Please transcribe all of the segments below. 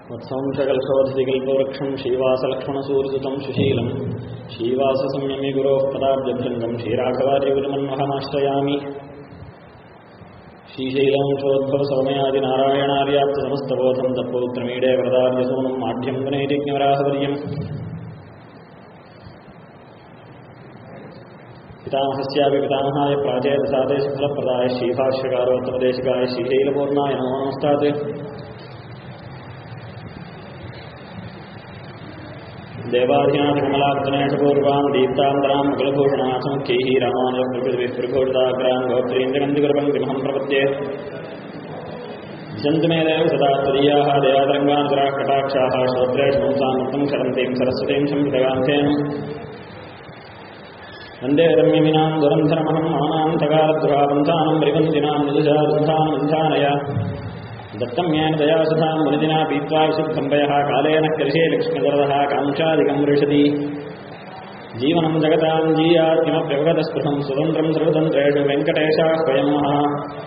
वत्संशकल्शोऽधिकल्पवृक्षं श्रीवासलक्ष्मणसूरिसुतं सुशीलं श्रीवाससंयमि गुरोः पदाब्जभृङ्गं श्रीराघवार्यगुरुमन्महमाश्रयामि श्रीशैलंशोद्भवसौमयादिनारायणार्याप्तसमस्तबोधं तत्पौत्रमीडे वरदार्यसूनं माढ्यं विनैतिज्ञवराहवर्यम् पितामहस्यापि पितामहाय प्राचेतसादे सुफलप्रदाय श्रीभाष्यकारोत्तमदेशिकाय श्रीशैलपूर्णाय नमो नमस्तात् देवाधिनाथकमलार्चनेशपूर्वान् दीप्तान्तरां कुलभूषणासमुख्यैः रामानुजप्रभृतिभिः गोत्रेन्द्रगन्धिकुरपङ्क्तिमहं प्रपद्ये जन्तुमेदेव सदा त्वदीयाः दयातरङ्गान्तराः कटाक्षाः श्रोत्रे शंसामृतं शरन्तीं सरस्वतीं संहितगान्धेन वन्दे रम्यमिनां दुरन्धरमहं मानान्तकालद्रुहाबन्धानं मृगन्दिनां निदुषाबन्धानबन्धानया दत्तं येन दयासुधां मुनिदिना पीत्वा विशुद्धं वयः कालेन कृषे लक्ष्मीवरदः काङ्क्षादिकं मृषति जीवनं जगतां जीयात् किमप्यवगतस्पृहं स्वतन्त्रं सर्वतन्त्रेषु वेङ्कटेशाः स्वयं महा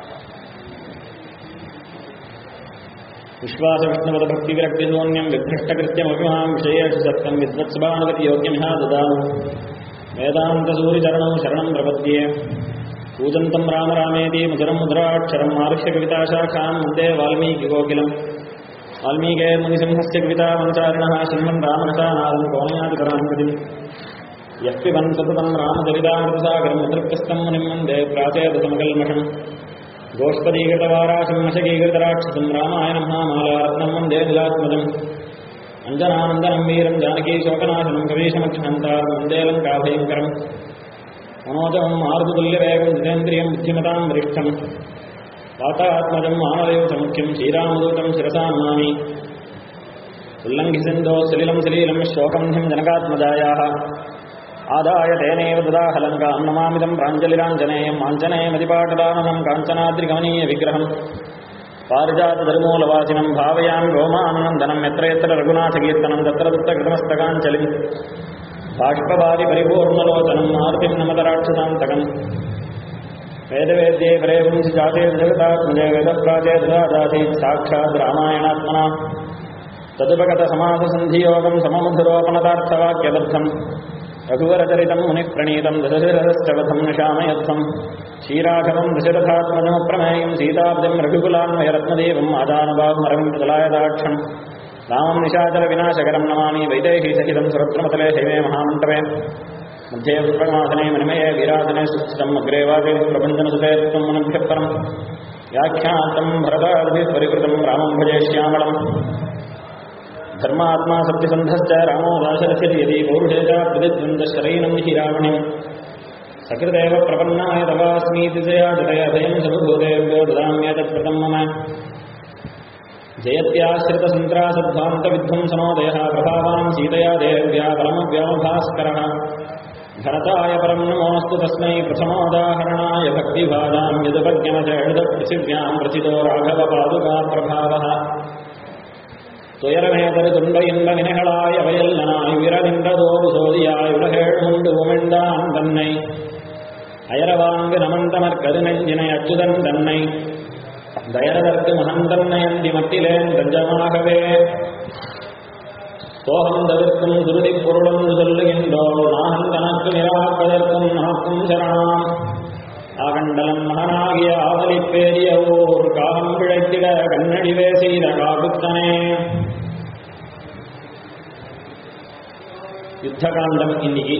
विश्वासविष्णुपदभक्तिविरक्तिनोन्यं विभ्रष्टकृत्यमपि मां विषयेषु सत्यं विद्वत्सभानुगतियोग्यमिहा ददामि वेदान्तसूरिचरणं शरणं प्रपद्ये पूजन्तं राम रामेति मधुरं मधुराक्षरम् आरुष्य कविताशाखां वन्दे वाल्मीकिकोकिलम् वाल्मीके मुनिसिंहस्य कवितावञ्चारिणः शृण्वन् रामरसानादं कोणयादिकरान्वितिम् यः पिबन् सततं रामचरितामृतसागरं मुद्रप्रस्थं मुनिं वन्दे प्राचेतसमकल्मषम् गोष्पदीकृतवाराशं मशकीकृतराक्षसं रामायणं महामालारत्नं वन्दे निलात्मजम् अञ्जनानन्दनं वीरं जानकी शोकनाशनं कवीशमक्षान्तारं वन्दे लङ्काभयङ्करम् मनोजवं मारुतुल्यवेगं जितेन्द्रियं बुद्धिमतां वरिष्ठम् वातात्मजं मानवयोसमुख्यं श्रीरामदूतं शिरसा नमामि उल्लङ्घिसिन्धो सलिलं सलीलं शोकन्धिं जनकात्मजायाः आदाय तेनैव ददाहलङ्कां नमामिदं प्राञ्जलिराञ्जनेयम् आञ्जनेयमतिपाटदाननं काञ्चनाद्रिगमनीयविग्रहम् पारिजातधर्मूलवासिनं भावयामि रोमानन्दनं यत्र यत्र रघुनाथकीर्तनं तत्र तत्र कृतमस्तकाञ्जलिम् बाष्पवादि परिपूर्णलोचनं मारुतिं नमतराक्षसान्तकम् वेदवेद्ये परे पुंसि जाते जगतात्मजे वेदप्राचे ददादासीत् साक्षात् रामायणात्मना तदुपगतसमाससन्धियोगं सममधुरोपनतार्थवाक्यबद्धम् रघुवरचरितं मुनिः प्रणीतं दशशिरश्चवथं निशामयद्धम् श्रीराघवं दशरथात्मजमप्रमेयं सीताब्जं रघुकुलान्वयरत्नदेवम् आदानुभावमरविन्दलायदाक्षम् रामं निशाचरविनाशकरं नमामि वैदेहीसहितं सुरत्नमतले शैवे महामण्डपे मध्ये पुष्पमासने मणिमये वीरासने सुस्थितम् अग्रे वादे प्रबन्धनसुते त्वं मनभ्यः परम् व्याख्यातं भरतादिभिः परिकृतं रामं भजे श्यामलम् धर्मात्मा सत्यसन्धश्च रामो दाशरथिर्यदि पौरुषे च प्रतिद्वन्द्वशरैनं हि रावणिम् सकृदेव प्रपन्नाय तवास्मीति जया जतयभयं समुभूतेभ्यो ददाम्येतत्कृतं मम जयत्याश्रितसन्त्रासध्वान्तविध्वंसनोदयः प्रभावान् सीतया देव्या परमव्यामभास्करः भरताय परं नमोऽस्तु तस्मै प्रथमोदाहरणाय भक्तिभाजां यदुपज्ञमजडपृथिव्यां प्रथितो राघवपादुकाप्रभावः துயரமேதரு இன்ப வினைகளாய் அவையல்லனாய் விரவின்றதோடு சோதியாய் உலகேழ்முண்டு உமிழ்ந்தான் தன்னை அயரவாங்கு நமந்தமற் கருநெஞ்சினை அச்சுதன் தன்னை தயரதற்கு மகந்தன்னை அந்தி மட்டிலேன் தஞ்சமாகவே சோகம் தவிர்க்கும் சுருதி பொருளொன்று சொல்லுகின்றோம் நாகன் தனக்கு நிராப்பதற்கும் நமக்கும் சரணாம் ஆகண்டலம் மகனாகிய ஆவலிப்பேரிய ஓர் காகம் பிழைத்திட கண்ணடிவே செய்த காகுத்தனே யுத்தகாண்டம் இன்னைக்கு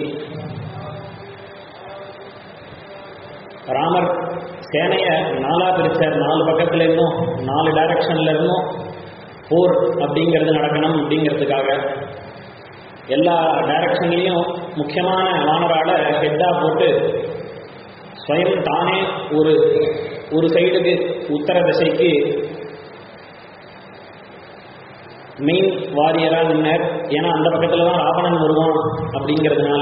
ராமர் சேனைய நாலா பிரிச்சார் நாலு பக்கத்துல இருந்தும் நாலு டைரக்ஷன்ல இருந்தும் போர் அப்படிங்கிறது நடக்கணும் அப்படிங்கிறதுக்காக எல்லா டைரக்ஷன்லையும் முக்கியமான வானரால ஹெட்டா போட்டு ஸ்வயம் தானே ஒரு ஒரு சைடுக்கு உத்தர திசைக்கு மெயின் வாரியரா நின்னர் ஏன்னா அந்த பக்கத்துல தான் ராவணன் வருவான் அப்படிங்கிறதுனால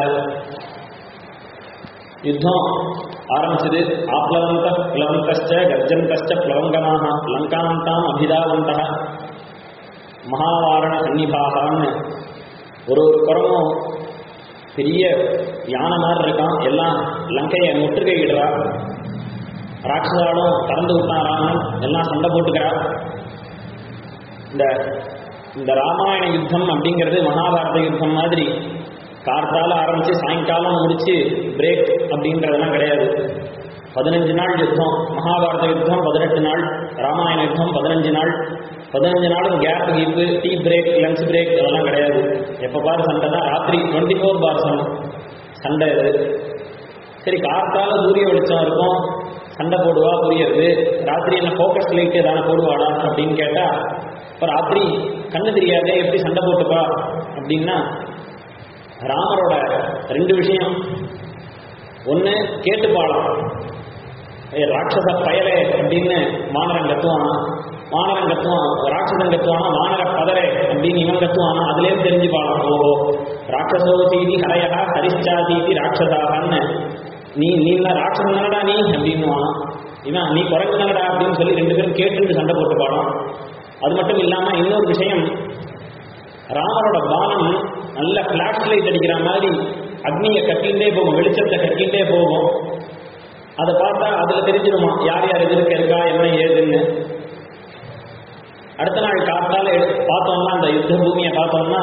யுத்தம் ஆரம்பிச்சது ஆப்ளவந்த பிளவந்தச்ச கர்ஜந்தச்ச பிளவங்கமாக லங்காந்தாம் அபிதாவந்த மகாவாரண சன்னிபாகான்னு ஒரு ஒரு புறமும் பெரிய யானை மாதிரி இருக்கான் எல்லாம் லங்கையை முற்றுகையிடுறா ராட்சசாலும் திறந்து விட்டான் ராமன் எல்லாம் சண்டை போட்டுக்கிறா இந்த இந்த ராமாயண யுத்தம் அப்படிங்கிறது மகாபாரத யுத்தம் மாதிரி கார்த்தால ஆரம்பிச்சு சாயங்காலம் முடிச்சு பிரேக் அப்படின்றதெல்லாம் கிடையாது பதினஞ்சு நாள் யுத்தம் மகாபாரத யுத்தம் பதினெட்டு நாள் ராமாயண யுத்தம் பதினஞ்சு நாள் பதினஞ்சு நாளும் கேப் கீப்பு டீ பிரேக் லஞ்ச் பிரேக் அதெல்லாம் கிடையாது எப்போ பாரு சண்டை தான் ராத்திரி டுவெண்ட்டி ஃபோர் பார் சண்டை இது சரி கார்த்தால சூரிய வெளிச்சம் இருக்கும் சண்டை போடுவா புரியுது ராத்திரி என்ன ஃபோக்கஸ் லைட் ஏதாவது போடுவாடா அப்படின்னு கேட்டா இப்போ ராத்திரி கண்ணு தெரியாதே எப்படி சண்டை போட்டுப்பா அப்படின்னா ராமரோட ரெண்டு விஷயம் ஒன்று கேட்டுப்பாளாம் ஏய் ராட்சச பயலே அப்படின்னு வானரன் கத்துவான் வானரன் கத்துவான் ராட்சசன் கத்துவானா வானர பதரே அப்படின்னு இவன் கத்துவானா அதுலேயும் தெரிஞ்சுப்பாளாம் ஓஹோ ராட்சசோ சீதி ஹரயகா ஹரிஷ்டா சீதி ராட்சசாகன்னு நீ நீ என்ன ராட்சசன் தானடா நீ அப்படின்னு இவன் நீ குறைஞ்சு தானடா அப்படின்னு சொல்லி ரெண்டு பேரும் கேட்டுட்டு சண்டை போட்டு பாடம் அது மட்டும் இல்லாம இன்னொரு விஷயம் ராமரோட பானம் நல்ல பிளாஷ் லைட் அடிக்கிற மாதிரி அக்னியை கட்டிகிட்டே போகும் வெளிச்சத்தை கட்டிகிட்டே போகும் அதை பார்த்தா அதுல தெரிஞ்சிருமா யார் யார் எதிர்க்க இருக்கா என்ன ஏதுன்னு அடுத்த நாள் காத்தால எடு- பார்த்தோம்னா அந்த யுத்த பூமியை பார்த்தோம்னா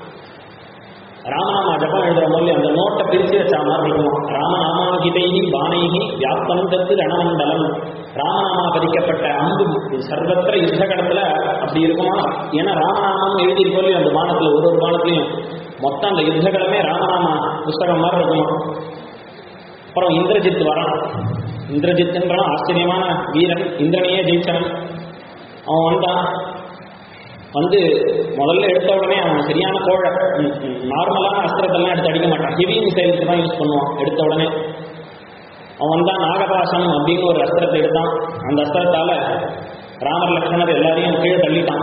ராமநாமா ஜபம் எழுதுற போது அந்த நோட்டை பிரிச்சு வச்சா மாதிரி இருக்குமா ராமநாமாகிதைகி பானைகி வியாப்தம் தத்து ரணமண்டலம் ராமநாமா பதிக்கப்பட்ட அம்பு சர்வத்திர யுத்த கடத்துல அப்படி இருக்குமா ஏன்னா ராமநாமம் எழுதியிருக்கோம் அந்த பானத்துல ஒரு ஒரு பானத்திலையும் மொத்தம் அந்த யுத்த கடமே ராமநாமா புஸ்தகம் மாதிரி இருக்குமா அப்புறம் இந்திரஜித் வரான் இந்திரஜித்ன்றான் ஆச்சரியமான வீரன் இந்திரனையே ஜெயிச்சவன் அவன் வந்தான் வந்து முதல்ல எடுத்த உடனே அவன் சரியான கோழை ம், ம், நார்மலான அஸ்திரத்தெல்லாம் எடுத்து அடிக்க மாட்டான் ஹெவி மிசைலுக்கு தான் யூஸ் பண்ணுவான் எடுத்த உடனே அவன் வந்தான் நாகபாசம் அப்படின்னு ஒரு அஸ்திரத்தை எடுத்தான் அந்த அஸ்திரத்தால ராமர் லக்ஷ்மணர் எல்லாரையும் கீழே தள்ளிட்டான்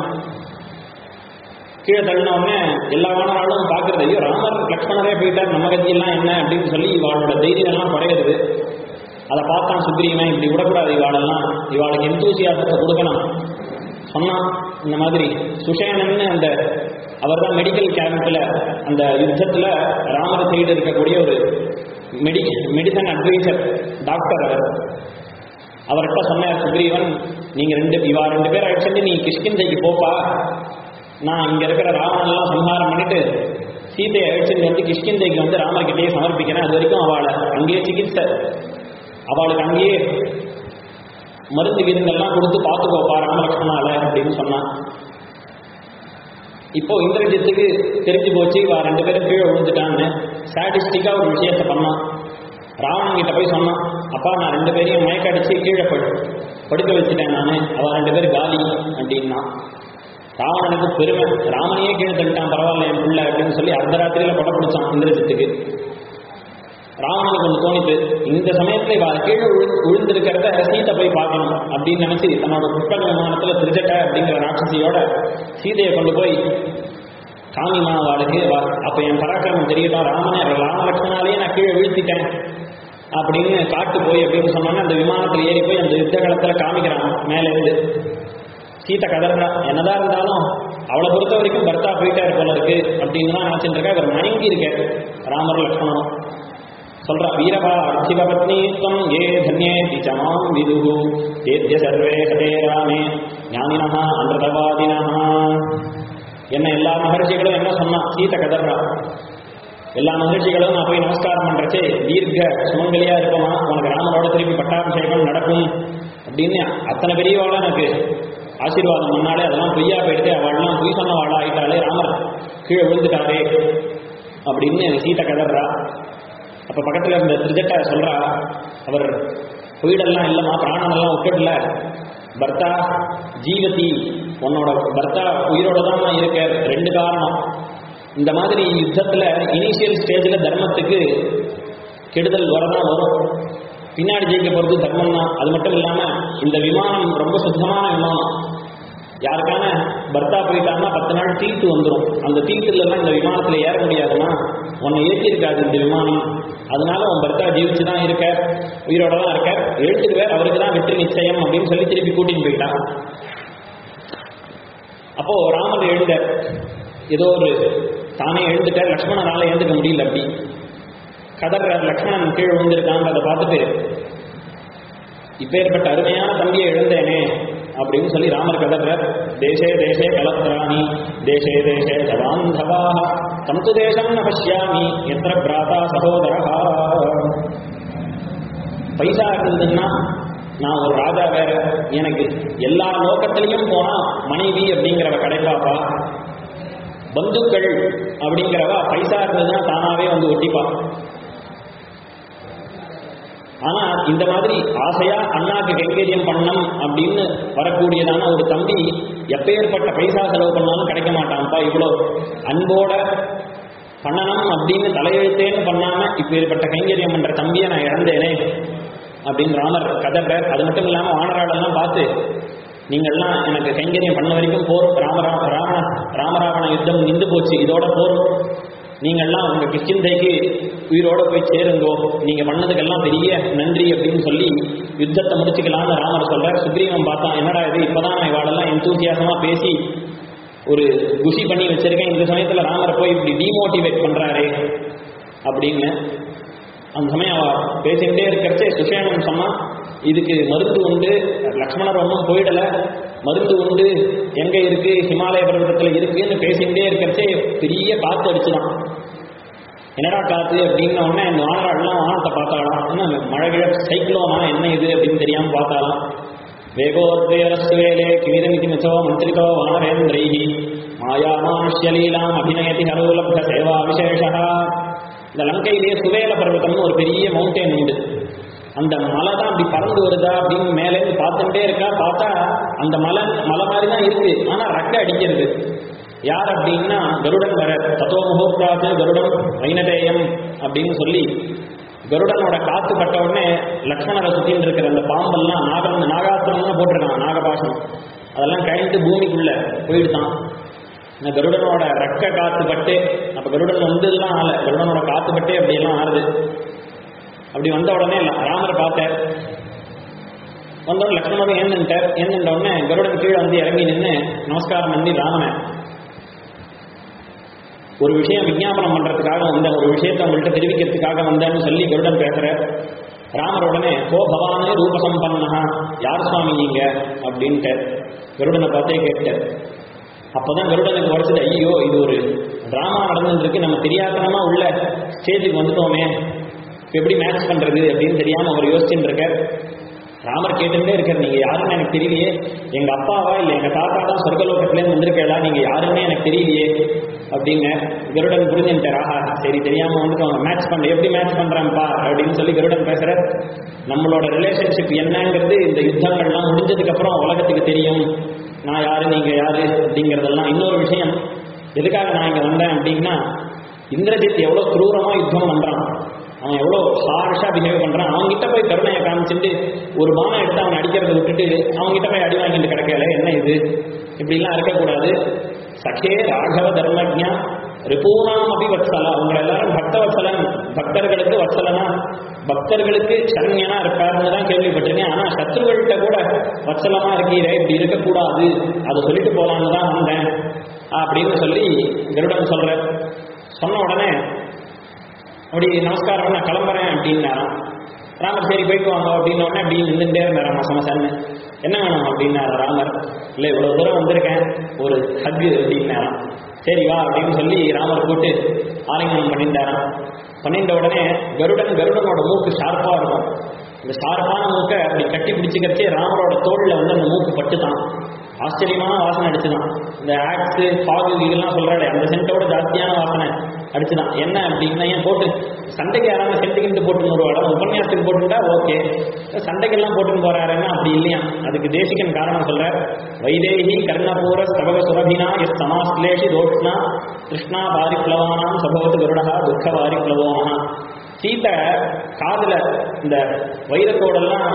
கீழே தள்ளின உடனே எல்லா வானராலும் பார்க்கறது ஐயோ ராமர் லக்ஷ்மணரே போயிட்டார் நம்ம கத்தியெல்லாம் என்ன அப்படின்னு சொல்லி இவாளோட தைரியம் எல்லாம் குறையிறது அதை பார்த்தான் சுக்ரீவன் இப்படி விடக்கூடாது இவாளெல்லாம் இவாளுக்கு எந்தூசியாசத்தை கொடுக்கணும் சொன்னான் இந்த மாதிரி சுஷேனன்னு அந்த அவர் தான் மெடிக்கல் கேம்ப்ல அந்த யுத்தத்துல ராமர் சைடு இருக்கக்கூடிய ஒரு மெடி மெடிசன் அட்வைசர் டாக்டர் அவர் அவர்கிட்ட சொன்னார் சுக்ரீவன் நீங்க ரெண்டு இவா ரெண்டு பேர் அடிச்சு நீ கிஷ்கிந்தைக்கு போப்பா நான் இங்க இருக்கிற ராவணெல்லாம் சம்ஹாரம் பண்ணிட்டு சீதையை அழிச்சுட்டு வந்து கிஷ்கிந்தைக்கு வந்து ராமர்கிட்டயே சமர்ப்பிக்கிறேன் அது வரைக்கும் அவளை அங்கேயே சிகிச்சை அவளுக்கு அங்கேயே மருந்து கிருந்தெல்லாம் கொடுத்து பார்த்துக்கோப்பா ராமலட்சுமணால அப்படின்னு சொன்னான் இப்போ இந்திரஜித்துக்கு தெரிஞ்சு போச்சு இவா ரெண்டு பேரும் கீழே விழுந்துட்டான்னு சாடிஸ்டிக்கா ஒரு விஷயத்தை பண்ணான் ராவணன் கிட்ட போய் சொன்னான் அப்பா நான் ரெண்டு பேரையும் மயக்க அடிச்சு கீழே படு படுக்க வச்சுட்டேன் நான் அவ ரெண்டு பேரும் காலி அப்படின்னா ராவணனுக்கு பெருமை ராமனையே கீழே தள்ளிட்டான் பரவாயில்ல என் பிள்ளை அப்படின்னு சொல்லி அர்த்தராத்திரியில கொடை பிடிச்சான் இந்திரஜித்துக்கு ராவணனுக்கு ஒன்று தோணித்து இந்த சமயத்துல இவ கீழே விழு விழுந்திருக்கிறத சீத்தை போய் பார்க்கணும் அப்படின்னு நினைச்சு தன்னோட புஷ்பக விமானத்துல திருஜட்ட அப்படிங்கிற ராட்சசியோட சீதையை கொண்டு போய் காமிமா அவளுக்கு வா- அப்ப என் பராக்கிரமம் தெரியட்டும் ராமனே ராம லட்சணாலேயே நான் கீழே வீழ்த்திட்டேன் அப்படின்னு காட்டு போய் அப்படின்னு சொன்னோன்னே அந்த விமானத்துல ஏறி போய் அந்த யுத்த காலத்துல காமிக்கிறான் மேல இருந்து சீத்தை கதறா என்னதான் இருந்தாலும் அவளை பொறுத்த வரைக்கும் பர்த்தா போயிட்டாரு போல இருக்கு அப்படின்னு தான் நினைச்சிட்டு இருக்கா இவர் மயங்கி இருக்காரு ராமர் லக்ஷ்மணனும் சொல்றா வீரபா அர்ச்சிவ பத்னித்வம் ஏ தன்யே திச்சமாம் விதுகு ஏத்ய சர்வே ஹதே ராமே ஞானினஹா அன்றதவாதினஹா என்ன எல்லா மகர்ஷிகளும் என்ன சொன்னா சீத கதர்றா எல்லா மகர்ஷிகளும் நான் போய் நமஸ்காரம் பண்றச்சே தீர்க்க சுமங்கலியா இருப்போமா உனக்கு ராமரோட திருப்பி பட்டாபிஷேகம் நடக்கும் அப்படின்னு அத்தனை பெரியவாளா எனக்கு ஆசீர்வாதம் பண்ணாலே அதெல்லாம் பொய்யா போயிடுது அவள்லாம் பொய் சொன்னவாளா ஆயிட்டாலே ராமர் கீழே விழுந்துட்டாரே அப்படின்னு சீதை கதர்றா அப்ப பக்கத்துல இருந்த திருஜட்டா சொல்றா அவர் உயிரெல்லாம் இல்லைம்மா பிராணனெல்லாம் விட்டுடல பர்த்தா ஜீவதி உன்னோட பர்த்தா உயிரோட தான் இருக்க ரெண்டு காரணம் இந்த மாதிரி யுத்தத்துல இனிஷியல் ஸ்டேஜ்ல தர்மத்துக்கு கெடுதல் வரதான் வரும் பின்னாடி ஜெயிக்க போறது தர்மம் தான் அது மட்டும் இல்லாம இந்த விமானம் ரொம்ப சுத்தமான விமானம் யாருக்கான பர்த்தா போயிட்டாங்கன்னா பத்து நாள் தீட்டு வந்துடும் அந்த தீட்டுல எல்லாம் இந்த விமானத்துல ஏற முடியாதுன்னா உன்னை ஏற்றி இருக்காது இந்த விமானம் அதனால உன் பர்த்தா ஜீவிச்சு தான் இருக்க உயிரோட தான் இருக்க எழுத்துடுவார் அவருக்கு தான் வெற்றி நிச்சயம் அப்படின்னு சொல்லி திருப்பி கூட்டின்னு போயிட்டான் அப்போ ராமர் எழுந்தார் ஏதோ ஒரு தானே எழுந்துட்டார் லக்ஷ்மணனால எழுந்துக்க முடியல அப்படி கதர்றார் லக்ஷ்மணன் கீழே விழுந்திருக்கான்றதை பார்த்துட்டு இப்பேற்பட்ட அருமையான தம்பியை எழுந்தேனே அப்படின்னு சொல்லி ராமர் கதற தேசே தேசே கலத்ராணி தேசே தேசே ஜவாந்தவாக தம் து தேசம் ந பஷ்யாமி எத்திர பிராதா சகோதரா பைசா இருந்ததுன்னா நான் ஒரு ராஜா வேற எனக்கு எல்லா நோக்கத்திலையும் போனா மனைவி அப்படிங்கிறவ கிடைப்பாப்பா பந்துக்கள் அப்படிங்கிறவ பைசா இருந்ததுன்னா தானாவே வந்து ஒட்டிப்பா ஆனா இந்த மாதிரி ஆசையா அண்ணாக்கு கைங்கரியம் பண்ணம் அப்படின்னு வரக்கூடியதான ஒரு தம்பி எப்பேற்பட்ட பைசா செலவு பண்ணாலும் கிடைக்க மாட்டான்ப்பா இவ்வளோ அன்போட பண்ணணும் அப்படின்னு தலையெழுத்தேன்னு பண்ணாம இப்பேற்பட்ட கைங்கரியம் பண்ற தம்பியை நான் இழந்தேனே அப்படின்னு ராமர் கதற அது மட்டும் இல்லாம வானராடெல்லாம் பார்த்து நீங்கள்லாம் எனக்கு கைங்கரியம் பண்ண வரைக்கும் போரும் ராமரா ராம ராமராவண யுத்தம் நின்று போச்சு இதோட போரும் நீங்கள்லாம் உங்க கிஷ்கிந்தைக்கு உயிரோட போய் சேருங்கோ நீங்க பண்ணதுக்கெல்லாம் பெரிய நன்றி அப்படின்னு சொல்லி யுத்தத்தை முடிச்சுக்கலாம்னு ராமர் சொல்றார் சுக்ரீவன் பார்த்தான் என்னடா இது இப்பதான் நான் இவாளெல்லாம் எந்தூசியாசமா பேசி ஒரு குஷி பண்ணி வச்சிருக்கேன் இந்த சமயத்துல ராமரை போய் இப்படி டிமோட்டிவேட் பண்றாரே அப்படின்னு அந்த சமயம் அவ பேசிக்கிட்டே இருக்கிறச்சே சுஷேனன் சொன்னா இதுக்கு மருந்து உண்டு லக்ஷ்மணர் ஒன்றும் போயிடல மருந்து உண்டு எங்க இருக்கு ஹிமாலய பர்வதத்துல இருக்குன்னு பேசிக்கிட்டே இருக்கிறச்சே பெரிய காத்து அடிச்சுதான் என்னடா காத்து அப்படின்ன உடனே இந்த வானராடெல்லாம் வானத்தை பார்த்தாலாம் என்ன மழை கிழ சைக்ளோனா என்ன இது அப்படின்னு தெரியாம பார்த்தாலாம் வேகோத்வேரஸ்வேலே கிமிதமிதி மிச்சோ மந்திரிதோ வானரேந்திரைஹி மாயாமானுஷ்யலீலாம் அபிநயதி ஹரோலப்த சேவா விசேஷா இந்த லங்கையிலேயே சுவேல பர்வதம்னு ஒரு பெரிய மவுண்டேன் உண்டு அந்த மலை தான் அப்படி பறந்து வருதா அப்படின்னு மேலேருந்து பார்த்துட்டே இருக்கா பார்த்தா அந்த மலை மலை மாதிரி தான் இருக்கு ஆனா ரெக்கை அடிக்கிறது யார் அப்படின்னா கருடன் வர தத்தோ முகோப்ராத்து கருடன் வைனதேயம் அப்படின்னு சொல்லி கருடனோட காத்து பட்ட உடனே லக்ஷ்மணரை சுத்தின்னு இருக்கிற அந்த பாம்பெல்லாம் நாகம் நாகாத்திரம் தான் போட்டிருக்கான் நாகபாஷம் அதெல்லாம் கழிந்து பூமிக்குள்ள போயிடுதான் இந்த கருடனோட ரெக்க காத்து பட்டு அப்ப கருடன் வந்ததுலாம் ஆள கருடனோட காத்து பட்டே அப்படியெல்லாம் ஆறுது அப்படி வந்த உடனே ல- ராமர் பார்த்தார் வந்தோடனே லக்ஷ்மணரும் ஏந்துட்டார் ஏந்துட்ட உடனே கருடன் கீழே வந்து இறங்கி நின்று நமஸ்காரம் பண்ணி ராமனை ஒரு விஷயம் விஞ்ஞாபனம் பண்றதுக்காக வந்த ஒரு விஷயத்தை உங்கள்கிட்ட தெரிவிக்கிறதுக்காக வந்தேன்னு சொல்லி கருடன் பேசுற ராமர் உடனே கோ பவானே ரூபசம்பன்னஹா யார் சுவாமி நீங்க அப்படின்ட்டு கருடனை பார்த்தே கேட்டார் அப்பதான் கருடனுக்கு உரைச்சது ஐயோ இது ஒரு டிராமா நடந்துருக்கு நம்ம தெரியாதனமா உள்ள ஸ்டேஜுக்கு வந்துட்டோமே இப்ப எப்படி மேட்ச் பண்றது அப்படின்னு தெரியாம அவர் யோசிச்சுட்டு இருக்கார் ராமர் கேட்டுட்டே இருக்கார் நீங்க யாருன்னு எனக்கு தெரியலையே எங்க அப்பாவா இல்ல எங்க தாத்தா தான் சொர்க்கலோகத்திலேருந்து வந்திருக்கேளா நீங்க யாருன்னு எனக்கு தெரியலையே அப்படின்னு கருடன் புரிஞ்சுட்டார் ஆஹா சரி தெரியாம வந்துட்டு அவங்க மேட்ச் பண்ண எப்படி மேட்ச் பண்றான்ப்பா அப்படின்னு சொல்லி கருடன் பேசுற நம்மளோட ரிலேஷன்ஷிப் என்னங்கிறது இந்த யுத்தங்கள்லாம் முடிஞ்சதுக்கு அப்புறம் உலகத்துக்கு தெரியும் நான் யாரு நீங்க யாரு அப்படிங்கறதெல்லாம் இன்னொரு விஷயம் எதுக்காக நான் இங்க வந்தேன் அப்படின்னா இந்திரஜித் எவ்வளவு கிரூரமா யுத்தம் பண்றான் அவன் எவ்வளோ ஹார்ஷா பிஹேவ் பண்றான் அவன்கிட்ட போய் கருணையை காமிச்சுட்டு ஒரு பானம் எடுத்து அவனை அடிக்கிறத விட்டுட்டு அவன்கிட்ட போய் அடி வாங்கிட்டு கிடக்கல என்ன இது இப்படிலாம் இருக்கக்கூடாது சகே ராகவ தர்மஜா ரிபூனாம் அபி வத்சலா உங்களை எல்லாரும் பக்த வத்சலன் பக்தர்களுக்கு வத்சலனா பக்தர்களுக்கு சரண்யனா இருப்பாருன்னு தான் கேள்விப்பட்டிருக்கேன் ஆனா சத்ருகள்கிட்ட கூட வத்சலமா இருக்கீரே இப்படி இருக்கக்கூடாது அதை சொல்லிட்டு போலான்னு தான் வந்தேன் அப்படின்னு சொல்லி கருடன் சொல்ற சொன்ன உடனே அப்படி நமஸ்காரம் நான் கிளம்புறேன் அப்படின்னாராம் ராமர் சரி போயிட்டு வாங்க அப்படின்னு உடனே அப்படி நின்றுட்டே இருந்தாராம் மசமசன்னு என்ன வேணும் அப்படின்னாரு ராமர் இல்லை இவ்வளவு தூரம் வந்திருக்கேன் ஒரு ஹக்கு அப்படின்னாராம் சரி வா அப்படின்னு சொல்லி ராமர் கூட்டு ஆலிங்கனம் பண்ணிட்டாராம் பண்ணிட்ட உடனே கருடன் கருடனோட மூக்கு ஷார்ப்பா இருக்கும் இந்த ஷார்ப்பான மூக்கை அப்படி கட்டி பிடிச்சிக்கிறச்சே ராமரோட தோல்ல வந்து அந்த மூக்கு பட்டுதான் ஆச்சரியமான வாசனை அடிச்சுதான் இந்த ஆக்ஸ் பாகு இதெல்லாம் சொல்றாடே அந்த சென்ட்டோட ஜாஸ்தியான வாசனை அடிச்சுதான் என்ன அப்படின்னா ஏன் போட்டு சண்டைக்கு யாராவது சென்ட்டுக்கிட்டு போட்டுன்னு வருவாடா உபன்யாசத்துக்கு போட்டுட்டா ஓகே சண்டைக்கெல்லாம் போட்டுன்னு போறாருன்னா அப்படி இல்லையா அதுக்கு தேசிகன் காரணம் சொல்ற வைதேகி கர்ணபூர ஸ்தவக சுரபினா எஸ் சமாஸ்லேஷி தோஷ்ணா கிருஷ்ணா பாரிப்ளவானாம் சபவத்து கருடா துக்க பாரிப்ளவோனா சீதை காதுல இந்த வைரத்தோடெல்லாம்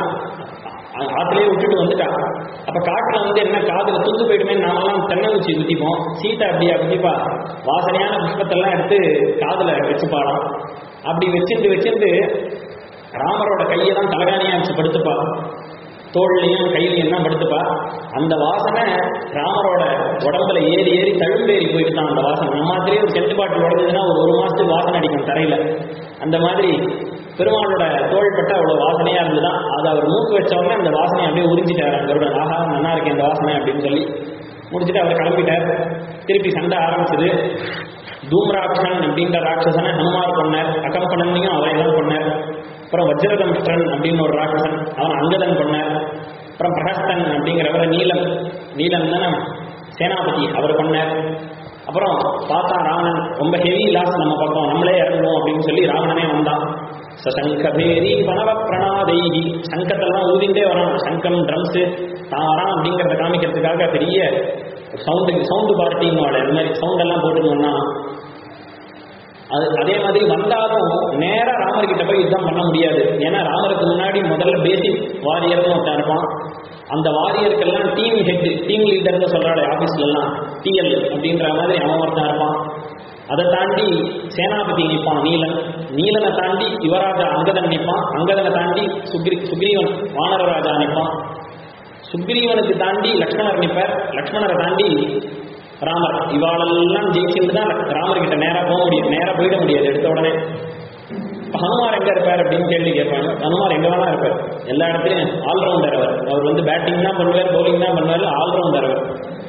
ஆ- ஆத்திலேயே விட்டுட்டு வந்துட்டா அப்ப காட்டுல வந்து என்ன காதுல துண்டு போயிடுமே நாமெல்லாம் தென்னங்குச்சி குத்திப்போம் சீதை அப்படியா குத்திப்பா வாசனையான புஷ்பத்தெல்லாம் எடுத்து காதுல வச்சுப்பாளாம் அப்படி வச்சுட்டு வச்சுட்டு ராமரோட கையை தான் தலகாணியா வச்சு படுத்துப்பா தோல்லையும் கையிலையும் தான் படுத்துப்பா அந்த வாசனை ராமரோட உடம்புல ஏறி ஏறி தழும்பேறி போயிட்டு தான் அந்த வாசனை நம்ம மாதிரியே ஒரு செட்டு பாட்டில் உடஞ்சதுன்னா ஒரு ஒரு மாசத்துக்கு வாசனை அடிக்கும் தரையில அந்த மாதிரி பெருமாளோட தோள்பட்ட அவ்வளவு வாசனையா இருந்துதான் அது அவர் மூக்கு வச்ச உடனே அந்த வாசனையை அப்படியே உறிஞ்சிட்டார் அந்த கருடன் ஆஹா நல்லா இருக்கு இந்த வாசனை அப்படின்னு சொல்லி முடிச்சுட்டு அவர் கிளம்பிட்டார் திருப்பி சண்டை ஆரம்பிச்சது தூம்ராட்சன் அப்படின்ற ராட்சசனை ஹனுமார் கொண்டார் அகம்பனனையும் அவரையெல்லாம் கொண்டார் அப்புறம் வஜ்ரதம்ஷ்டன் அப்படின்னு ஒரு ராட்சசன் அவன் அங்கதன் கொண்டார் அப்புறம் பிரகஸ்தன் அப்படிங்கிறவரை நீலம் நீலம் தானே சேனாபதி அவர் கொண்டார் அப்புறம் பார்த்தா ராவணன் ரொம்ப ஹெவி லாஸ் நம்ம பக்கம் நம்மளே இறங்குவோம் அப்படின்னு சொல்லி ராவணனே வந்தான் சசங்கபேரி பணவ பிரணாதைகி சங்கத்தெல்லாம் ஊதிண்டே வரான் சங்கம் ட்ரம்ஸு தான் வரான் அப்படிங்கிறத காமிக்கிறதுக்காக பெரிய சவுண்டு சவுண்டு பார்ட்டின்னு வாழ இந்த மாதிரி சவுண்ட் எல்லாம் போட்டுன்னு வந்தான் அது அதே மாதிரி வந்தாலும் நேரா ராமர்கிட்ட போய் யுத்தம் பண்ண முடியாது ஏன்னா ராமருக்கு முன்னாடி முதல்ல பேசிக் வாரியர்னு ஒருத்தன் இருப்பான் அந்த வாரியருக்கெல்லாம் டீம் ஹெட் டீம் லீடர்னு சொல்றாரு ஆபீஸ்ல எல்லாம் டிஎல் அப்படின்ற மாதிரி அவன் ஒருத்தன் இருப்பான் அதை தாண்டி சேனாபதி நிற்பான் நீலன் நீலனை தாண்டி யுவராஜா அங்கதன் நிற்பான் அங்கதனை தாண்டி சுக்ரி சுக்ரீவன் வானரராஜா நிற்பான் சுக்ரீவனுக்கு தாண்டி லக்ஷ்மணர் நிற்பார் லக்ஷ்மணரை தாண்டி ராமர் இவாளெல்லாம் ஜெயிச்சுட்டு தான் ராமர்கிட்ட நேரா போக முடியும் நேரா போயிட முடியாது எடுத்த உடனே இப்ப ஹனுமார் எங்க இருப்பார் அப்படின்னு கேள்வி கேட்பாங்க ஹனுமார் எங்க வேணா இருப்பார் எல்லா இடத்துலயும் ஆல்ரவுண்டர் அவர் அவர் வந்து பேட்டிங் தான் பண்ணுவார் பவுலிங் தான் பண்ணுவார் ஆல்ரவுண்டர் அவர்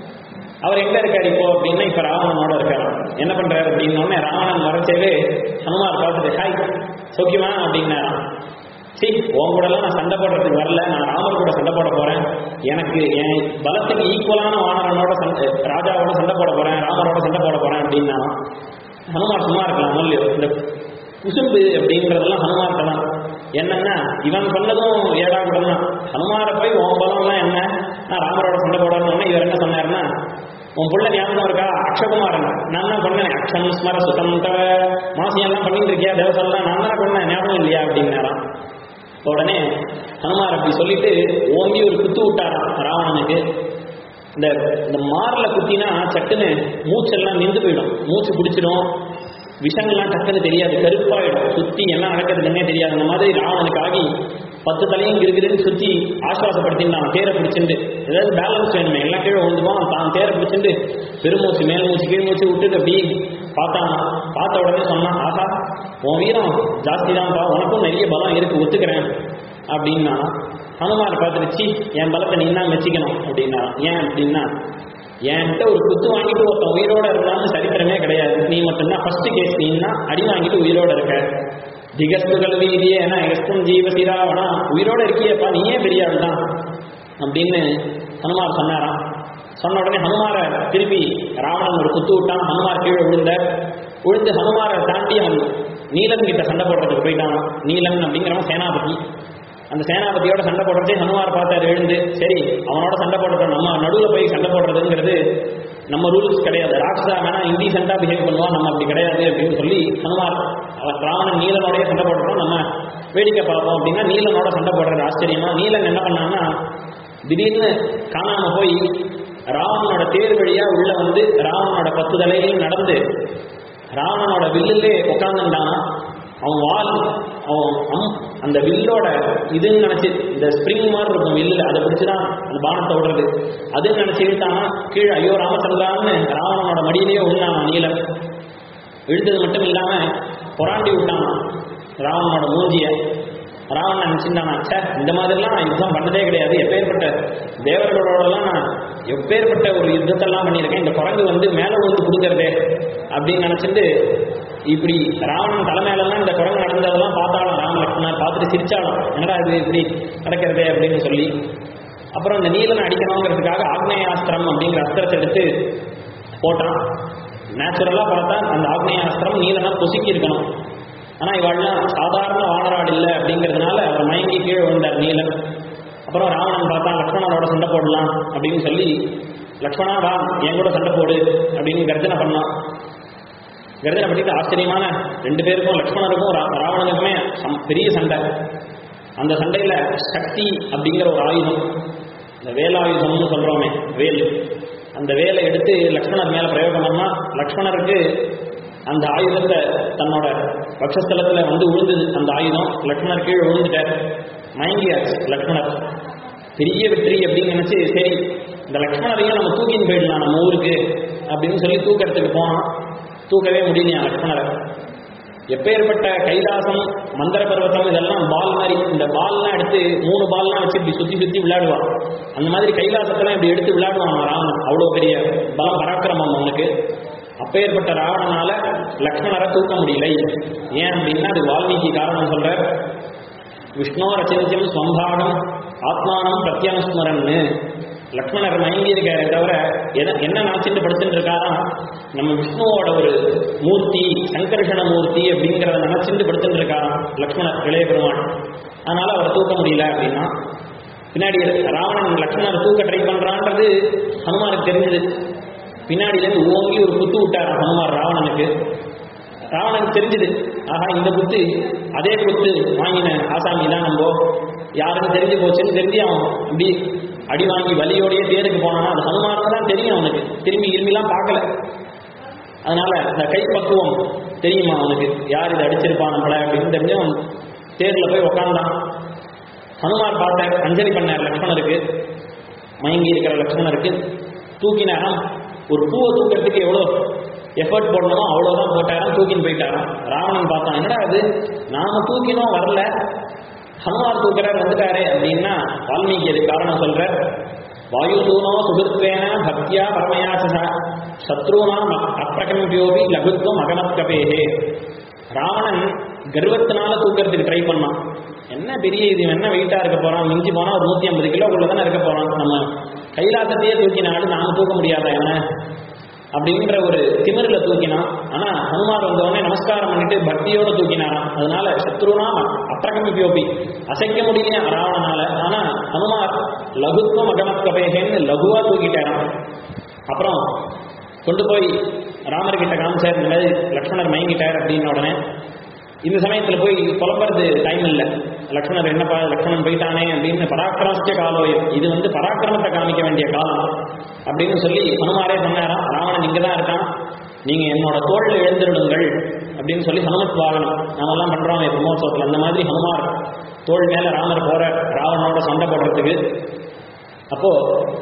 அவர் எங்க இருக்காரு இப்போ அப்படின்னா இப்ப ராவணனோட இருக்காரு என்ன பண்றாரு அப்படின்னோடனே ராவணன் மறைச்சவே ஹனுமார் பார்த்துட்டு ஹாய் சௌக்கியமா அப்படின்னாராம் சரி உன் கூட எல்லாம் நான் சண்டை போடுறதுக்கு வரல நான் ராமர் கூட சண்டை போட போறேன் எனக்கு என் பலத்துக்கு ஈக்குவலான வானரனோட சண்டை ராஜாவோட சண்டை போட போறேன் ராமரோட சண்டை போட போறேன் அப்படின்னா ஹனுமார் சும்மா இருக்கலாம் இல்லையோ இந்த குசும்பு அப்படிங்கிறதெல்லாம் ஹனுமார்ட்ட தான் என்னன்னா இவன் பண்ணதும் ஏடா கூட தான் ஹனுமாரை போய் உன் பலம்லாம் என்ன நான் ராமரோட சண்டை போடணும்னு இவர் என்ன சொன்னாருன்னா உன் புள்ள ஞாபகம் இருக்கா அக்ஷகுமாரன் நான் தான் பண்ணேன் அக்ஷம் ஸ்மர சுதம் தவ மாசியம் எல்லாம் பண்ணிட்டு இருக்கியா தேவசல்லாம் நான் தான் பண்ணேன் ஞாபகம் இல்லையா அப்படின்னாராம் உடனே ஹனுமார் அப்படி சொல்லிட்டு ஓங்கி ஒரு குத்து விட்டாராம் ராவணனுக்கு இந்த இந்த மார்ல குத்தினா சட்டுன்னு மூச்செல்லாம் நின்று போயிடும் மூச்சு பிடிச்சிடும் விஷங்கள்லாம் டக்குன்னு தெரியாது கருப்பாயிடும் சுத்தி என்ன நடக்குதுன்னே தெரியாது அந்த மாதிரி ராவணனுக்கு ஆகி பத்து தலையும் இருக்குதுன்னு சுத்தி ஆசுவாசப்படுத்தினான் தேரை பிடிச்சிட்டு ஏதாவது பேலன்ஸ் வேணுமே எல்லாம் கீழே விழுந்துவான் தான் தேரை பிடிச்சிட்டு பெருமூச்சு மேல் மூச்சு கீழ் மூச்சு விட்டுட்டு அப்படி பார்த்தான் பார்த்த உடனே சொன்னான் ஆஹா உன் வீரம் ஜாஸ்தி தான்ப்பா உனக்கும் நிறைய பலம் இருக்கு ஒத்துக்கிறேன் அப்படின்னா ஹனுமார் பார்த்துருச்சு என் பலத்தை நீ தான் மெச்சிக்கணும் அப்படின்னா ஏன் அப்படின்னா என்கிட்ட ஒரு குத்து வாங்கிட்டு ஒருத்தன் உயிரோட இருந்தாலும் சரித்திரமே கிடையாது நீ மட்டும்தான் ஃபர்ஸ்ட் கேஸ் நீன்னா அடி வாங்கிட்டு உயிரோட இருக்க திகஸ்து கல்வியே ஏன்னா எஸ்தும் ஜீவசிராவனா உயிரோட இருக்கியப்பா நீயே பெரிய ஆள் தான் அப்படின்னு ஹனுமார் சொன்னாராம் சொன்ன உடனே ஹனுமாரை திருப்பி ராவணன் ஒரு குத்து விட்டான் ஹனுமார் கீழே விழுந்த விழுந்து ஹனுமாரை தாண்டி அவன் நீலன் கிட்ட சண்டை போடுறதுக்கு போயிட்டான் நீலன் அப்படிங்கிறவன் சேனாபதி அந்த சேனாபதியோட சண்டை போடுறதே ஹனுமார் பார்த்தாரு எழுந்து சரி அவனோட சண்டை போடுறோம் நம்ம நடுவில் போய் சண்டை போடுறதுங்கிறது நம்ம ரூல்ஸ் கிடையாது ராட்சசா வேணா இன்டீசென்டா பிஹேவ் பண்ணுவான் நம்ம அப்படி கிடையாது அப்படின்னு சொல்லி ஹனுமார் அவன் ராவணன் நீலனோடய சண்டை போடுறோம் நம்ம வேடிக்கை பார்ப்போம் அப்படின்னா நீலனோட சண்டை போடுறது ஆச்சரியமா நீலன் என்ன பண்ணான்னா திடீர்னு காணாம போய் ராவணனோட தேர் வழியா உள்ள வந்து ராவணனோட பத்து தலையிலையும் நடந்து ராவணனோட வில்லிலே உட்காந்துட்டானா அவன் வால் அவன் அம் அந்த வில்லோட இதுன்னு நினைச்சு இந்த ஸ்ப்ரிங் மாதிரி இருக்கும் வில்லுல அதை பிடிச்சுதான் அந்த பானத்தை விடுறது அதுன்னு நினைச்சு இழுத்தானா கீழே ஐயோ ராமச்சந்திரான்னு ராவணனோட மடியிலேயே உண்ணானா நீலம் இழுத்தது மட்டும் இல்லாம புறாண்டி விட்டானா ராவணனோட மூஞ்சிய ராவணன் நினைச்சிருந்தானா சே இந்த மாதிரிலாம் நான் யுத்தம் பண்ணதே கிடையாது எப்பேற்பட்ட தேவர்களோடலாம் நான் எப்பேற்பட்ட ஒரு யுத்தத்தெல்லாம் பண்ணியிருக்கேன் இந்த குரங்கு வந்து மேலே வந்து கொடுக்கறதே அப்படின்னு நினைச்சிட்டு இப்படி ராவணன் தலைமையிலலாம் இந்த குரங்கு நடந்ததெல்லாம் பார்த்தாலும் ராமலட்சுமணர் பார்த்துட்டு சிரிச்சாலும் என்னடா இது இப்படி நடக்கிறதே அப்படின்னு சொல்லி அப்புறம் இந்த நீலனை அடிக்கணுங்கிறதுக்காக ஆக்னேயாஸ்திரம் அப்படிங்கிற அஸ்திரத்தை எடுத்து போட்டான் நேச்சுரலாக பார்த்தா அந்த ஆக்னேயாஸ்திரம் நீலனை பொசுக்கி இருக்கணும் ஆனால் இவாள்லாம் சாதாரண வானராடு இல்லை அப்படிங்கிறதுனால அவர் மயங்கி கீழே விழுந்தார் நீலன் அப்புறம் ராவணன் பார்த்தா லக்ஷ்மணனோட சண்டை போடலாம் அப்படின்னு சொல்லி லக்ஷ்மணா வா என் கூட சண்டை போடு அப்படின்னு கர்ஜனை பண்ணான் கர்ஜனை பண்ணிட்டு ஆச்சரியமான ரெண்டு பேருக்கும் லக்ஷ்மணருக்கும் ரா- ராவணனுக்குமே சம்- பெரிய சண்டை அந்த சண்டையில சக்தி அப்படிங்கிற ஒரு ஆயுதம் இந்த வேலாயுதம்னு சொல்றோமே வேல் அந்த வேலை எடுத்து லக்ஷ்மணர் மேல பிரயோகம் பண்ணா லக்ஷ்மணருக்கு அந்த ஆயுதத்தை தன்னோட பட்சஸ்தலத்துல வந்து விழுந்தது அந்த ஆயுதம் லக்ஷ்மணர் கீழே விழுந்துட்டார் மயங்கியாச்சு லக்ஷ்மணர் பெரிய வெற்றி அப்படின்னு நினைச்சு சரி இந்த லக்ஷ்மணரையும் நம்ம தூக்கின்னு போயிடலாம் நம்ம ஊருக்கு அப்படின்னு சொல்லி தூக்கறதுக்கு போனான் தூக்கவே முடியலையா லக்ஷ்மணரை எப்பேற்பட்ட கைலாசம் மந்திர பர்வதம் இதெல்லாம் பால் மாதிரி இந்த பால்லாம் எடுத்து மூணு பால்லாம் வச்சு இப்படி சுத்தி சுத்தி விளையாடுவான் அந்த மாதிரி கைலாசத்தெல்லாம் இப்படி எடுத்து விளையாடுவான் அவன் ராவணன் அவ்வளோ பெரிய பலம் பராக்கிரமம் அவனுக்கு அப்பேற்பட்ட ராவணனால லக்ஷ்மணரை தூக்க முடியல ஏன் அப்படின்னா அது வால்மீகி காரணம் சொல்ற விஷ்ணோ ரச்சிந்தியம் ஸ்வம்பாகம் ஆத்மானம் பிரத்யனுஸ்மரன்னு லக்ஷ்மணர் மயங்கி இருக்காரே தவிர எத என்ன நினைச்சிட்டு படிச்சுட்டு இருக்காரா நம்ம விஷ்ணுவோட ஒரு மூர்த்தி சங்கர்ஷண மூர்த்தி அப்படிங்கிறத நினைச்சிட்டு படிச்சுட்டு இருக்காராம் லக்ஷ்மணர் இளைய பெருமான் அதனால அவரை தூக்க முடியல அப்படின்னா பின்னாடி ராவணன் லக்ஷ்மணர் தூக்க ட்ரை பண்றான்றது ஹனுமானுக்கு தெரிஞ்சது பின்னாடியிலேருந்து ஓங்கி ஒரு குத்து விட்டார் ஹனுமார் ராவணனுக்கு ராவணனுக்கு தெரிஞ்சது ஆஹா இந்த குத்து அதே குத்து வாங்கின ஆசாமி தான் நம்ம யாருன்னு தெரிஞ்சு போச்சுன்னு தெரிஞ்சு அவன் இப்படி அடி வாங்கி வலியோடயே தேருக்கு போனானா அது ஹனுமானுக்கு தான் தெரியும் அவனுக்கு திரும்பி இருமிலாம் பார்க்கல அதனால இந்த கைப்பக்குவம் தெரியுமா அவனுக்கு யார் இதை அடிச்சிருப்பான் நம்மள அப்படின்னு தெரிஞ்சு அவன் தேர்ல போய் உக்காந்தான் ஹனுமார் பார்த்தார் அஞ்சலி பண்ணார் லக்ஷ்மணருக்கு மயங்கி இருக்கிற லக்ஷ்மணருக்கு தூக்கினாராம் ஒரு பூவை தூக்கிறதுக்கு எவ்வளோ எஃபர்ட் போடணுமோ அவ்வளோதான் போட்டாராம் தூக்கின்னு போயிட்டாராம் ராவணன் பார்த்தான் என்னடா இது நாம தூக்கினோம் வரல ஹனுமார் தூக்கிறார் வந்துட்டாரே அப்படின்னா வால்மீகி அது காரணம் சொல்ற வாயுசூனோ சுகிருத்வேன பக்தியா பரமயாசா சத்ருனாம் அப்பிரகம்பியோபி லகுத்வம் அகமத்கபேஹே ராவணன் கர்வத்தினால தூக்கிறதுக்கு ட்ரை பண்ணான் என்ன பெரிய இது என்ன வெயிட்டா இருக்க போறான் மிஞ்சி போனா ஒரு நூத்தி ஐம்பது கிலோக்குள்ள தானே இருக்க போறான் நம்ம கைலாசத்தையே தூக்கினாலும் நாம தூக்க முடியாதா என்ன அப்படின்ற ஒரு திமிரில தூக்கினான் ஆனா ஹனுமார் வந்த உடனே நமஸ்காரம் பண்ணிட்டு பக்தியோட தூக்கினாராம் அதனால சத்ருனா அப்பிரகமிபியோபி அசைக்க முடியல ராவணனால ஆனா ஹனுமார் லகுத்வம் அகமத்கபேகன்னு லகுவா தூக்கிட்டாராம் அப்புறம் கொண்டு போய் ராமர்கிட்ட காமிச்சார் இந்த மாதிரி லக்ஷ்மணர் மயங்கிட்டார் அப்படின்ன உடனே இந்த சமயத்துல போய் புலம்புறது டைம் இல்லை லக்ஷ்மணர் என்னப்பா லக்ஷ்மணன் போயிட்டானே அப்படின்னு பராக்கிரமிச்ச காலம் இது வந்து பராக்கிரமத்தை காமிக்க வேண்டிய காலம் அப்படின்னு சொல்லி ஹனுமாரே சொன்னாராம் ராவணன் இங்க தான் இருக்கான் நீங்க என்னோட தோல்ல எழுந்திருடுங்கள் அப்படின்னு சொல்லி ஹனுமத் வாகனம் நாமெல்லாம் பண்றோம் பிரம்மோத்சவத்தில் அந்த மாதிரி ஹனுமார் தோல் மேல ராமர் போற ராவணனோட சண்டை போடுறதுக்கு அப்போ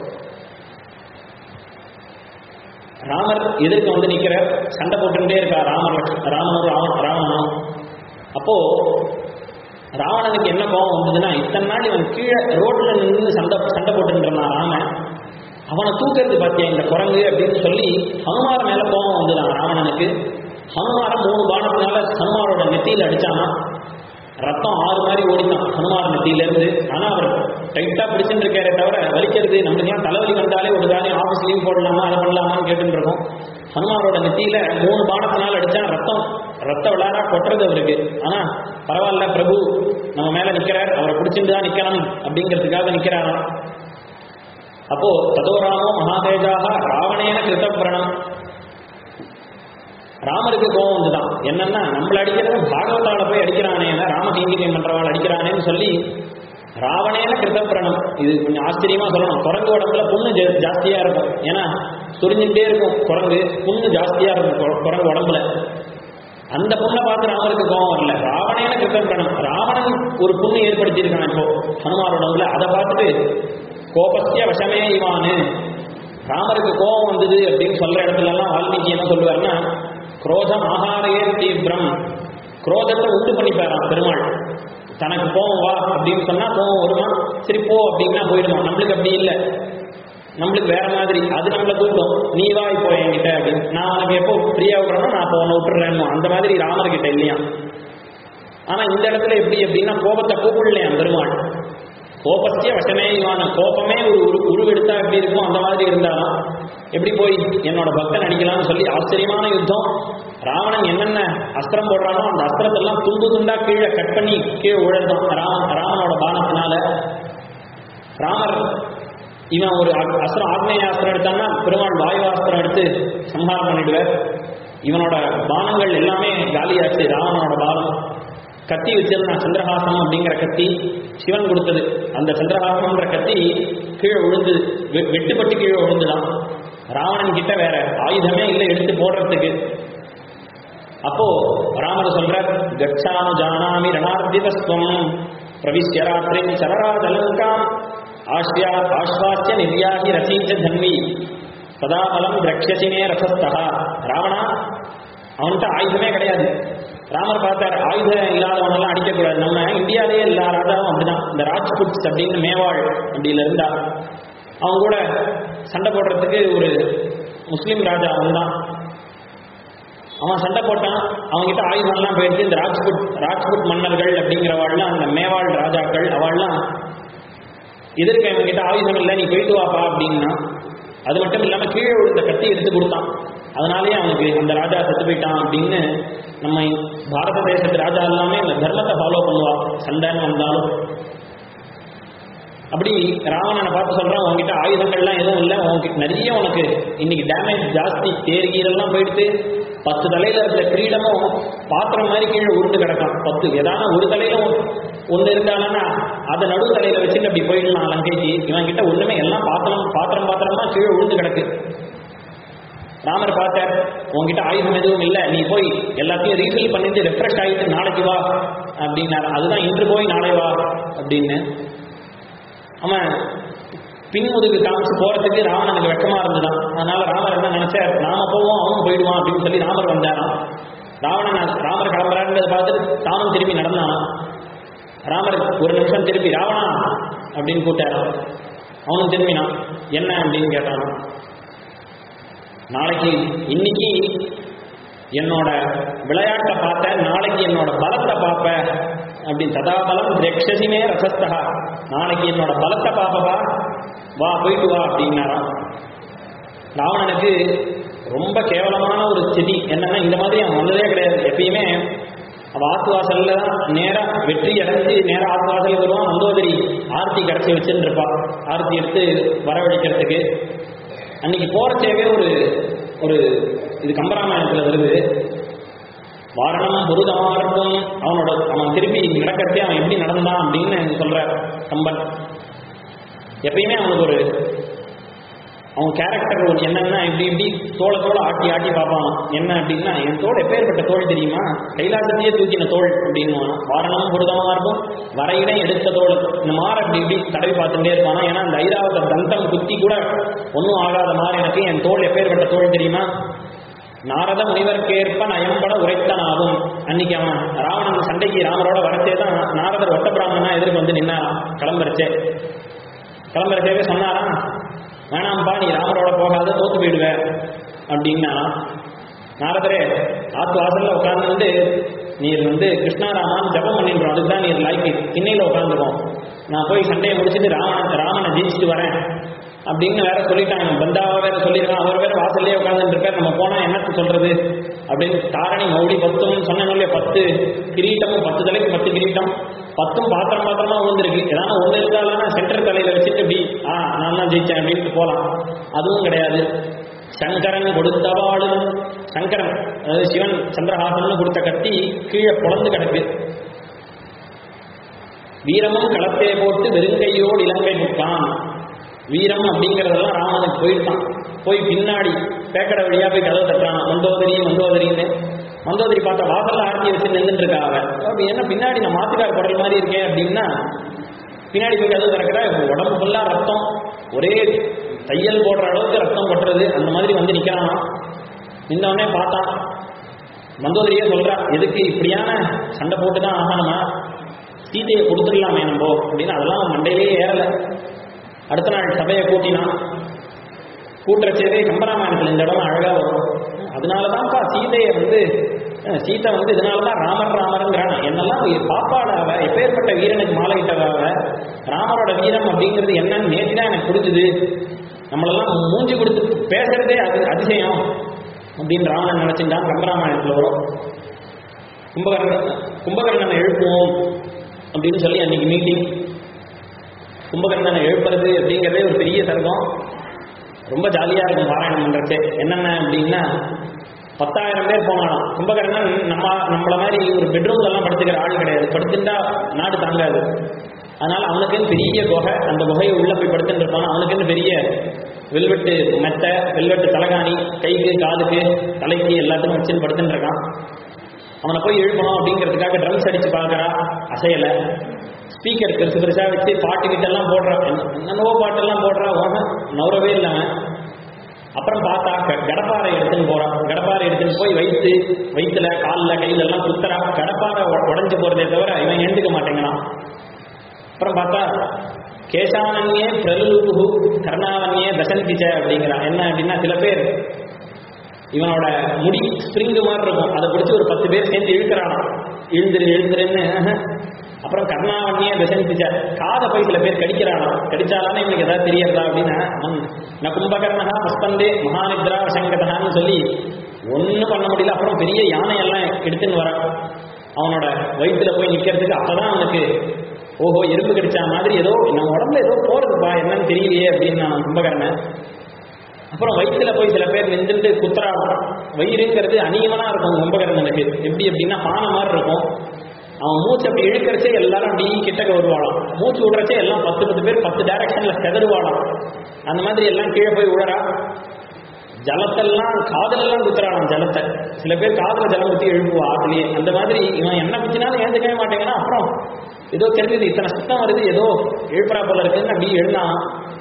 ராமர் எதிர்க்க வந்து நிக்கிற சண்டை போட்டுட்டே இருக்கா ராமர் லட்ச- ராமனும் ராவண ராவணனும் அப்போ ராவணனுக்கு என்ன கோபம் வந்ததுன்னா இத்தனை நாள் இவன் கீழே ரோட்ல நின்று சண்டை சண்டை போட்டுட்டு இருந்தான் ராமன் அவனை தூக்கிறது பார்த்தியா இந்த குரங்கு அப்படின்னு சொல்லி ஹனுமார் மேல கோபம் வந்துதான் ராவணனுக்கு ஹனுமார மூணு பானத்தினால ஹனுமாரோட நெத்தியில அடிச்சானா ரத்தம் ஆறு மாதிரி ஓடினான் ஹனுமார் நெத்தியில இருந்து ஆனா அவர் டைட்டா பிடிச்சுட்டு இருக்காரே தவிர வலிக்கிறது நம்மளுக்கு ஏன் தலைவலி வந்தாலே ஒரு காரியம் ஆஃபீஸ் லீவ் போடலாமா அதை பண்ணலாமான்னு கேட்டுட்டு இருக்கோம் ஹனுமாரோட நெத்தியில மூணு பானத்தினால அடிச்சா ரத்தம் ரத்த விளாடா கொட்டுறது அவருக்கு ஆனா பரவாயில்ல பிரபு நம்ம மேல நிக்கிறார் அவரை பிடிச்சிட்டு தான் நிக்கணும் அப்படிங்கிறதுக்காக நிக்கிறாராம் அப்போ ததோராமோ மகாதேஜாக ராவணேன கிருத்தபிரணம் ராமருக்கு கோபம் வந்துதான் என்னன்னா நம்மள அடிக்கிறது பாகவதால போய் அடிக்கிறானே ராமகீங்கிரியம் பண்றவாள் அடிக்கிறானேன்னு சொல்லி ராவணேன கிருத்தப்பிரணம் இது கொஞ்சம் ஆச்சரியமா சொல்லணும் குரங்கு உடம்புல புண்ணு ஜா- ஜாஸ்தியா இருக்கும் ஏன்னா சுரிஞ்சுட்டே இருக்கும் குரங்கு புண்ணு ஜாஸ்தியா இருக்கும் கு- குரங்கு உடம்புல அந்த புண்ணை பார்த்து ராமருக்கு கோபம் வரல ராவணேன கிருத்தப்பிரணம் ராவணன் ஒரு புண்ணு ஏற்படுத்தி இருக்கான் இப்போ ஹனுமார் உடம்புல அதை பார்த்துட்டு கோபஸ்ய வசமே இவானு ராமருக்கு கோபம் வந்தது அப்படின்னு சொல்ற இடத்துல எல்லாம் வால்மீகி என்ன சொல்லுவாருன்னா குரோதம் ஆகாரையே தீவிரம் குரோதத்தை உண்டு பண்ணிப்பாராம் பெருமாள் தனக்கு கோபம் வா அப்படின்னு சொன்னா கோபம் வருமா சரி போ அப்படின்னா போயிடுமா நம்மளுக்கு அப்படி இல்லை நம்மளுக்கு வேற மாதிரி அது நம்மள தூக்கும் நீ வா இப்போ என்கிட்ட அப்படின்னு நான் உனக்கு எப்போ ஃப்ரீயா விடுறேனோ நான் இப்போ உன்னை விட்டுறேன்னு அந்த மாதிரி ராமர்கிட்ட இல்லையா ஆனா இந்த இடத்துல எப்படி அப்படின்னா கோபத்தை கூப்பிடலையாம் பெருமாள் கோபத்திய வசமே இவான கோபமே ஒரு உரு உருவெடுத்தா எப்படி இருக்கும் அந்த மாதிரி இருந்தாலும் எப்படி போய் என்னோட பக்தன் அடிக்கலாம்னு சொல்லி ஆச்சரியமான யுத்தம் ராவணன் என்னென்ன அஸ்திரம் போடுறானோ அந்த அஸ்திரத்தெல்லாம் துண்டு துண்டா கீழே கட் பண்ணி கீழே உழந்தான் ராமன் ராமனோட பானத்தினால ராமர் இவன் ஒரு அ- அஸ்திரம் ஆக்னேய அஸ்திரம் எடுத்தான்னா பெருமாள் வாயு அஸ்திரம் எடுத்து சம்ஹாரம் பண்ணிடுவார் இவனோட பானங்கள் எல்லாமே காலியாச்சு ராவணனோட பானம் கத்தி வச்சிருந்தான் சந்திரஹாசனம் அப்படிங்கிற கத்தி சிவன் கொடுத்தது அந்த சந்திரஹாசனம்ன்ற கத்தி கீழே விழுந்து வெ- வெட்டுப்பட்டு கீழே விழுந்துதான் ராவணன் கிட்ட வேற ஆயுதமே இல்லை எடுத்து போடுறதுக்கு அப்போ ராமர் சொல்றார் கச்சாமு ஜானாமி ரணார்த்திதஸ்துவம் பிரவிஷ்ய ராத்திரி சரராஜலங்காம் ஆஷ்யா ஆஸ்வாசிய நிர்யாகி ரசீச்ச தன்வி சதா பலம் திரக்ஷசினே ரசஸ்தா ராவணா அவன்கிட்ட ஆயுதமே கிடையாது ராமர் பார்த்தார் ஆயுதம் இல்லாதவனெல்லாம் அடிக்கக்கூடாது நம்ம இந்தியாவிலேயே எல்லா ராஜாவும் அப்படிதான் இந்த ராஜ்புட்ஸ் அப்படின்னு மேவாள் அப்படில இருந்தா அவன் கூட சண்டை போடுறதுக்கு ஒரு முஸ்லீம் ராஜா அவன் தான் அவன் சண்டை போட்டான் அவன்கிட்ட ஆயுதம்லாம் போயிடுச்சு இந்த ராஜ்புட் ராஜ்புட் மன்னர்கள் அப்படிங்கிறவாள்லாம் அந்த மேவாள் ராஜாக்கள் அவள்லாம் எதிர்க்க இவன்கிட்ட ஆயுதம் இல்லை நீ போயிட்டு வாப்பா அப்படின்னா அது மட்டும் இல்லாம கீழே விழுந்த கத்தி எடுத்து கொடுத்தான் அதனாலேயே அவனுக்கு அந்த ராஜா செத்து போயிட்டான் அப்படின்னு நம்ம பாரத தேசத்து ராஜா எல்லாமே இந்த தர்மத்தை ஃபாலோ பண்ணுவா சண்டைன்னு வந்தாலும் அப்படி ராவணனை பார்த்து சொல்றான் உன்கிட்ட ஆயுதங்கள்லாம் எதுவும் இல்லை உனக்கு நிறைய உனக்கு இன்னைக்கு டேமேஜ் ஜாஸ்தி தேர் கீரெல்லாம் போயிடுத்து பத்து தலையில இருக்கிற கிரீடமும் பாத்திரம் மாதிரி கீழே உருண்டு கிடக்கும் பத்து ஏதாவது ஒரு தலையில ஒன்று இருந்தாலும்னா அதை நடு தலையில வச்சுட்டு அப்படி போயிடலாம் லங்கைக்கு இவன் கிட்ட ஒண்ணுமே எல்லாம் பாத்திரம் பாத்திரம் பாத்திரமா கீழே உருண்டு கிடக்கு ராமர் பார்த்தார் உன்கிட்ட ஆயுதம் எதுவும் இல்லை நீ போய் எல்லாத்தையும் ரீஃபில் பண்ணிட்டு ரெஃப்ரெஷ் ஆகிட்டு நாளைக்கு வா அப்படின்னாரு அதுதான் இன்று போய் நாளை வா அப்படின்னு அவன் பின்முதுகு காமிச்சு போறதுக்கு ராவணனுக்கு வெக்கமா இருந்துதான் அதனால ராமர் என்ன நினைச்சார் நாம போவோம் அவனும் போயிடுவான் அப்படின்னு சொல்லி ராமர் வந்தாராம் ராவணன் ராமர் கிளம்புறாருன்றதை பார்த்துட்டு தானும் திரும்பி நடந்தானாம் ராமர் ஒரு நிமிஷம் திருப்பி ராவணா அப்படின்னு கூட்டாராம் அவனும் திரும்பினான் என்ன அப்படின்னு கேட்டானாம் நாளைக்கு இன்னைக்கு என்னோட விளையாட்டை பார்த்த நாளைக்கு என்னோட பலத்தை பார்ப்ப அப்படின்னு சதாபலம் ரக்ஷசிமே ரசஸ்தா நாளைக்கு என்னோட பலத்தை பார்ப்பவா வா போயிட்டு வா அப்படின்னாராம் ராவணனுக்கு ரொம்ப கேவலமான ஒரு ஸ்திதி என்னன்னா இந்த மாதிரி அவன் வந்ததே கிடையாது எப்பயுமே அவ ஆத்து வாசல்ல தான் நேரா வெற்றி அடைஞ்சு நேரா ஆத்து வாசலுக்கு வருவான் மந்தோதரி ஆர்த்தி கரைச்சி வச்சுன்னு இருப்பா ஆர்த்தி எடுத்து வரவழைக்கிறதுக்கு அன்னைக்கு போறச்சேவே ஒரு ஒரு இது கம்பராமாயணத்துல வருது வாரணம் புருதமார்க்கும் அவனோட அவன் திருப்பி நடக்கிறதே அவன் எப்படி நடந்தான் அப்படின்னு சொல்ற கம்பன் எப்பயுமே அவனுக்கு ஒரு அவன் கேரக்டர் ஒரு என்னன்னா இப்படி இப்படி தோளை தோலை ஆட்டி ஆட்டி பார்ப்பான் என்ன அப்படின்னா என் தோல் எப்பேற்பட்ட தோல் தெரியுமா கைலாசத்தையே தூக்கின தோல் அப்படின்னுவான் வாரணம் புருதமா இருக்கும் வரையிட எடுத்த தோல் இந்த மாற அப்படி இப்படி தடவி பார்த்துட்டே இருப்பானா ஏன்னா அந்த ஐராவத தந்தம் குத்தி கூட ஒன்றும் ஆகாத மாதிரி எனக்கு என் தோல் எப்பேற்பட்ட தோல் தெரியுமா நாரத முனிவர்க்கேற்ப நயம்பட உரைத்தனாகும் அன்னைக்கு அவன் ராவணன் சண்டைக்கு ராமரோட வரச்சே தான் நாரதர் ஒட்ட பிராமணனா எதிர்க்கு வந்து நின்னாராம் கிளம்புறச்சே கிளம்புறச்சேவே சொன்னாராம் வேணாம்ப்பா நீ ராமரோட போகாத தோத்து போயிடுவ அப்படின்னா நாரதரே ஆத்து வாசல்ல உட்கார்ந்து வந்து நீர் வந்து கிருஷ்ணாராமான் ஜபம் பண்ணிடுறோம் அதுக்கு தான் நீர் லைக்கு திண்ணையில் உட்காந்துருவோம் நான் போய் சண்டையை முடிச்சுட்டு ராமன் ராமனை ஜெயிச்சுட்டு வரேன் அப்படின்னு வேற சொல்லிட்டாங்க பந்தாவா வேற சொல்லியிருக்கான் அவர் வேற வாசல்லே உட்காந்துட்டு இருக்கார் நம்ம போனா என்னத்து சொல்றது அப்படின்னு தாரணி மௌடி பத்தும் சொன்னேன் இல்லையா பத்து கிரீட்டமும் பத்து தலைக்கு பத்து கிரீட்டம் பத்தும் பாத்திரம் பாத்திரமா விழுந்திருக்கு ஏதாவது ஒண்ணு இருந்தாலும் சென்டர் தலையில வச்சுட்டு இப்படி ஆ நான் தான் ஜெயிச்சேன் அப்படின்ட்டு போலாம் அதுவும் கிடையாது சங்கரன் கொடுத்தவாளும் சங்கரன் அதாவது சிவன் சந்திரஹாசன் கொடுத்த கத்தி கீழே புலந்து கிடக்கு வீரமும் களத்தே போட்டு வெறுங்கையோடு இலங்கை முட்டான் வீரம் அப்படிங்கிறதெல்லாம் ராமனுக்கு போயிட்டான் போய் பின்னாடி பேக்கடை வழியா போய் கதவை தட்டுறான் மந்தோதரி மந்தோதரின்னு மந்தோதரி பார்த்தா வாசல்ல ஆரத்தி வச்சு நின்றுட்டு இருக்கா அவ அப்ப என்ன பின்னாடி நான் மாத்துக்கார் குடல் மாதிரி இருக்கேன் அப்படின்னா பின்னாடி போய் கதவு திறக்கிறா உடம்பு ஃபுல்லா ரத்தம் ஒரே தையல் போடுற அளவுக்கு ரத்தம் கொட்டுறது அந்த மாதிரி வந்து நிக்கிறானா நின்றவனே பார்த்தான் மந்தோதரியே சொல்றா எதுக்கு இப்படியான சண்டை போட்டு தான் ஆகணுமா சீதையை கொடுத்துடலாமே நம்ம அப்படின்னு அதெல்லாம் அவன் மண்டையிலேயே ஏறல அடுத்த நாள் சபையை கூட்டினான் கூட்டுறச்சேவே கம்பராமாயணத்தில் இந்த இடம் அழகா வரும் அதனாலதான்ப்பா சீதையை வந்து அஹ், சீதை வந்து இதனாலதான் ராமர் ராமருங்கிறான் என்னெல்லாம் பாப்பாட அவ எப்பேற்பட்ட வீரனுக்கு மாலையிட்டவ அவ ராமரோட வீரம் அப்படிங்கிறது என்னன்னு நேற்று தான் எனக்கு புரிஞ்சுது நம்மளெல்லாம் மூஞ்சி கொடுத்து பேசுறதே அது அதிசயம் அப்படின்னு ராமன் நினைச்சிருந்தான் கம்பராமாயணத்தில் வரும் கும்பகர்ணன் கும்பகர்ணனை எழுப்புவோம் அப்படின்னு சொல்லி அன்னைக்கு மீட்டிங் கும்பகர்ணனை எழுப்புறது அப்படிங்கிறதே ஒரு பெரிய சர்க்கம் ரொம்ப ஜாலியா இருக்கும் பாராயணம் பண்றச்சே என்னென்ன அப்படின்னா பத்தாயிரம் பேர் போனாலும் கும்பகர்ணன் நம்ம நம்மள மாதிரி ஒரு பெட்ரூம்ல எல்லாம் படுத்துக்கிற ஆள் கிடையாது படுத்துட்டா நாடு தாங்காது அதனால அவனுக்குன்னு பெரிய குகை அந்த குகையை உள்ள போய் படுத்துட்டு இருப்பான் அவனுக்குன்னு பெரிய வெல்வெட்டு மெத்தை வெல்வெட்டு தலகாணி கைக்கு காதுக்கு தலைக்கு எல்லாத்துக்கும் வச்சுன்னு படுத்துட்டு இருக்கான் அவனை போய் எழுப்பணும் அப்படிங்கிறதுக்காக ட்ரம்ஸ் அடிச்சு பார்க்கறா அசையல ஸ்பீக்கர் பெருசு பெருசா வச்சு பாட்டு கிட்டெல்லாம் போடுறான் என்னென்னவோ பாட்டெல்லாம் போடுறான் ஓன நவரவே இல்லாம அப்புறம் பார்த்தா க- கடப்பாரை எடுத்துன்னு போறான் கடப்பாரை எடுத்துன்னு போய் வைத்து வயிற்றுல காலில் கையில எல்லாம் குத்துறா கடப்பாரை உ- உடைஞ்சு போறதே தவிர இவன் எழுந்துக்க மாட்டேங்கிறான் அப்புறம் பார்த்தா கேசானன்யே பிரலுபு கர்ணாவன்யே தசந்திச்ச அப்படிங்கிறான் என்ன அப்படின்னா சில பேர் இவனோட முடி ஸ்ப்ரிங்கு மாதிரி இருக்கும் அதை பிடிச்சி ஒரு பத்து பேர் சேர்ந்து இழுக்கிறானாம் இழுந்துரு இழுந்துருன்னு ஆஹ். அப்புறம் கர்ணாவண்ணியே தசனிச்ச காதை போய் சில பேர் கடிக்கிறானாம் கடிச்சாலானே இவனுக்கு ஏதாவது தெரியறதா அப்படின்னா அவன் நான் கும்பகர்ணகா மஸ்தந்தே மகாநித்ரா வசங்கதான்னு சொல்லி ஒன்றும் பண்ண முடியல அப்புறம் பெரிய யானையெல்லாம் எடுத்துன்னு வரான் அவனோட வயிற்றுல போய் நிக்கிறதுக்கு அப்பதான் அவனுக்கு ஓஹோ எறும்பு கடிச்சா மாதிரி ஏதோ நம்ம உடம்புல ஏதோ போறதுப்பா என்னன்னு தெரியலையே அப்படின்னு நான் கும்பகர்ணன் அப்புறம் வயிற்றுல போய் சில பேர் நின்றுட்டு குத்துறாங்க வயிறுங்கிறது அநியமனா இருக்கும் கும்பகர்ணனுக்கு எப்படி எப்படின்னா பானை மாதிரி இருக்கும் அவன் மூச்சு அப்படி இழுக்கிறச்சே எல்லாரும் அப்படி கிட்டக்க வருவாளாம் மூச்சு விடுறச்சே எல்லாம் பத்து பத்து பேர் பத்து டைரக்ஷன்ல செதறுவாளாம் அந்த மாதிரி எல்லாம் கீழே போய் விழறா ஜலத்தெல்லாம் காதலெல்லாம் குத்துறாளாம் ஜலத்தை சில பேர் காதல ஜலம் குத்தி எழுப்புவா ஆத்துலயே அந்த மாதிரி இவன் என்ன குச்சினாலும் ஏந்துக்கவே மாட்டேங்கன்னா அப்புறம் ஏதோ தெரிஞ்சது இத்தனை சுத்தம் வருது ஏதோ எழுப்புறா போல இருக்குன்னு அப்படி எழுந்தான்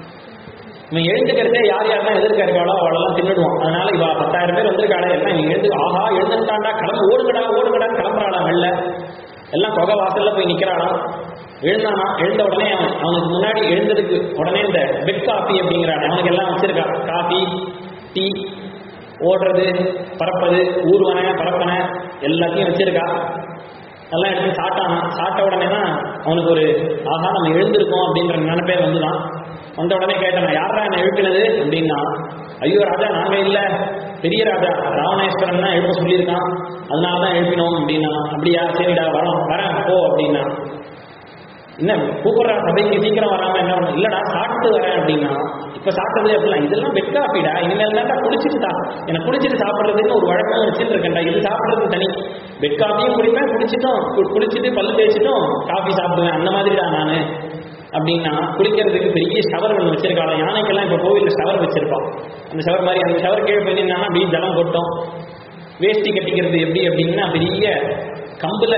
இவன் எழுந்துக்கிறதே யார் யாரெல்லாம் எதிர்க்க இருக்காளோ அவளெல்லாம் தின்னுடுவான் அதனால இவ பத்தாயிரம் பேர் வந்திருக்காளே எல்லாம் இவன் எழுந்து ஆஹா எழுந்துட்டாண்டா கிளம்பு ஓடுங்கடா ஓடுங்கடான்னு கிளம்புறாளாம் வெளில எல்லாம் கொகை வாசல்ல போய் நிக்கிறாளாம் எழுந்தானா எழுந்த உடனே அவன் அவனுக்கு முன்னாடி எழுந்ததுக்கு உடனே இந்த பெட் காஃபி அப்படிங்கிறான் அவனுக்கு எல்லாம் வச்சிருக்கான் காஃபி டீ ஓடுறது பறப்பது ஊர்வன பறப்பன எல்லாத்தையும் வச்சிருக்கா எல்லாம் எடுத்து சாப்பிட்டானா சாப்பிட்ட உடனே தான் அவனுக்கு ஒரு ஆஹா நம்ம எழுந்திருக்கோம் அப்படின்ற நினைப்பே வந்துதான் வந்த உடனே கேட்டான் யாரா என்ன எழுப்பினது அப்படின்னா ஐயோ ராஜா நாங்க இல்ல பெரிய ராஜா ராவணேஸ்வரன் தான் எழுப்ப சொல்லியிருக்கான் அதனால தான் எழுப்பினோம் அப்படின்னா அப்படியா சரிடா வரோம் வரேன் போ அப்படின்னா என்ன கூப்பிடுறா சபைக்கு சீக்கிரம் வராம என்ன பண்ண இல்லடா சாப்பிட்டு வரேன் அப்படின்னா இப்ப சாப்பிட்டது அப்படிலாம் இதெல்லாம் பெட் காஃபிடா இனிமேல் தான்டா குடிச்சிட்டு தான் எனக்கு குடிச்சிட்டு சாப்பிடுறதுன்னு ஒரு வழக்கம் வச்சுட்டு இருக்கேன்டா இது சாப்பிடுறது தனி பெட் காஃபியும் குடிப்பேன் குடிச்சிட்டும் கு- குடிச்சிட்டு பல்லு தேய்ச்சிட்டும் காஃபி சாப்பிடுவேன் அந்த மாதிரிடா நானு அப்படின்னா குளிக்கிறதுக்கு பெரிய ஷவர் ஒன்று வச்சிருக்காங்க யானைக்கெல்லாம் இப்போ கோவிலில் ஷவர் வச்சிருப்பான் அந்த ஷவர் மாதிரி அந்த ஷவர் கீழே போய் நின்னா அப்படியே ஜலம் கொட்டும் வேஷ்டி கட்டிக்கிறது எப்படி அப்படின்னா பெரிய கம்புல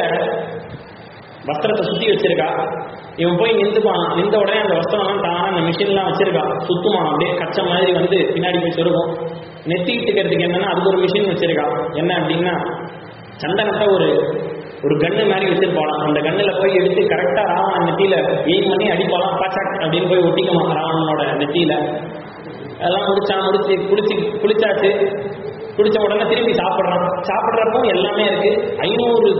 வஸ்திரத்தை சுத்தி வச்சிருக்கா இவன் போய் நின்றுப்பான் நின்ற உடனே அந்த வஸ்திரம்லாம் தானா அந்த மிஷின்லாம் வச்சிருக்கான் சுத்துமான் அப்படியே கச்ச மாதிரி வந்து பின்னாடி போய் சொருகும் நெத்திக்கிட்டுக்கிறதுக்கு என்னன்னா அதுக்கு ஒரு மிஷின் வச்சிருக்கா என்ன அப்படின்னா சந்தனத்தை ஒரு ஒரு கண்ணு மாதிரி வச்சிருப்பாளாம் அந்த கண்ணுல போய் எடுத்து கரெக்டா ராவணன் நெத்தியில எய்ம் பண்ணி அடிப்பாளாம் பச்சக் அப்படின்னு போய் ஒட்டிக்குமா ராவணனோட நெத்தியில அதெல்லாம் முடிச்சான் முடிச்சு குளிச்சு குளிச்சாச்சு குளிச்ச உடனே திரும்பி சாப்பிட்றான் சாப்பிட்றப்போ எல்லாமே இருக்கு ஐநூறு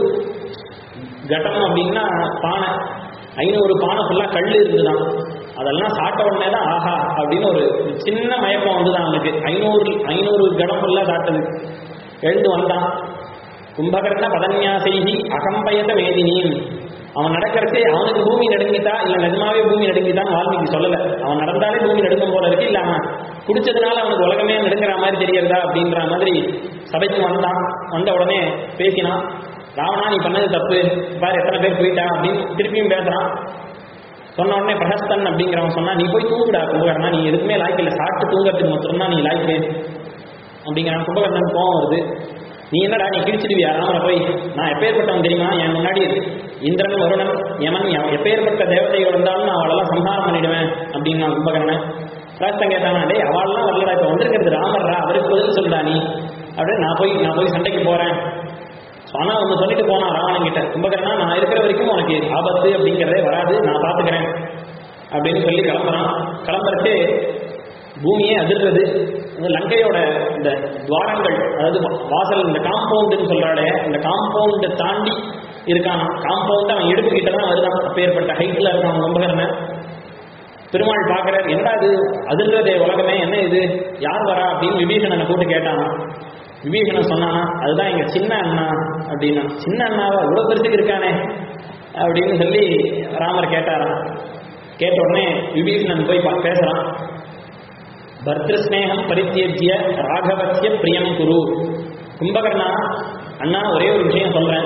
கட்டம் அப்படின்னா பானை ஐநூறு பானை ஃபுல்லாக கல் இருந்துதான் அதெல்லாம் சாப்பிட்ட உடனே தான் ஆஹா அப்படின்னு ஒரு ஒரு சின்ன மயக்கம் வந்துதான் அவனுக்கு ஐநூறு ஐநூறு கடம் ஃபுல்லாக சாப்பிட்டது எழுந்து வந்தான் கும்பகர்ண பதன்யாசைகி அகம்பயத வேதினியும் அவன் நடக்கிறச்சே அவனுக்கு பூமி நடுங்கிட்டா இல்ல நிஜமாவே பூமி நடுங்கிட்டான்னு வால்மீகி சொல்லல அவன் நடந்தாலே பூமி நடுங்கும் போல இருக்கு இல்ல அவன் குடிச்சதுனால அவனுக்கு உலகமே நடுங்கிற மாதிரி தெரியறதா அப்படின்ற மாதிரி சபைக்கு வந்தான் வந்த உடனே பேசினான் ராவணா நீ பண்ணது தப்பு பாரு எத்தனை பேர் போயிட்டா அப்படின்னு திருப்பியும் பேசுறான் சொன்ன உடனே பிரஹஸ்தன் அப்படிங்கிறவன் சொன்னா நீ போய் தூங்குடா கும்பகர்ணா நீ எதுக்குமே லாய்க்கு இல்லை சாப்பிட்டு தூங்குறதுக்கு மட்டும்தான் நீ லாய்க்கு அப்படிங்கிறான் கும்பகர்ணன் கோவம் வருது நீ என்னடா நீ கிழிச்சிடுவியா ராமனை போய் நான் எப்பேற்பட்டவன் தெரியுமா என் முன்னாடி இந்திரன் வருணன் யமன் எவ- எப்பேற்பட்ட தேவதைகள் வந்தாலும் நான் அவளெல்லாம் சம்ஹாரம் பண்ணிடுவேன் அப்படின்னு நான் கும்பகர்ணன் ராஜ்தான் கேட்டானா டேய் அவள்லாம் வரலடா இப்போ வந்திருக்கிறது ராமர்ரா அவருக்கு பதில் சொல்லுடா நீ அப்படின்னு நான் போய் நான் போய் சண்டைக்கு போறேன் ஆனா ஒன்று சொல்லிட்டு போனான் ராவணன் கிட்ட கும்பகர்ணா நான் இருக்கிற வரைக்கும் உனக்கு ஆபத்து அப்படிங்கிறதே வராது நான் பார்த்துக்கிறேன் அப்படின்னு சொல்லி கிளம்புறான் கிளம்புறச்சே பூமியே அதிர்றது இந்த லங்கையோட இந்த துவாரங்கள் அதாவது வா- வாசல் இந்த காம்பவுண்டுன்னு சொல்றாடே இந்த காம்பவுண்டை தாண்டி இருக்கான் காம்பவுண்ட் அவன் இடுப்புக்கிட்ட தான் வருதான் அப்பேற்பட்ட ஹைட்ல இருக்கான் கும்பகர்ணன் பெருமாள் பார்க்கறாரு என்னடா இது அதிர்றதே உலகமே என்ன இது யார் வரா அப்படின்னு விபீஷணனை கூட்டு கேட்டானா விபீஷணன் சொன்னானா அதுதான் எங்க சின்ன அண்ணா அப்படின்னா சின்ன அண்ணாவா இவ்வளவு பெருசுக்கு இருக்கானே அப்படின்னு சொல்லி ராமர் கேட்டாராம் கேட்ட உடனே விபீஷணன் போய் பா- பேசுறான் பர்திருஸ்நேகம் பரித்தியஜ்ய ராகவசிய பிரியம் குரு கும்பகர்ணா அண்ணா ஒரே ஒரு விஷயம் சொல்றேன்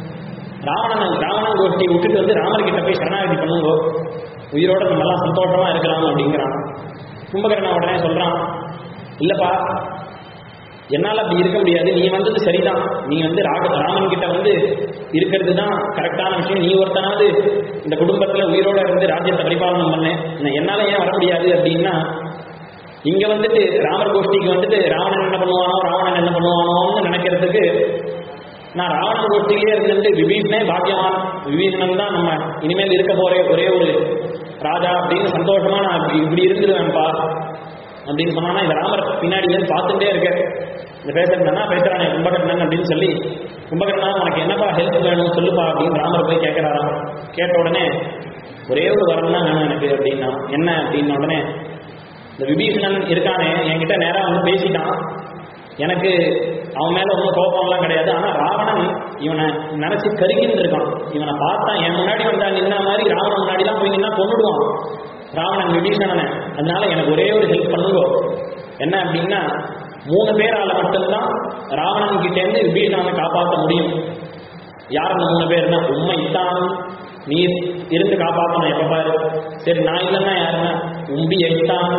ராவணன் ராவணன் கோஷ்டி விட்டுட்டு வந்து ராமர்கிட்ட போய் சரணாகதி பண்ணுங்க உயிரோட நம்ம எல்லாம் சந்தோஷமா இருக்கலாம் அப்படிங்கிறான் கும்பகர்ணா உடனே சொல்றான் இல்லப்பா என்னால் அப்படி இருக்க முடியாது நீ வந்தது சரிதான் நீ வந்து ராக ராமன் கிட்ட வந்து இருக்கிறது தான் கரெக்டான விஷயம் நீ ஒருத்தனாவது இந்த குடும்பத்தில் உயிரோட இருந்து ராஜ்யத்தை பரிபாலனம் பண்ணேன் நான் என்னால் ஏன் வர முடியாது அப்படின்னா இங்க வந்துட்டு ராமர் கோஷ்டிக்கு வந்துட்டு ராவணன் என்ன பண்ணுவானோ ராவணன் என்ன பண்ணுவானோன்னு நினைக்கிறதுக்கு நான் ராவணன் கோஷ்டிலே இருந்துட்டு விபீஷனே பாக்கியவான் விபீஷணன் தான் நம்ம இனிமேல் இருக்க போற ஒரே ஒரு ராஜா அப்படின்னு சந்தோஷமா நான் இப்படி- இப்படி இருந்துருவேன்ப்பா அப்படின்னு சொன்னானா இந்த ராமர் பின்னாடி இருந்து பார்த்துட்டே இருக்கேன் இந்த பேசுறதுனா பேசுறானே கும்பகர்ணன் அப்படின்னு சொல்லி கும்பகர்ணா உனக்கு என்னப்பா ஹெல்ப் வேணும் சொல்லுப்பா அப்படின்னு ராமர் போய் கேட்கிறாராம் கேட்ட உடனே ஒரே ஒரு வரம் தான் வேணும் எனக்கு அப்படின்னா என்ன அப்படின்ன உடனே இந்த விபீஷணன் இருக்கானே என்கிட்ட நேரா வந்து பேசிட்டான் எனக்கு அவன் மேல ஒன்றும் கோபம்லாம் கிடையாது ஆனா ராவணன் இவனை நினைச்சு கருகின்னு இருக்கான் இவனை பார்த்தா என் முன்னாடி வந்தா நின்ன மாதிரி ராவணன் முன்னாடிலாம் போய் நின்னா கொன்னுடுவான் ராவணன் விபீஷணனை அதனால எனக்கு ஒரே ஒரு ஹெல்ப் பண்ணுங்க என்ன அப்படின்னா மூணு பேரால மட்டும்தான் ராவணன் கிட்ட இருந்து விபீஷணனை காப்பாற்ற முடியும் யார் அந்த மூணு பேர்னா உண்மைத்தான் நீ இருந்து காப்பாற்றணும் எப்ப பாரு சரி நான் இல்லைன்னா யாருன்னா உம்பி எய்தான்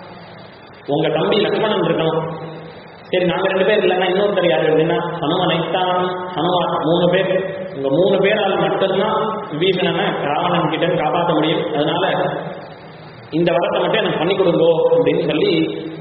உங்க தம்பி லக்ஷ்மணன் இருக்கணும் சரி நாங்க ரெண்டு பேர் இல்லைன்னா இன்னொருத்தர் யார் அப்படின்னா ஹனுமனைத்தான் ஹனுமான் மூணு பேர் உங்க மூணு பேரால் மட்டும்தான் விபீஷணனை ராவணன் கிட்ட இருந்து காப்பாற்ற முடியும் அதனால இந்த வரத்தை மட்டும் எனக்கு பண்ணி கொடுங்கோ அப்படின்னு சொல்லி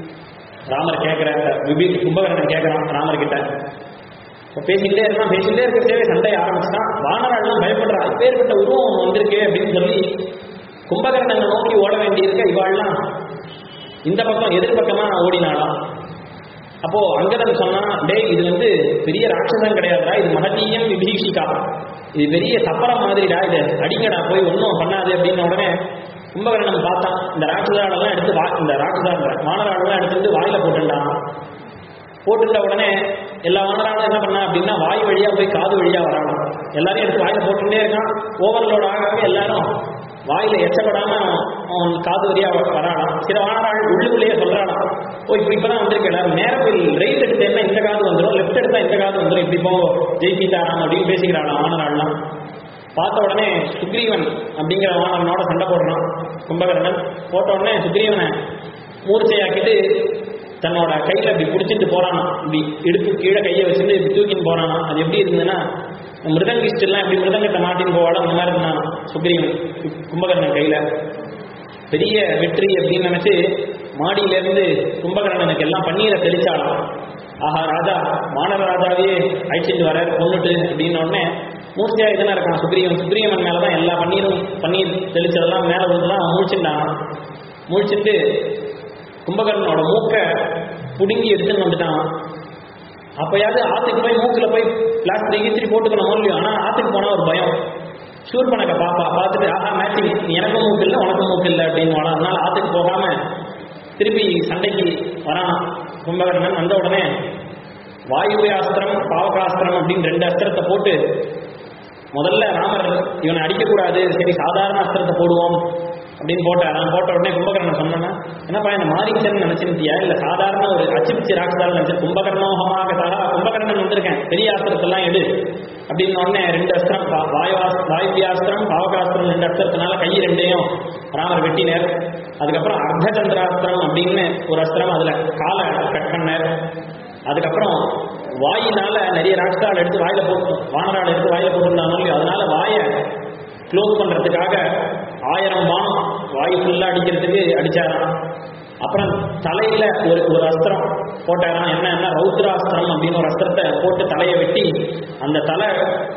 ராமர் கேட்கிற விபீ கும்பகர்ணன் கேட்கறான் ராமர் கிட்ட இப்ப பேசிக்கிட்டே இருக்கான் பேசிக்கிட்டே இருக்கிறதே சண்டை ஆரம்பிச்சுட்டான் வானராள்லாம் பயப்படுறா இப்பேற்பட்ட உருவம் ஒண்ணு வந்திருக்கே அப்படின்னு சொல்லி கும்பகர்ணனை நோக்கி ஓட வேண்டியிருக்க இவாள்லாம் இந்த பக்கம் எதிர்பக்கமா ஓடினாளாம் அப்போ அங்கதன் சொன்னா டேய் இது வந்து பெரிய ராட்சசம் கிடையாதுடா இது மகதீயம் விபீஷிகா இது பெரிய சப்பரம் மாதிரிடா இது அடிங்கடா போய் ஒன்றும் பண்ணாது அப்படின்னு உடனே கும்பகர்ணன் பார்த்தான் இந்த ராட்சசாலெல்லாம் எடுத்து வா இந்த ராட்சசான்ற வானராளெல்லாம் எடுத்து வந்து வாயில போட்டுட்டான் போட்டுட்ட உடனே எல்லா வானராலும் என்ன பண்ணா அப்படின்னா வாய் வழியா போய் காது வழியா வரானாம் எல்லாரையும் எடுத்து வாயில போட்டுட்டே இருக்கான் ஓவர்லோட் ஆக ஆக எல்லாரும் வாயில எச்சப்படாம அவன் காது வழியா வரானாம் சில வானராள் உள்ளுக்குள்ளேயே சொல்றானாம் ஓ இப்ப இப்பதான் வந்திருக்கு எல்லாரும் நேரம் போய் ரைட் எடுத்தேன்னா இந்த காது வந்துடும் லெஃப்ட் எடுத்தா இந்த காது வந்துடும் இப்படி போங்க ஜெய் சீதாராம் அப்படின்னு பேசிக்கிறாளாம் வானராள்லாம் பார்த்த உடனே சுக்ரீவன் அப்படிங்கிற வானரனோட சண்டை போடுறான் கும்பகர்ணன் போட்ட உடனே சுக்ரீவனை மூர்ச்சையாக்கிட்டு தன்னோட கையில இப்படி பிடிச்சிட்டு போறானா இப்படி இடுப்பு கீழே கையை வச்சுட்டு இப்படி தூக்கின்னு போறானா அது எப்படி இருந்ததுன்னா மிருதங்கிஸ்ட் எல்லாம் இப்படி மிருதங்கத்தை மாட்டின்னு போவாலும் அந்த மாதிரி இருந்தான் சுக்ரீவன் கு- கும்பகர்ணன் கையில பெரிய வெற்றி அப்படின்னு நினைச்சு மாடியில இருந்து கும்பகர்ணனுக்கு எல்லாம் பன்னீரை தெளிச்சாலாம் ஆஹா ராஜா வானர ராஜாவே அழைச்சிட்டு வர கொண்டுட்டு அப்படின்னு உடனே மூர்த்தியா இதெல்லாம் இருக்கான் சுக்ரீவன் சுக்ரீவன் மேலதான் எல்லா பன்னீரும் பன்னீர் தெளிச்சதெல்லாம் மேல வந்துதான் அவன் முழிச்சுட்டான் முழிச்சிட்டு கும்பகர்ணனோட மூக்க புடுங்கி எடுத்துன்னு வந்துட்டான் அப்பயாவது ஆத்துக்கு போய் மூக்குல போய் பிளாஸ்டிக் கீத்திரி போட்டுக்கணும் இல்லையோ ஆனா ஆத்துக்கு போனா ஒரு பயம் ஷூர் பண்ணக்க பாப்பா பார்த்துட்டு ஆஹா மேட்சிங் எனக்கும் மூக்கு இல்லை உனக்கும் மூக்கு இல்லை அப்படின்னு வாழ அதனால ஆத்துக்கு போகாம திருப்பி சண்டைக்கு வரான் கும்பகர்ணன் வந்த உடனே வாயுவே அஸ்திரம் பாவகாஸ்திரம் அப்படின்னு ரெண்டு அஸ்திரத்தை போட்டு முதல்ல ராமர் இவனை அடிக்கக்கூடாது சரி சாதாரண அஸ்திரத்தை போடுவோம் அப்படின்னு போட்டார் நான் போட்ட உடனே கும்பகர்ணன் சொன்னேன்னா என்னப்பா என்ன மாறிச்சன்னு நினைச்சிருந்தியா இல்ல சாதாரண ஒரு அச்சிபிச்சு ராட்சதால் நினைச்சேன் கும்பகர்ணோகமாக தரா கும்பகர்ணன் வந்திருக்கேன் பெரிய அஸ்திரத்தெல்லாம் எடு அப்படின்னு உடனே ரெண்டு அஸ்திரம் வா- வாயுவாஸ் வாயுவியாஸ்திரம் பாவகாஸ்திரம் ரெண்டு அஸ்திரத்தினால கை ரெண்டையும் ராமர் வெட்டினார் அதுக்கப்புறம் அர்த்த சந்திராஸ்திரம் அப்படின்னு ஒரு அஸ்திரம் அதுல காலை கட் பண்ணார் அதுக்கப்புறம் வாயினால நிறைய ராட்சால் எடுத்து வாயில போட்டு வானரால் எடுத்து வாயில போட்டிருந்தாங்க இல்லையோ அதனால வாயை க்ளோஸ் பண்றதுக்காக ஆயிரம் பானம் வாய் ஃபுல்லா அடிக்கிறதுக்கு அடிச்சாராம் அப்புறம் தலையில ஒரு ஒரு அஸ்திரம் போட்டாராம் என்ன என்ன ரௌத்ராஸ்திரம் அப்படின்னு ஒரு அஸ்திரத்தை போட்டு தலையை வெட்டி அந்த தலை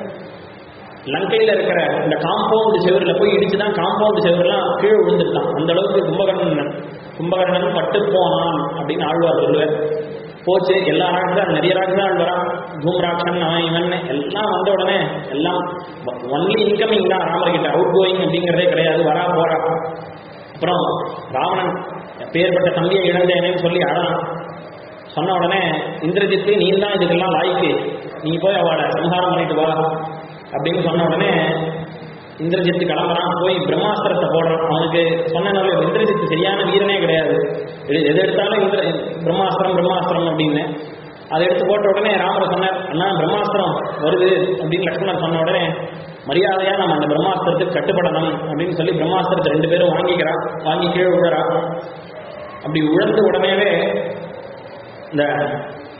லங்கையில இருக்கிற இந்த காம்பவுண்ட் செவரில் போய் இடிச்சுதான் காம்பவுண்ட் செவரெல்லாம் கீழே விழுந்துட்டான் அந்த அளவுக்கு கும்பகர்ணன் கும்பகர்ணன் பட்டு போனான் அப்படின்னு ஆழ்வார் சொல்லுவார் போச்சு எல்லா ராட்சதான் நிறைய ராட்சதான் வரான் தூம் ராட்சன் அவன் இவன் எல்லாம் வந்த உடனே எல்லாம் ஒன்லி இன்கமிங் தான் ராமர்கிட்ட அவுட் கோயிங் அப்படிங்கிறதே கிடையாது வரா போறா அப்புறம் ராவணன் பேர்பட்ட தம்பியை இழந்தேனேன்னு சொல்லி அழறான் சொன்ன உடனே இந்திரஜித்து நீ தான் இதுக்கெல்லாம் லாய்க்கு நீ போய் அவளை சம்ஹாரம் பண்ணிட்டு வா அப்படின்னு சொன்ன உடனே இந்திரஜித்து கிளம்புறான் போய் பிரம்மாஸ்திரத்தை போடுறான் அவனுக்கு சொன்னனால இந்திரஜித்து சரியான வீரனே கிடையாது எது எது எடுத்தாலும் இந்திர பிரம்மாஸ்திரம் பிரம்மாஸ்திரம் அப்படின்னு அதை எடுத்து போட்ட உடனே ராமர் சொன்னார் அண்ணா பிரம்மாஸ்திரம் வருது அப்படின்னு லக்ஷ்மணர் சொன்ன உடனே மரியாதையா நம்ம அந்த பிரம்மாஸ்திரத்துக்கு கட்டுப்படணும் அப்படின்னு சொல்லி பிரம்மாஸ்திரத்தை ரெண்டு பேரும் வாங்கிக்கிறான் வாங்கி கீழே விழுறா அப்படி உழந்த உடனேவே இந்த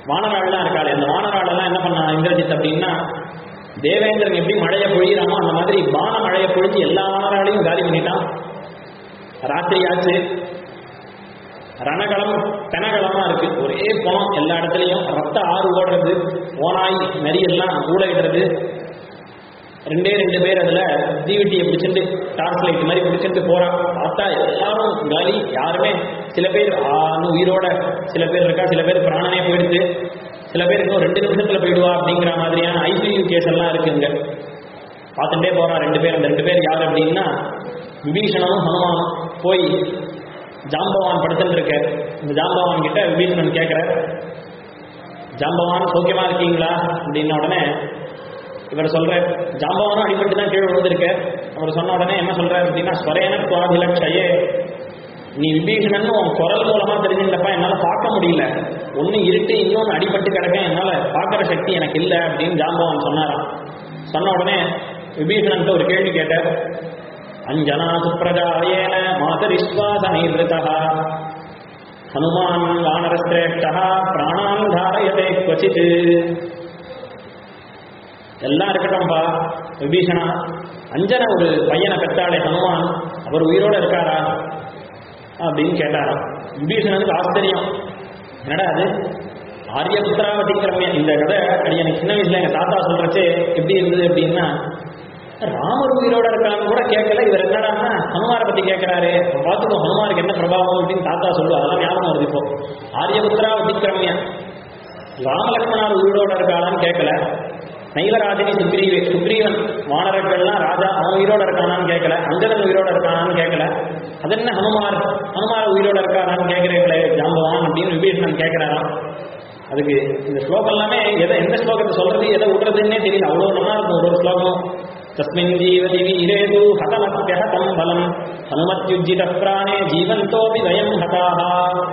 வானராள்லாம் இருக்காளே அந்த வானராளெல்லாம் என்ன பண்ணா இந்திரஜித் அப்படின்னா தேவேந்திரன் எப்படி மழையை பொழியிறாமோ அந்த மாதிரி பான மழையை பொழிஞ்சு எல்லா வானராளையும் காலி பண்ணிட்டான் ராத்திரி ஆச்சு ரணகளம் பெனகளமா இருக்கு ஒரே பணம் எல்லா இடத்துலையும் ரத்த ஆறு ஓடுறது ஓனாய் நரி எல்லாம் ஊழையிடுறது ரெண்டே ரெண்டு பேர் அதுல தீவெட்டியை பிடிச்சிட்டு டார்ச் லைட் மாதிரி பிடிச்சிட்டு போறா பார்த்தா எல்லாரும் காலி யாருமே சில பேர் ஆணு உயிரோட சில பேர் இருக்கா சில பேர் பிராணனே போயிடுது சில பேர் இன்னும் ரெண்டு நிமிஷத்துல போயிடுவா அப்படிங்கிற மாதிரியான ஐசியூ கேஸ் எல்லாம் இருக்குங்க பார்த்துட்டே போறா ரெண்டு பேர் அந்த ரெண்டு பேர் யார் அப்படின்னா விபீஷணனும் ஹனுமானும் போய் ஜாம்பவான் படுத்துட்டு இருக்க இந்த ஜாம்பவான் கிட்ட விபீஷணன் கேட்கிற ஜாம்பவான் சௌக்கியமா இருக்கீங்களா அப்படின்ன உடனே இவர் சொல்ற ஜாம்பவானும் அடிபட்டு தான் கீழே விழுந்திருக்க அவர் சொன்ன உடனே என்ன சொல்றாரு அப்படின்னா ஸ்வரேன துவாபிலட்சயே நீ விபீஷணன் உன் குரல் மூலமா தெரிஞ்சுட்டப்பா என்னால பார்க்க முடியல ஒண்ணு இருட்டு இன்னொன்னு அடிபட்டு கிடக்க என்னால பார்க்கற சக்தி எனக்கு இல்லை அப்படின்னு ஜாம்பவான் சொன்னாராம் சொன்ன உடனே விபீஷணன் ஒரு கேள்வி கேட்டார் அஞ்சனா சுப்ரஜாயேன மாதரிஸ்வாச நிர்வதா ஹனுமான் வானரஸ்ரேஷ்டா பிராணான் தாரயதே क्वचित् எல்லாம் இருக்கட்டும்பா விபீஷணா அஞ்சன ஒரு பையனை பெற்றாளே ஹனுமான் அவர் உயிரோட இருக்காரா அப்படின்னு கேட்டாராம் விபீஷணனுக்கு ஆச்சரியம் என்னடா அது ஆரியபுத்திராவதிக்கிரமிய இந்த கதை அடி எனக்கு சின்ன வயசுல எங்க தாத்தா சொல்றச்சே எப்படி இருந்தது அப்படின்னா ராமர் உயிரோட இருக்கான்னு கூட கேட்கல இவர் என்னடான்னா ஹனுமாரை பத்தி கேட்கிறாரு பார்த்துக்கோ ஹனுமாருக்கு என்ன பிரபாவம் அப்படின்னு தாத்தா சொல்லுவா அதெல்லாம் ஞாபகம் வருது இப்போ ஆரியபுத்திரா விக்ரமிய ராமலக்ஷ்மணார் உயிரோட இருக்காளான்னு கேட்கல நைலராஜனி சுக்ரீவே சுக்ரீவன் வானரர்கள்லாம் ராஜா அவன் உயிரோட இருக்கானான்னு கேட்கல அங்கதன் உயிரோட இருக்கானான்னு கேட்கல அது என்ன ஹனுமார் ஹனுமார் உயிரோட இருக்கானான்னு கேட்கிறீங்களே ஜாம்பவான் அப்படின்னு விபீஷணன் கேட்கிறாராம் அதுக்கு இந்த ஸ்லோகம் எல்லாமே எதை எந்த ஸ்லோகத்தை சொல்றது எதை விடுறதுன்னே தெரியல அவ்வளோ நல்லா இருக்கும் ஒரு ஒரு ஸ்லோகம் தஸ்மின் ஜீவதி வீரேது ஹதமத்யஹதம் பலம் ஹனுமத்யுஜித பிராணே ஜீவந்தோபி வயம் ஹதாஹா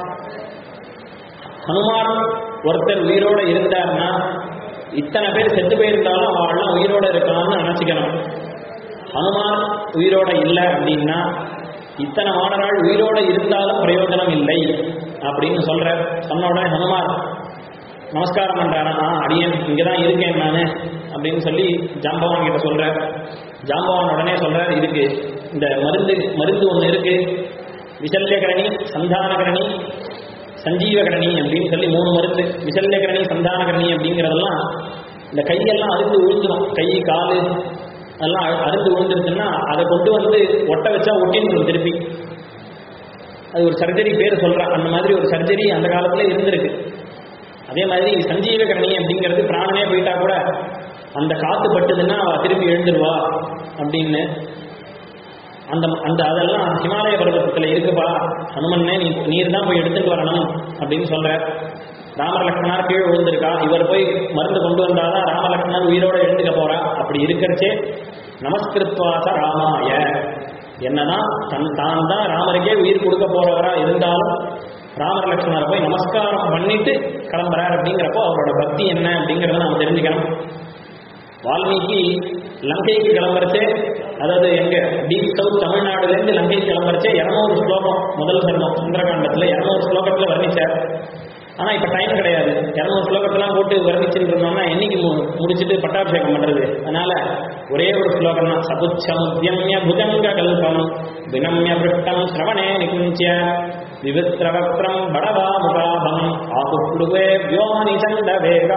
ஹனுமான் ஒருத்தர் உயிரோட இருந்தார்னா இத்தனை பேர் செத்து போயிருந்தாலும் அவள்லாம் உயிரோட இருக்கான்னு நினைச்சுக்கணும் ஹனுமான் உயிரோட இல்லை அப்படின்னா இத்தனை மாணவர்கள் உயிரோட இருந்தாலும் பிரயோஜனம் இல்லை அப்படின்னு சொல்ற சொன்ன உடனே ஹனுமான் நமஸ்காரம் பண்றாரா ஆ அடியன் இங்கே தான் இருக்கேன் நான் அப்படின்னு சொல்லி ஜாம்பவான் கிட்ட சொல்ற ஜாம்பவான் உடனே சொல்ற இதுக்கு இந்த மருந்து மருந்து ஒன்று இருக்கு விசல்யகரணி சந்தானகரணி சஞ்சீவகரணி அப்படின்னு சொல்லி மூணு மருந்து விசல்யகரணி சந்தானகரணி அப்படிங்கிறதெல்லாம் இந்த கையெல்லாம் அறுந்து விழுந்துடும் கை காலு அதெல்லாம் அறு- அறுந்து விழுந்துருச்சுன்னா அதை கொண்டு வந்து ஒட்ட வச்சா ஒட்டின்னு திருப்பி அது ஒரு சர்ஜரி பேர் சொல்றான் அந்த மாதிரி ஒரு சர்ஜரி அந்த காலத்துல இருந்திருக்கு அதே மாதிரி சஞ்சீவகரணி அப்படிங்கிறது பிராணனே போயிட்டா கூட அந்த காத்து பட்டுதுன்னா அவ திருப்பி எழுந்துருவா அப்படின்னு அந்த அந்த அதெல்லாம் ஹிமாலய பர்வதத்துல இருக்குப்பா ஹனுமன்னே நீ நீர் தான் போய் எடுத்துட்டு வரணும் அப்படின்னு சொல்ற ராமர் லக்ஷ்மணார் கீழே விழுந்திருக்கா இவர் போய் மருந்து கொண்டு வந்தாதான் ராம லக்ஷ்மணர் உயிரோட எழுந்துக்க போறா அப்படி இருக்கிறச்சே நமஸ்கிருத்வாச ராமாய என்னதான் தன் தான் தான் ராமருக்கே உயிர் கொடுக்க போறவரா இருந்தாலும் ராமர் லக்ஷ்மணரை போய் நமஸ்காரம் பண்ணிட்டு கிளம்புறார் அப்படிங்கிறப்போ அவரோட பக்தி என்ன அப்படிங்கிறத நாம தெரிஞ்சுக்கணும் வால்மீகி லங்கைக்கு கிளம்புறச்சே அதாவது எங்க டீப் சவுத் தமிழ்நாடுல இருந்து லங்கைக்கு கிளம்புறச்சே இருநூறு ஸ்லோகம் முதல் சர்மம் சுந்தரகாண்டத்துல இருநூறு ஸ்லோகத்துல வர்ணிச்சார் ஆனா இப்ப டைம் கிடையாது இருநூறு ஸ்லோகத்தெல்லாம் போட்டு வர்ணிச்சுட்டு இருந்தோம்னா என்னைக்கு மு- முடிச்சிட்டு பட்டாபிஷேகம் பண்றது அதனால ஒரே ஒரு ஸ்லோகம் தான் சபுச்சமுத்யம்ய புஜங்க கல்பம் வினம்ய பிருஷ்டம் சிரவணே நிகுஞ்சிய விவித்ரவக்ரம் படவா முகாபம் ஆகுப்ளுவே வியோமனி சண்ட வேகா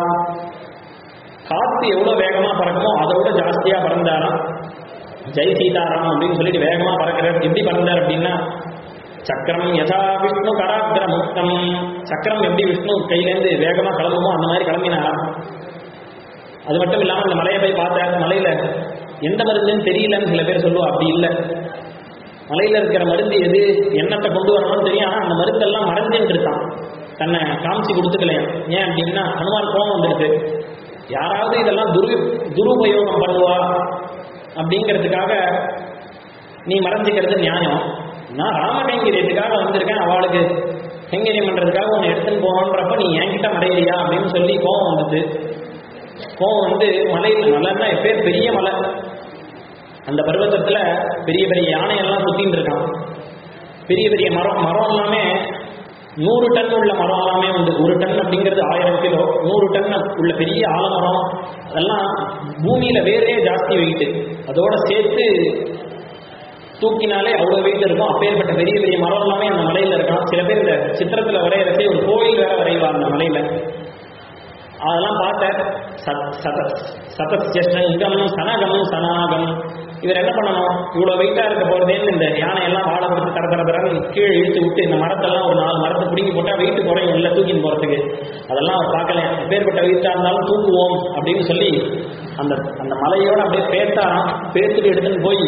காத்து எவ்வளவு வேகமா பறக்குமோ அதை விட ஜாஸ்தியா பறந்தாராம் ஜெய் சீதாராம் அப்படின்னு சொல்லிட்டு வேகமா பறக்கிறார் எப்படி பறந்தார் அப்படின்னா சக்கரம் யதா விஷ்ணு கராகிர முக்தம் சக்கரம் எப்படி விஷ்ணு கையிலேருந்து வேகமா கிளம்புமோ அந்த மாதிரி கிளம்பினாராம் அது மட்டும் இல்லாம அந்த மலையை போய் பார்த்தார் மலையில எந்த மருந்துன்னு தெரியலன்னு சில பேர் சொல்லுவா அப்படி இல்லை மலையில இருக்கிற மருந்து எது எண்ணத்தை கொண்டு வரணும்னு தெரியும் ஆனா அந்த மருந்தெல்லாம் மறந்துட்டு இருக்கான் தன்னை காமிச்சு கொடுத்துக்கலையாம் ஏன் அப்படின்னா ஹனுமான் கோபம் வந்துருக்கு யாராவது இதெல்லாம் துரு துருபயோகம் பண்ணுவா அப்படிங்கிறதுக்காக நீ மறைஞ்சிக்கிறது நியாயம் நான் ராமகைங்கரியத்துக்காக வந்திருக்கேன் அவளுக்கு கைங்கரியம் பண்றதுக்காக உன்னை எடுத்துன்னு போகணுன்றப்ப நீ என்கிட்ட மறையிறியா அப்படின்னு சொல்லி கோபம் வந்தது கோபம் வந்து மலையில் மலைன்னா எப்பேர் பெரிய மலை அந்த பர்வதத்துல பெரிய பெரிய யானையெல்லாம் சுத்தின்னு இருக்கான் பெரிய பெரிய மரம் மரம் எல்லாமே நூறு டன் உள்ள மரம் எல்லாமே உண்டு ஒரு டன் அப்படிங்கிறது ஆயிரம் கிலோ நூறு டன் உள்ள பெரிய ஆலமரம் அதெல்லாம் பூமியில வேறே ஜாஸ்தி வெயிட் அதோட சேர்த்து தூக்கினாலே அவ்வளவு வெயிட் இருக்கும் அப்பேற்பட்ட பெரிய பெரிய மரம் எல்லாமே அந்த மலையில இருக்கான் சில பேர் இந்த சித்திரத்துல வரையறதே ஒரு கோயில் வேற வரைவா அந்த மலையில அதெல்லாம் பார்த்தேன் சத் சத சதஸ்யங்கம் சனகம் சனாகம் இவர் என்ன பண்ணணும் இவ்வளவு வெயிட்டா இருக்க போறதேன்னு இந்த யானை எல்லாம் வாழை கொடுத்து தர தர தரன்னு கீழே இழுத்து விட்டு இந்த மரத்தெல்லாம் ஒரு நாலு மரத்தை பிடுங்கி போட்டா வெயிட் குறையும் இல்லை தூக்கின்னு போறதுக்கு அதெல்லாம் அவர் பார்க்கல எப்பேற்பட்ட வெயிட்டா இருந்தாலும் தூக்குவோம் அப்படின்னு சொல்லி அந்த அந்த மலையோட அப்படியே பேத்தாராம் பேத்துட்டு எடுத்துன்னு போய்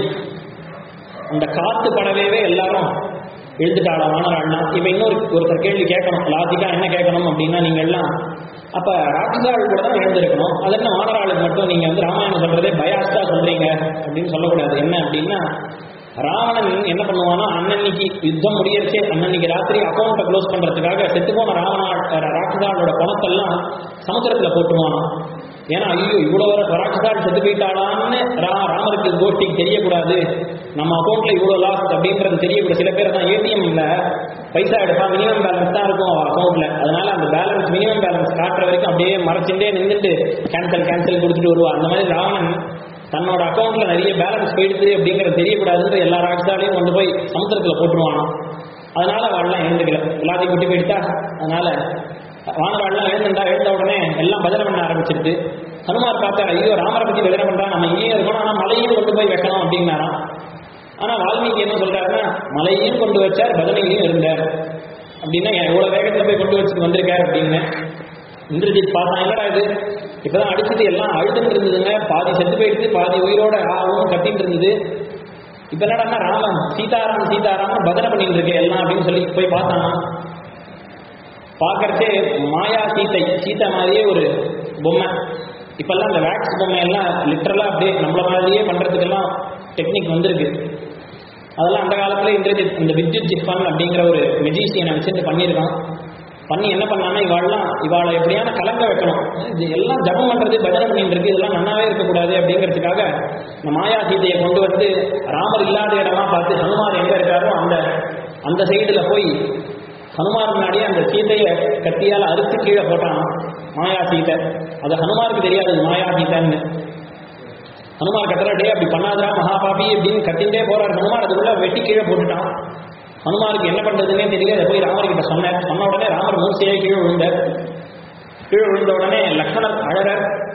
அந்த காத்து படவே எல்லாரும் எழுந்துட்டாளா வானராள்னா இப்ப இன்னொரு ஒருத்தர் கேள்வி கேட்கணும் லாஜிக்கா என்ன கேட்கணும் அப்படின்னா நீங்க எல்லாம் அப்ப ராட்சசாள் கூட தான் எழுந்திருக்கணும் அது என்ன வானராளுக்கு மட்டும் நீங்க வந்து ராமாயணம் சொல்றதே பயாஸ்டா சொல்றீங்க அப்படின்னு சொல்லக்கூடாது என்ன அப்படின்னா ராவணன் என்ன பண்ணுவானா அன்னன்னைக்கு யுத்தம் முடியறச்சே அன்னன்னைக்கு ராத்திரி அக்கௌண்ட்டை க்ளோஸ் பண்றதுக்காக செத்து போன ராவணா ராட்சசாளோட பணத்தெல்லாம் சமுத்திரத்துல போட்டுருவானா ஏன்னா ஐயோ இவ்வளவு ராட்சசாள் செத்து போயிட்டாளான்னு ரா ராமருக்கு கோஷ்டிக்கு தெரியக்கூடாது நம்ம அக்கௌண்ட்ல இவ்வளவு லாஸ் அப்படின்றது தெரியக்கூடாது சில பேர் தான் ஏடிஎம் இல்ல பைசா எடுப்பா மினிமம் பேலன்ஸ் தான் இருக்கும் அவன் அக்கௌண்ட்ல அதனால அந்த பேலன்ஸ் மினிமம் பேலன்ஸ் காட்டுற வரைக்கும் அப்படியே மறைச்சுட்டே நின்றுட்டு கேன்சல் கேன்சல் கொடுத்துட்டு வருவா அந்த மாதிரி ராவணன் தன்னோட அக்கௌண்ட்ல நிறைய பேலன்ஸ் போயிடுது அப்படிங்கிறது தெரியக்கூடாதுன்ற எல்லா ராட்சாலையும் கொண்டு போய் சமுத்திரத்துல போட்டுருவானாம் அதனால அவள்லாம் எழுந்துக்கல எல்லாத்தையும் குட்டி போயிட்டா அதனால வானவாள்லாம் எழுந்துட்டா எழுந்த உடனே எல்லாம் பஜனை பண்ண ஆரம்பிச்சிருது ஹனுமார் பார்த்தார் ஐயோ ராமரை பத்தி பஜனை பண்றா நம்ம இங்கேயும் இருக்கணும் ஆனா மலையும் கொண்டு போய் வைக்கணும் அப்படின்னாராம் ஆனா வால்மீகி என்ன சொல்றாருன்னா மலையும் கொண்டு வச்சார் பஜனையிலையும் இருந்தார் அப்படின்னா எவ்வளவு வேகத்துல போய் கொண்டு வச்சுட்டு வந்திருக்காரு அப்படின்னு இந்திரஜித் பார்த்தா என்னடா இது இப்பதான் அடிச்சுட்டு எல்லாம் அழுதுன்னு இருந்ததுங்க பாதி செத்து போயிடுது பாதி உயிரோட ஆகும் கத்திட்டு இருந்தது இப்ப என்னடா ராமன் சீதாராம் சீதாராமன் பஜனை பண்ணிட்டு இருக்கேன் எல்லாம் அப்படின்னு சொல்லி போய் பார்த்தானா பார்க்கறச்சே மாயா சீத்தை சீத்தை மாதிரியே ஒரு பொம்மை இப்பெல்லாம் இந்த வேக்ஸ் பொம்மை எல்லாம் லிட்டரலா அப்படியே நம்மள மாதிரியே பண்றதுக்கெல்லாம் டெக்னிக் வந்திருக்கு அதெல்லாம் அந்த காலத்துல இந்திரஜித் இந்த வித்யுத் ஜிப்பான் அப்படிங்கிற ஒரு மெஜிஷியனை வச்சுட்டு பண்ணியிருக்கான் பண்ணி என்ன பண்ணான்னா இவாள்லாம் இவாளை எப்படியான கலங்க வைக்கணும் இது எல்லாம் ஜபம் பண்றது பஜனை பண்ணிட்டு இருக்கு இதெல்லாம் நன்னாவே இருக்கக்கூடாது அப்படிங்கிறதுக்காக இந்த மாயா சீதையை கொண்டு வந்து ராமர் இல்லாத இடமா பார்த்து ஹனுமார் எங்க இருக்காரோ அந்த அந்த சைடுல போய் ஹனுமார் முன்னாடியே அந்த சீதையை கத்தியால் அறுத்து கீழே போட்டான் மாயா சீதை அது ஹனுமாருக்கு தெரியாது இது மாயா சீதைன்னு ஹனுமார் கத்துற டே அப்படி பண்ணாதரா மகாபாபி அப்படின்னு கத்திண்டே போறார் ஹனுமார் அதுக்குள்ள வெட்டி கீழே போட்டுட்டான் ஹனுமாருக்கு என்ன பண்றதுன்னே தெரியல அதை போய் ராமர் கிட்ட சொன்னார் சொன்ன உடனே ராமர் மூசையே கீழே விழுந்தார் கீழே விழுந்த உடனே லக்ஷ்மணர் அழற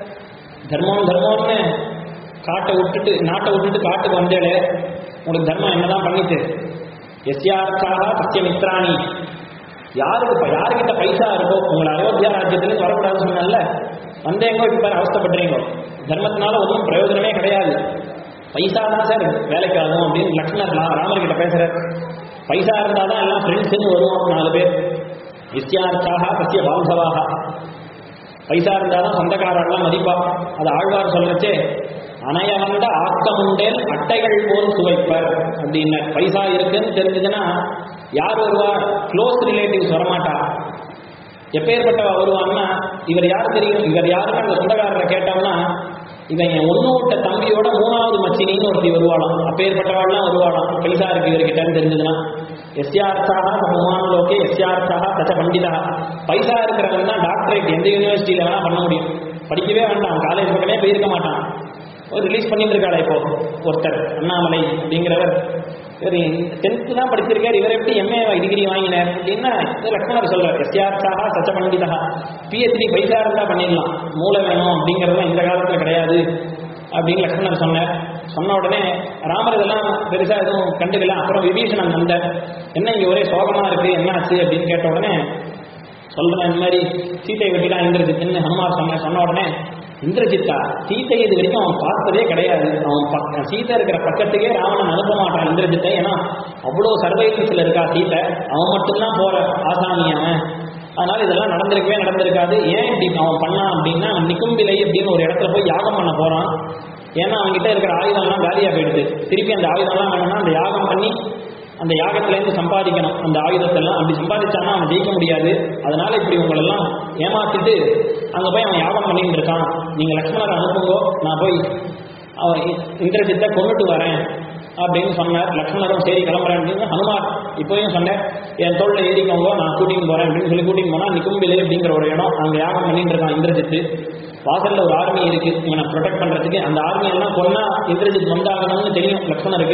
தர்மம் தர்மம்னு காட்டை விட்டுட்டு நாட்டை விட்டுட்டு காட்டுக்கு வந்தேளே உங்களுக்கு தர்மம் என்னதான் பண்ணிட்டு எஸ்யார்த்தாக சத்திய மித்ராணி யாருக்கு இப்ப யாருக்கிட்ட பைசா இருக்கோ உங்களை அயோத்தியா ராஜ்யத்துலேருந்து வரக்கூடாதுன்னு சொன்னல வந்தேங்கோ இப்ப பாரு அவஸ்தப்படுறீங்க தர்மத்தினால ஒன்றும் பிரயோஜனமே கிடையாது பைசா தான் சார் வேலைக்கு ஆகும் அப்படின்னு லக்ஷ்மணர் ரா- ராமர்கிட்ட பேசுறார் பைசா இருந்தால் தான் எல்லாம் ஃப்ரெண்ட்ஸ்னு வருவோம் நாலு பேர் வித்யார்த்தாக சத்திய பாந்தவாக பைசா இருந்தால் தான் சொந்தக்காரர்லாம் மதிப்பா அது ஆழ்வார் சொல்லச்சே அணைய வந்த ஆக்கமுண்டேல் அட்டைகள் போல் சுவைப்பர் அப்படின்னு பைசா இருக்குன்னு தெரிஞ்சதுன்னா யார் வருவா க்ளோஸ் ரிலேட்டிவ்ஸ் வரமாட்டா எப்பேற்பட்டவா வருவான்னா இவர் யார் தெரியும் இவர் யாருன்னு அந்த சொந்தக்காரரை கேட்டோம்னா இவன் என் ஒண்ணு விட்ட தம்பியோட மூணாவது மச்சினின்னு ஒருத்தி வருவாளாம் அப்பேற்பட்டவாள்லாம் வருவாளாம் பைசா இருக்கு இவர்கிட்டன்னு தெரிஞ்சதுன்னா எஸ்யார்த்தாக சமமான லோகே எஸ்யார்த்தாக தச்ச பண்டிதா பைசா இருக்கிறவன் தான் டாக்டரேட் எந்த யூனிவர்சிட்டியில வேணா பண்ண முடியும் படிக்கவே வேண்டாம் காலேஜ் பக்கமே போயிருக்க மாட்டான் ஒரு ரிலீஸ் பண்ணிட்டு இருக்காளா இப்போ ஒருத்தர் அண்ணாமலை அப்படிங்கிறவர் இவர் டென்த்து தான் படிச்சிருக்காரு இவர் எப்படி எம்ஏ டிகிரி வாங்கினார் அப்படின்னா இது லக்ஷ்மணர் சொல்றார் எஸ்யார்த்தாக சச்ச பண்டிதா பிஹெச்டி பைசா இருந்தா பண்ணிடலாம் மூளை வேணும் அப்படிங்கிறதுலாம் இந்த காலத்துல கிடையாது அப்படின்னு லக்ஷ்மணர் சொன்னார் சொன்ன உடனே ராமர் இதெல்லாம் பெருசா எதுவும் கண்டுக்கல அப்புறம் விபீஷணன் வந்தார் என்ன இங்க ஒரே சோகமா இருக்கு என்ன ஆச்சு அப்படின்னு கேட்ட உடனே சொல்றேன் இந்த மாதிரி சீதையை வெட்டிலாம் இந்திரஜித்துன்னு ஹனுமார் சொன்ன சொன்ன உடனே இந்திரஜித்தா சீத்தை இது வரைக்கும் அவன் பார்த்ததே கிடையாது அவன் பக்க சீதை இருக்கிற பக்கத்துக்கே ராவணன் அனுப்ப மாட்டான் இந்திரஜித்தை ஏன்னா அவ்வளோ சர்வைலன்ஸ்ல இருக்கா சீதை அவன் மட்டும்தான் போற ஆசாமி அவன் அதனால இதெல்லாம் நடந்திருக்கவே நடந்திருக்காது ஏன் இப்படி அவன் பண்ணான் அப்படின்னா அவன் நிக்கும்பிலை அப்படின்னு ஒரு இடத்துல போய் யாகம் பண்ண போறான் ஏன்னா அவன்கிட்ட இருக்கிற ஆயுதம்லாம் காலியா போயிடுது திருப்பி அந்த ஆயுதம்லாம் வேணும்னா அந்த யாகம் பண்ணி அந்த யாகத்திலேருந்து சம்பாதிக்கணும் அந்த ஆயுதத்தெல்லாம் அப்படி சம்பாதிச்சானா அவன் ஜெயிக்க முடியாது அதனால இப்படி உங்களெல்லாம் ஏமாத்திட்டு அங்க போய் அவன் யாகம் பண்ணிட்டு இருக்கான் நீங்க லக்ஷ்மணரை அனுப்புங்கோ நான் போய் அவன் இ- இந்திரஜித்தை கொண்டுட்டு வரேன் அப்படின்னு சொன்னார் லக்ஷ்மணரும் சரி கிளம்புறேன் அப்படின்னு ஹனுமார் இப்போயும் சொன்னேன் என் தோல்ல ஏறிக்கோங்க நான் கூட்டின்னு போறேன் அப்படின்னு சொல்லி கூட்டின்னு போனா நிக்கும்பிலே அப்படிங்கிற ஒரு இடம் அங்க யாகம் பண்ணிட்டு இருக்கான் இந்திரஜித்து வாசல்ல ஒரு ஆர்மி இருக்கு இவனை ப்ரொடெக்ட் பண்றதுக்கு அந்த ஆர்மி எல்லாம் கொன்னா இந்திரஜித் வந்தாகணும்னு தெரியும் லக்ஷ்மணருக்கு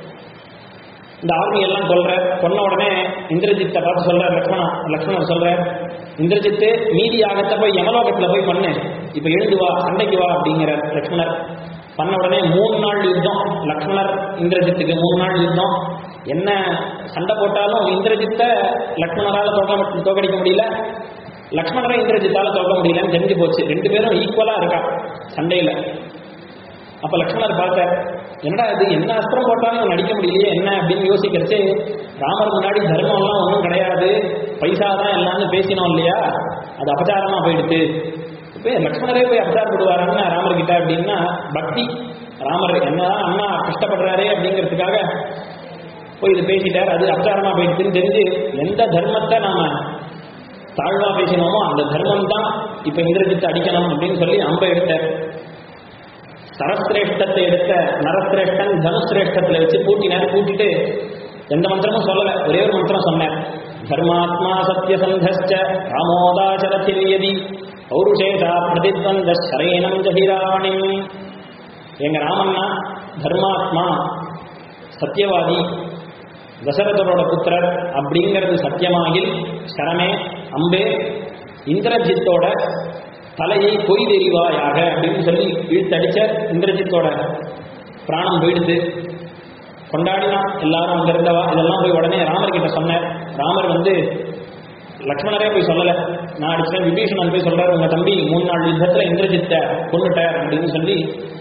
இந்த ஆர்மி எல்லாம் கொல்ற கொன்ன உடனே இந்திரஜித்தை பார்த்து சொல்ற லக்ஷ்மணா லக்ஷ்மணர் சொல்ற இந்திரஜித்து மீதி யாகத்தை போய் யமலோகத்துல போய் பண்ணு இப்ப எழுந்து வா சண்டைக்கு வா அப்படிங்கிற லக்ஷ்மணர் பண்ண உடனே மூணு நாள் யுத்தம் லக்ஷ்மணர் இந்திரஜித்துக்கு மூணு நாள் யுத்தம் என்ன சண்டை போட்டாலும் இந்திரஜித்தை லக்ஷ்மணரால தோக்க தோக்கடிக்க முடியல லக்ஷ்மணரை இந்திரஜித்தால தோக்க முடியலன்னு தெரிஞ்சு போச்சு ரெண்டு பேரும் ஈக்குவலா இருக்கா சண்டையில அப்ப லக்ஷ்மணர் பார்த்தார் என்னடா இது என்ன அஸ்திரம் போட்டாலும் இவன் நடிக்க முடியலையே என்ன அப்படின்னு யோசிக்கிறச்சு ராமர் முன்னாடி தர்மம் எல்லாம் ஒன்றும் கிடையாது பைசா தான் எல்லாம்னு பேசினோம் இல்லையா அது அபச்சாரமா போயிடுது இப்போ லக்ஷ்மணரே போய் அபச்சாரப்படுவாருன்னு ராமர் கிட்ட அப்படின்னா பக்தி ராமர் என்னதான் அண்ணா கஷ்டப்படுறாரே அப்படிங்கிறதுக்காக போய் இது பேசிட்டார் அது அபச்சாரமா போயிடுச்சுன்னு தெரிஞ்சு எந்த தர்மத்தை நாம தாழ்வா பேசினோமோ அந்த தர்மம் தான் இப்ப இந்திரஜித்தை அடிக்கணும் அப்படின்னு சொல்லி அம்பை எடுத்தார் சரஸ்ரேஷ்டத்தை எடுத்த நரசிரேஷ்டன் தனுசிரேஷ்டத்துல வச்சு பூட்டினார் பூட்டிட்டு எந்த மந்திரமும் சொல்லல ஒரே ஒரு மந்திரம் சொன்னார் தர்மாத்மா சத்யசந்தஸ்ச ராமோதாச்சரத்திரியதி பௌருஷேஷா பிரதித்வந்த சரேனம் ஜஹிராவணிம் எங்க ராமன்னா தர்மாத்மா சத்தியவாதி தசரதரோட புத்திரர் அப்படிங்கிறது சத்தியமாகில் சரமே அம்பே இந்திரஜித்தோட தலையை பொய் தெரிவாயாக அப்படின்னு சொல்லி இழுத்தடிச்ச இந்திரஜித்தோட பிராணம் போயிடுது கொண்டாடினான் எல்லாரும் அங்க இருந்தவா இதெல்லாம் போய் உடனே ராமர் கிட்ட சொன்னார் ராமர் வந்து லக்ஷ்மணரே போய் சொல்லல நான் அடிச்சேன் விபீஷணன் போய் சொல்றாரு உங்க தம்பி மூணு நாள் யுத்தத்துல இந்திரஜித்த கொண்டுட்டார் அப்படின்னு சொல்லி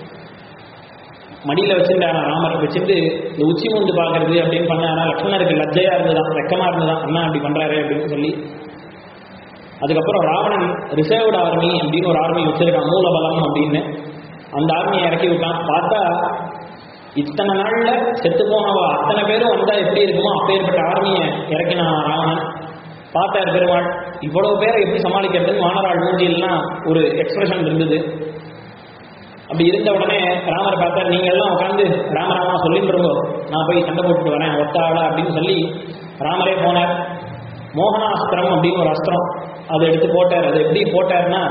மடியில வச்சிருந்தாரா ராமர் வச்சிருந்து இந்த உச்சி முந்து பாக்குறது அப்படின்னு பண்ணாரா லக்ஷ்மணருக்கு லஜ்ஜையா இருந்ததான் வெக்கமா இருந்ததான் அண்ணா அப்படி பண்றாரு அப்படின்னு சொல்லி அதுக்கப்புறம் ராவணன் ரிசர்வ்டு ஆர்மி அப்படின்னு ஒரு ஆர்மி வச்சிருக்கான் மூலபலம் அப்படின்னு அந்த ஆர்மியை இறக்கி விட்டான் பார்த்தா இத்தனை நாள்ல செத்து போனவா அத்தனை பேரும் வந்தா எப்படி இருக்குமோ அப்பேற்பட்ட ஆர்மியை இறக்கினான் ராவணன் பார்த்தார் பெருமாள் இவ்வளவு பேரை எப்படி சமாளிக்கிறதுன்னு வானராள் மூஞ்சியெல்லாம் ஒரு எக்ஸ்பிரஷன் இருந்தது அப்படி இருந்த உடனே ராமரை பார்த்தா நீங்க எல்லாம் உட்காந்து ராமராமா சொல்லிட்டு இருங்கோ நான் போய் சண்டை போட்டுட்டு வரேன் ஒத்தாளா அப்படின்னு சொல்லி ராமரே போனார் மோகனாஸ்திரம் அப்படின்னு ஒரு அஸ்திரம் அதை எடுத்து போட்டார் அது எப்படி போட்டார்னா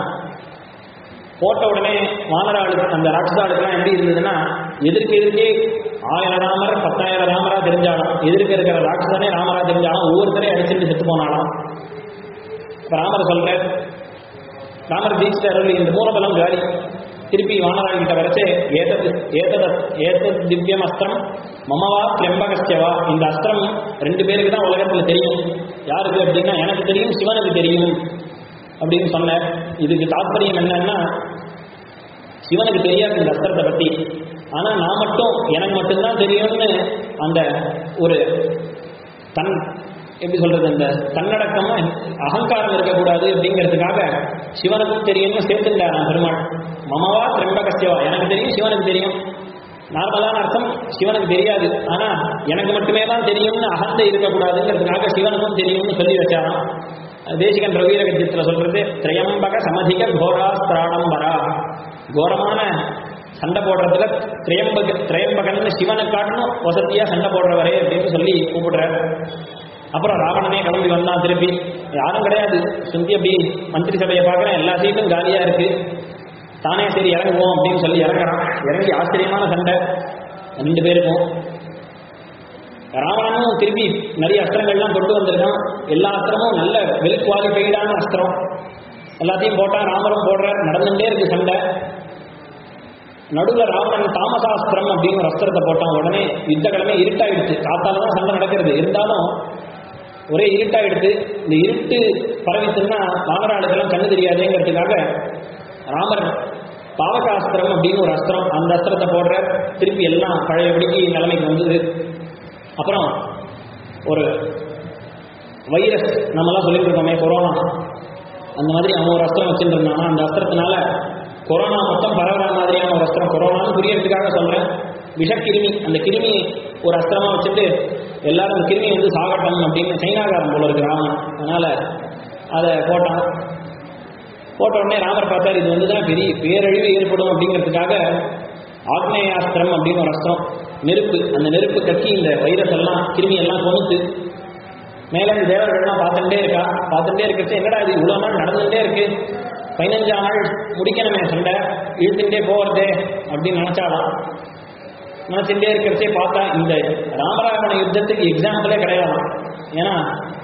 போட்ட உடனே வானராளுக்கு அந்த ராட்சசாளுக்கெல்லாம் எப்படி இருந்ததுன்னா எதிர்க்கு எதிர்க்கே ஆயிரம் ராமர் பத்தாயிரம் ராமரா தெரிஞ்சாலும் எதிர்க்க இருக்கிற ராட்சசனே ராமரா தெரிஞ்சாலும் ஒவ்வொருத்தரையும் அடிச்சுட்டு செத்து போனாலும் இப்ப ராமர் சொல்றார் ராமர் ஜெயிச்சிட்டாரு இந்த மூலபலம் காலி திருப்பி வானராள் கிட்ட வரைச்சு ஏதது ஏதது ஏதது திவ்யம் அஸ்திரம் மமவா கிளம்பகஸ்யவா இந்த அஸ்திரம் ரெண்டு பேருக்கு தான் உலகத்துல தெரியும் யாருக்கு அப்படின்னா எனக்கு தெரியும் சிவனுக்கு தெரியும் அப்படின்னு சொன்னார் இதுக்கு தாற்பயம் என்னன்னா சிவனுக்கு தெரியாது இந்த அஸ்திரத்தை பத்தி ஆனா நான் மட்டும் எனக்கு மட்டும்தான் தெரியும்னு அந்த ஒரு தன் எப்படி சொல்றது அந்த தன்னடக்கமா அகங்காரம் இருக்கக்கூடாது அப்படிங்கிறதுக்காக சிவனுக்கும் தெரியும்னு சேர்த்துட்டார் நான் பெருமாள் மமவா திரம்பகசியவா எனக்கு தெரியும் சிவனுக்கு தெரியும் நார்மலான அர்த்தம் சிவனுக்கு தெரியாது ஆனா எனக்கு மட்டுமே தான் தெரியும்னு அகந்தை இருக்கக்கூடாதுங்கிறதுக்காக சிவனுக்கும் தெரியும்னு சொல்லி வச்சாராம் தேசிகன் ரவீர கத்தியத்தில் சொல்றது திரையம்பக சமதிக கோராஸ்திராடம்பரா கோரமான சண்டை போடுறதுல திரையம்பக திரையம்பகன் சிவனை காட்டணும் வசதியா சண்டை போடுறவரே அப்படின்னு சொல்லி கூப்பிடுறாரு அப்புறம் ராவணனே கிளம்பி வந்தான் திருப்பி யாரும் கிடையாது சுந்தி அப்படி மந்திரி சபையை பார்க்குறேன் எல்லா சீட்டும் காலியா இருக்கு தானே சரி இறங்குவோம் அப்படின்னு சொல்லி இறங்குறான் இறங்கி ஆச்சரியமான சண்டை ரெண்டு பேருக்கும் ராவணனும் திருப்பி நிறைய அஸ்திரங்கள்லாம் கொண்டு வந்திருக்கான் எல்லா அஸ்திரமும் நல்ல வெல் குவாலிஃபைடான அஸ்திரம் எல்லாத்தையும் போட்டான் ராமரும் போடுற நடந்துட்டே இருக்கு சண்டை நடுவில் ராவணன் தாமசாஸ்திரம் அப்படின்னு ஒரு அஸ்திரத்தை போட்டான் உடனே யுத்த கிழமை இருட்டாயிடுச்சு காத்தால தான் சண்டை நடக்கிறது இருந்தாலும் ஒரே இருட்டாயிடுச்சு இந்த இருட்டு பரவிச்சுன்னா வானராளுக்கெல்லாம் கண்ணு தெரியாதேங்கிறதுக்காக ராமர் பாவகாஸ்திரம் அப்படின்னு ஒரு அஸ்திரம் அந்த அஸ்திரத்தை போடுற திருப்பி எல்லாம் பழையபடிக்கு நிலைமைக்கு வந்தது அப்புறம் ஒரு வைரஸ் நம்மலாம் சொல்லிட்டு இருக்கோமே கொரோனா அந்த மாதிரி அவன் ஒரு அஸ்திரம் வச்சுட்டு இருந்தான் அந்த அஸ்திரத்தினால கொரோனா மொத்தம் பரவுற மாதிரியான ஒரு அஸ்திரம் கொரோனான்னு புரியறதுக்காக சொல்றேன் விஷக்கிருமி அந்த கிருமி ஒரு அஸ்திரமா வச்சுட்டு எல்லாரும் அந்த கிருமி வந்து சாகட்டும் அப்படின்னு சைனாகாரம் போல இருக்கு ராமன் அதனால அதை போட்டான் போட்ட உடனே ராமர் பார்த்தார் இது வந்து தான் பெரிய பேரழிவு ஏற்படும் அப்படிங்கிறதுக்காக ஆக்னேயாஸ்திரம் அப்படின்னு ஒரு அஸ்திரம் நெருப்பு அந்த நெருப்பு கக்கி இந்த வைரஸ் எல்லாம் கிருமி எல்லாம் கொமுத்து மேலே இந்த தேவர்கள்லாம் பார்த்துட்டே இருக்கா பார்த்துட்டே இருக்கிறச்சு என்னடா இது இவ்வளோ நாள் நடந்துகிட்டே இருக்கு பதினஞ்சா நாள் முடிக்கணுமே சண்டை இழுத்துட்டே போகிறதே அப்படின்னு நினச்சாலாம் நினச்சிட்டே இருக்கிறச்சே பார்த்தா இந்த ராமராவண யுத்தத்துக்கு எக்ஸாம்பிளே கிடையாது ஏன்னா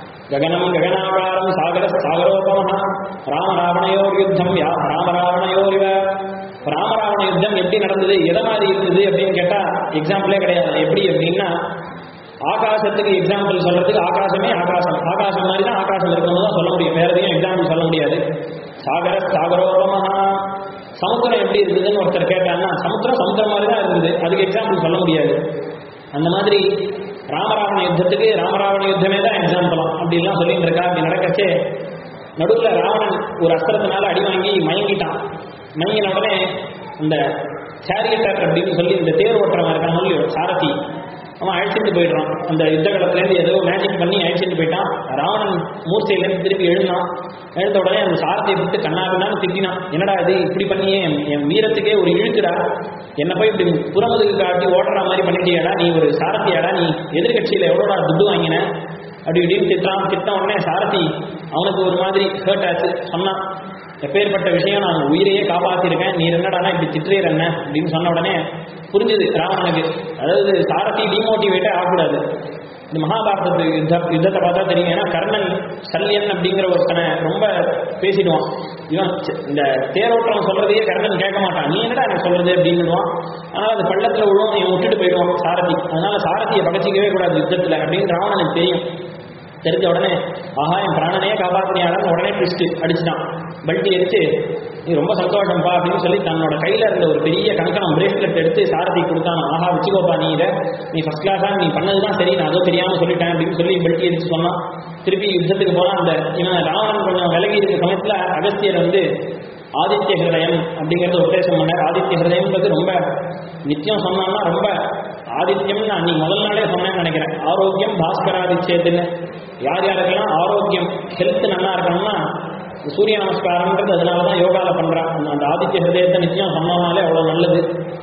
ககனம் ககனாகாரம் சாகர சாகரோபமஹா ராமராவணையோர் யுத்தம் யா ராமராவணையோர் இவ ராமராவண யுத்தம் எப்படி நடந்தது எதை மாதிரி இருந்தது அப்படின்னு கேட்டா எக்ஸாம்பிளே கிடையாது எப்படி அப்படின்னா ஆகாசத்துக்கு எக்ஸாம்பிள் சொல்றதுக்கு ஆகாசமே ஆகாசம் ஆகாசம் மாதிரி தான் ஆகாசம் இருக்கணும் தான் சொல்ல முடியும் வேற எதையும் எக்ஸாம்பிள் சொல்ல முடியாது சாகர சாகரோபமஹா சமுத்திரம் எப்படி இருந்ததுன்னு ஒருத்தர் கேட்டாங்கன்னா சமுத்திரம் சமுத்திரம் மாதிரி தான் இருந்தது அதுக்கு எக்ஸாம்பிள் சொல்ல முடியாது அந்த மாதிரி ராமராவண யுத்தத்துக்கு ராமராவண யுத்தமே தான் எக்ஸாம்பிளாம் அப்படிலாம் சொல்லிட்டு இருக்கா அப்படி நடக்கச்சே நடுவில் ராவணன் ஒரு அஸ்திரத்தினால அடி வாங்கி மயங்கிட்டான் மயங்கின உடனே இந்த சேரியட்டர் அப்படின்னு சொல்லி இந்த தேர் ஓட்டுறவன் இருக்கான் இல்லையோ சாரதி அவன் அழைச்சிட்டு போயிடுறான் அந்த யுத்த காலத்துலேருந்து ஏதோ மேஜிக் பண்ணி அழைச்சிட்டு போயிட்டான் ராவணன் மூர்ச்சையிலேருந்து திருப்பி எழுந்தான் எழுந்த உடனே அந்த சாரதியை விட்டு கண்ணாபின்னான்னு திட்டினான் என்னடா இது இப்படி பண்ணியே என் என் வீரத்துக்கே ஒரு இழுக்குடா என்ன போய் இப்படி புறமுதுக்கு காட்டி ஓடுற மாதிரி பண்ணிட்டியாடா நீ ஒரு சாரதியாடா நீ எதிர்கட்சியில் எவ்வளோடா துட்டு வாங்கின அப்படி இப்படின்னு திட்டான் திட்ட உடனே சாரதி அவனுக்கு ஒரு மாதிரி ஹர்ட் ஆச்சு சொன்னான் எப்பேற்பட்ட விஷயம் நான் உயிரையே காப்பாத்திருக்கேன் நீ என்னடானா இப்படி திட்டுறீர் என்ன அப்படின்னு சொன்ன உடனே புரிஞ்சுது ராவணனுக்கு அதாவது சாரதி டிமோட்டிவேட்டே ஆகக்கூடாது இந்த மகாபாரதத்து யுத்த யுத்தத்தை பார்த்தா தெரியும் ஏன்னா கர்ணன் சல்யன் அப்படிங்கிற ஒருத்தனை ரொம்ப பேசிடுவான் இவன் ச்ச- இந்த தேரோட்டம் சொல்றதையே கர்ணன் கேட்க மாட்டான் நீ என்னடா எனக்கு சொல்றது அப்படின்னுவான் ஆனால் அது பள்ளத்துல விழுவும் இவன் விட்டுட்டு போயிடுவான் சாரதி அதனால சாரதியை பகச்சிக்கவே கூடாது யுத்தத்துல அப்படின்னு ராவணனுக்கு தெரியும் தெரிஞ்ச உடனே ஆஹா என் பிராணனையே காப்பாற்றினாலும் உடனே ட்விஸ்ட் அடிச்சுட்டான் பல்ட்டி அடிச்சு நீ ரொம்ப சந்தோஷம்பா அப்படின்னு சொல்லி தன்னோட கையில இருந்த ஒரு பெரிய கங்கணம் பிரேஸ்லெட் எடுத்து சாரதி கொடுத்தான் ஆஹா வச்சுக்கோப்பா நீ இதை நீ ஃபர்ஸ்ட் கிளாஸா நீ பண்ணதுதான் சரி நான் அதோ தெரியாம சொல்லிட்டேன் அப்படின்னு சொல்லி பெல்ட்டி அடிச்சு சொன்னான் திருப்பி யுத்தத்துக்கு போனா அந்த இவன் ராவணன் கொஞ்சம் விலகி இருக்க சமயத்துல அகஸ்தியர் வந்து ஆதித்ய ஹிருதயம் அப்படிங்கறது உபதேசம் பண்ணார் ஆதித்ய ஹிருதயம்ன்றது ரொம்ப நித்தியம் சொன்னான்னா ரொம்ப ஆதித்யம் நான் நீ முதல் நாளே சொன்னேன்னு நினைக்கிறேன் ஆரோக்கியம் பாஸ்கராதித்யத்துன்னு யார் யாருக்கெல்லாம் ஆரோக்கியம் ஹெல்த் நல்லா இருக்கணும்னா இந்த சூரிய நமஸ்காரம்ன்றது அதனால தான் யோகால பண்றான் அந்த- அந்த ஆதித்ய ஹிருதயத்தை நித்தியம் சொன்னனாலே அவ்வளவு நல்லது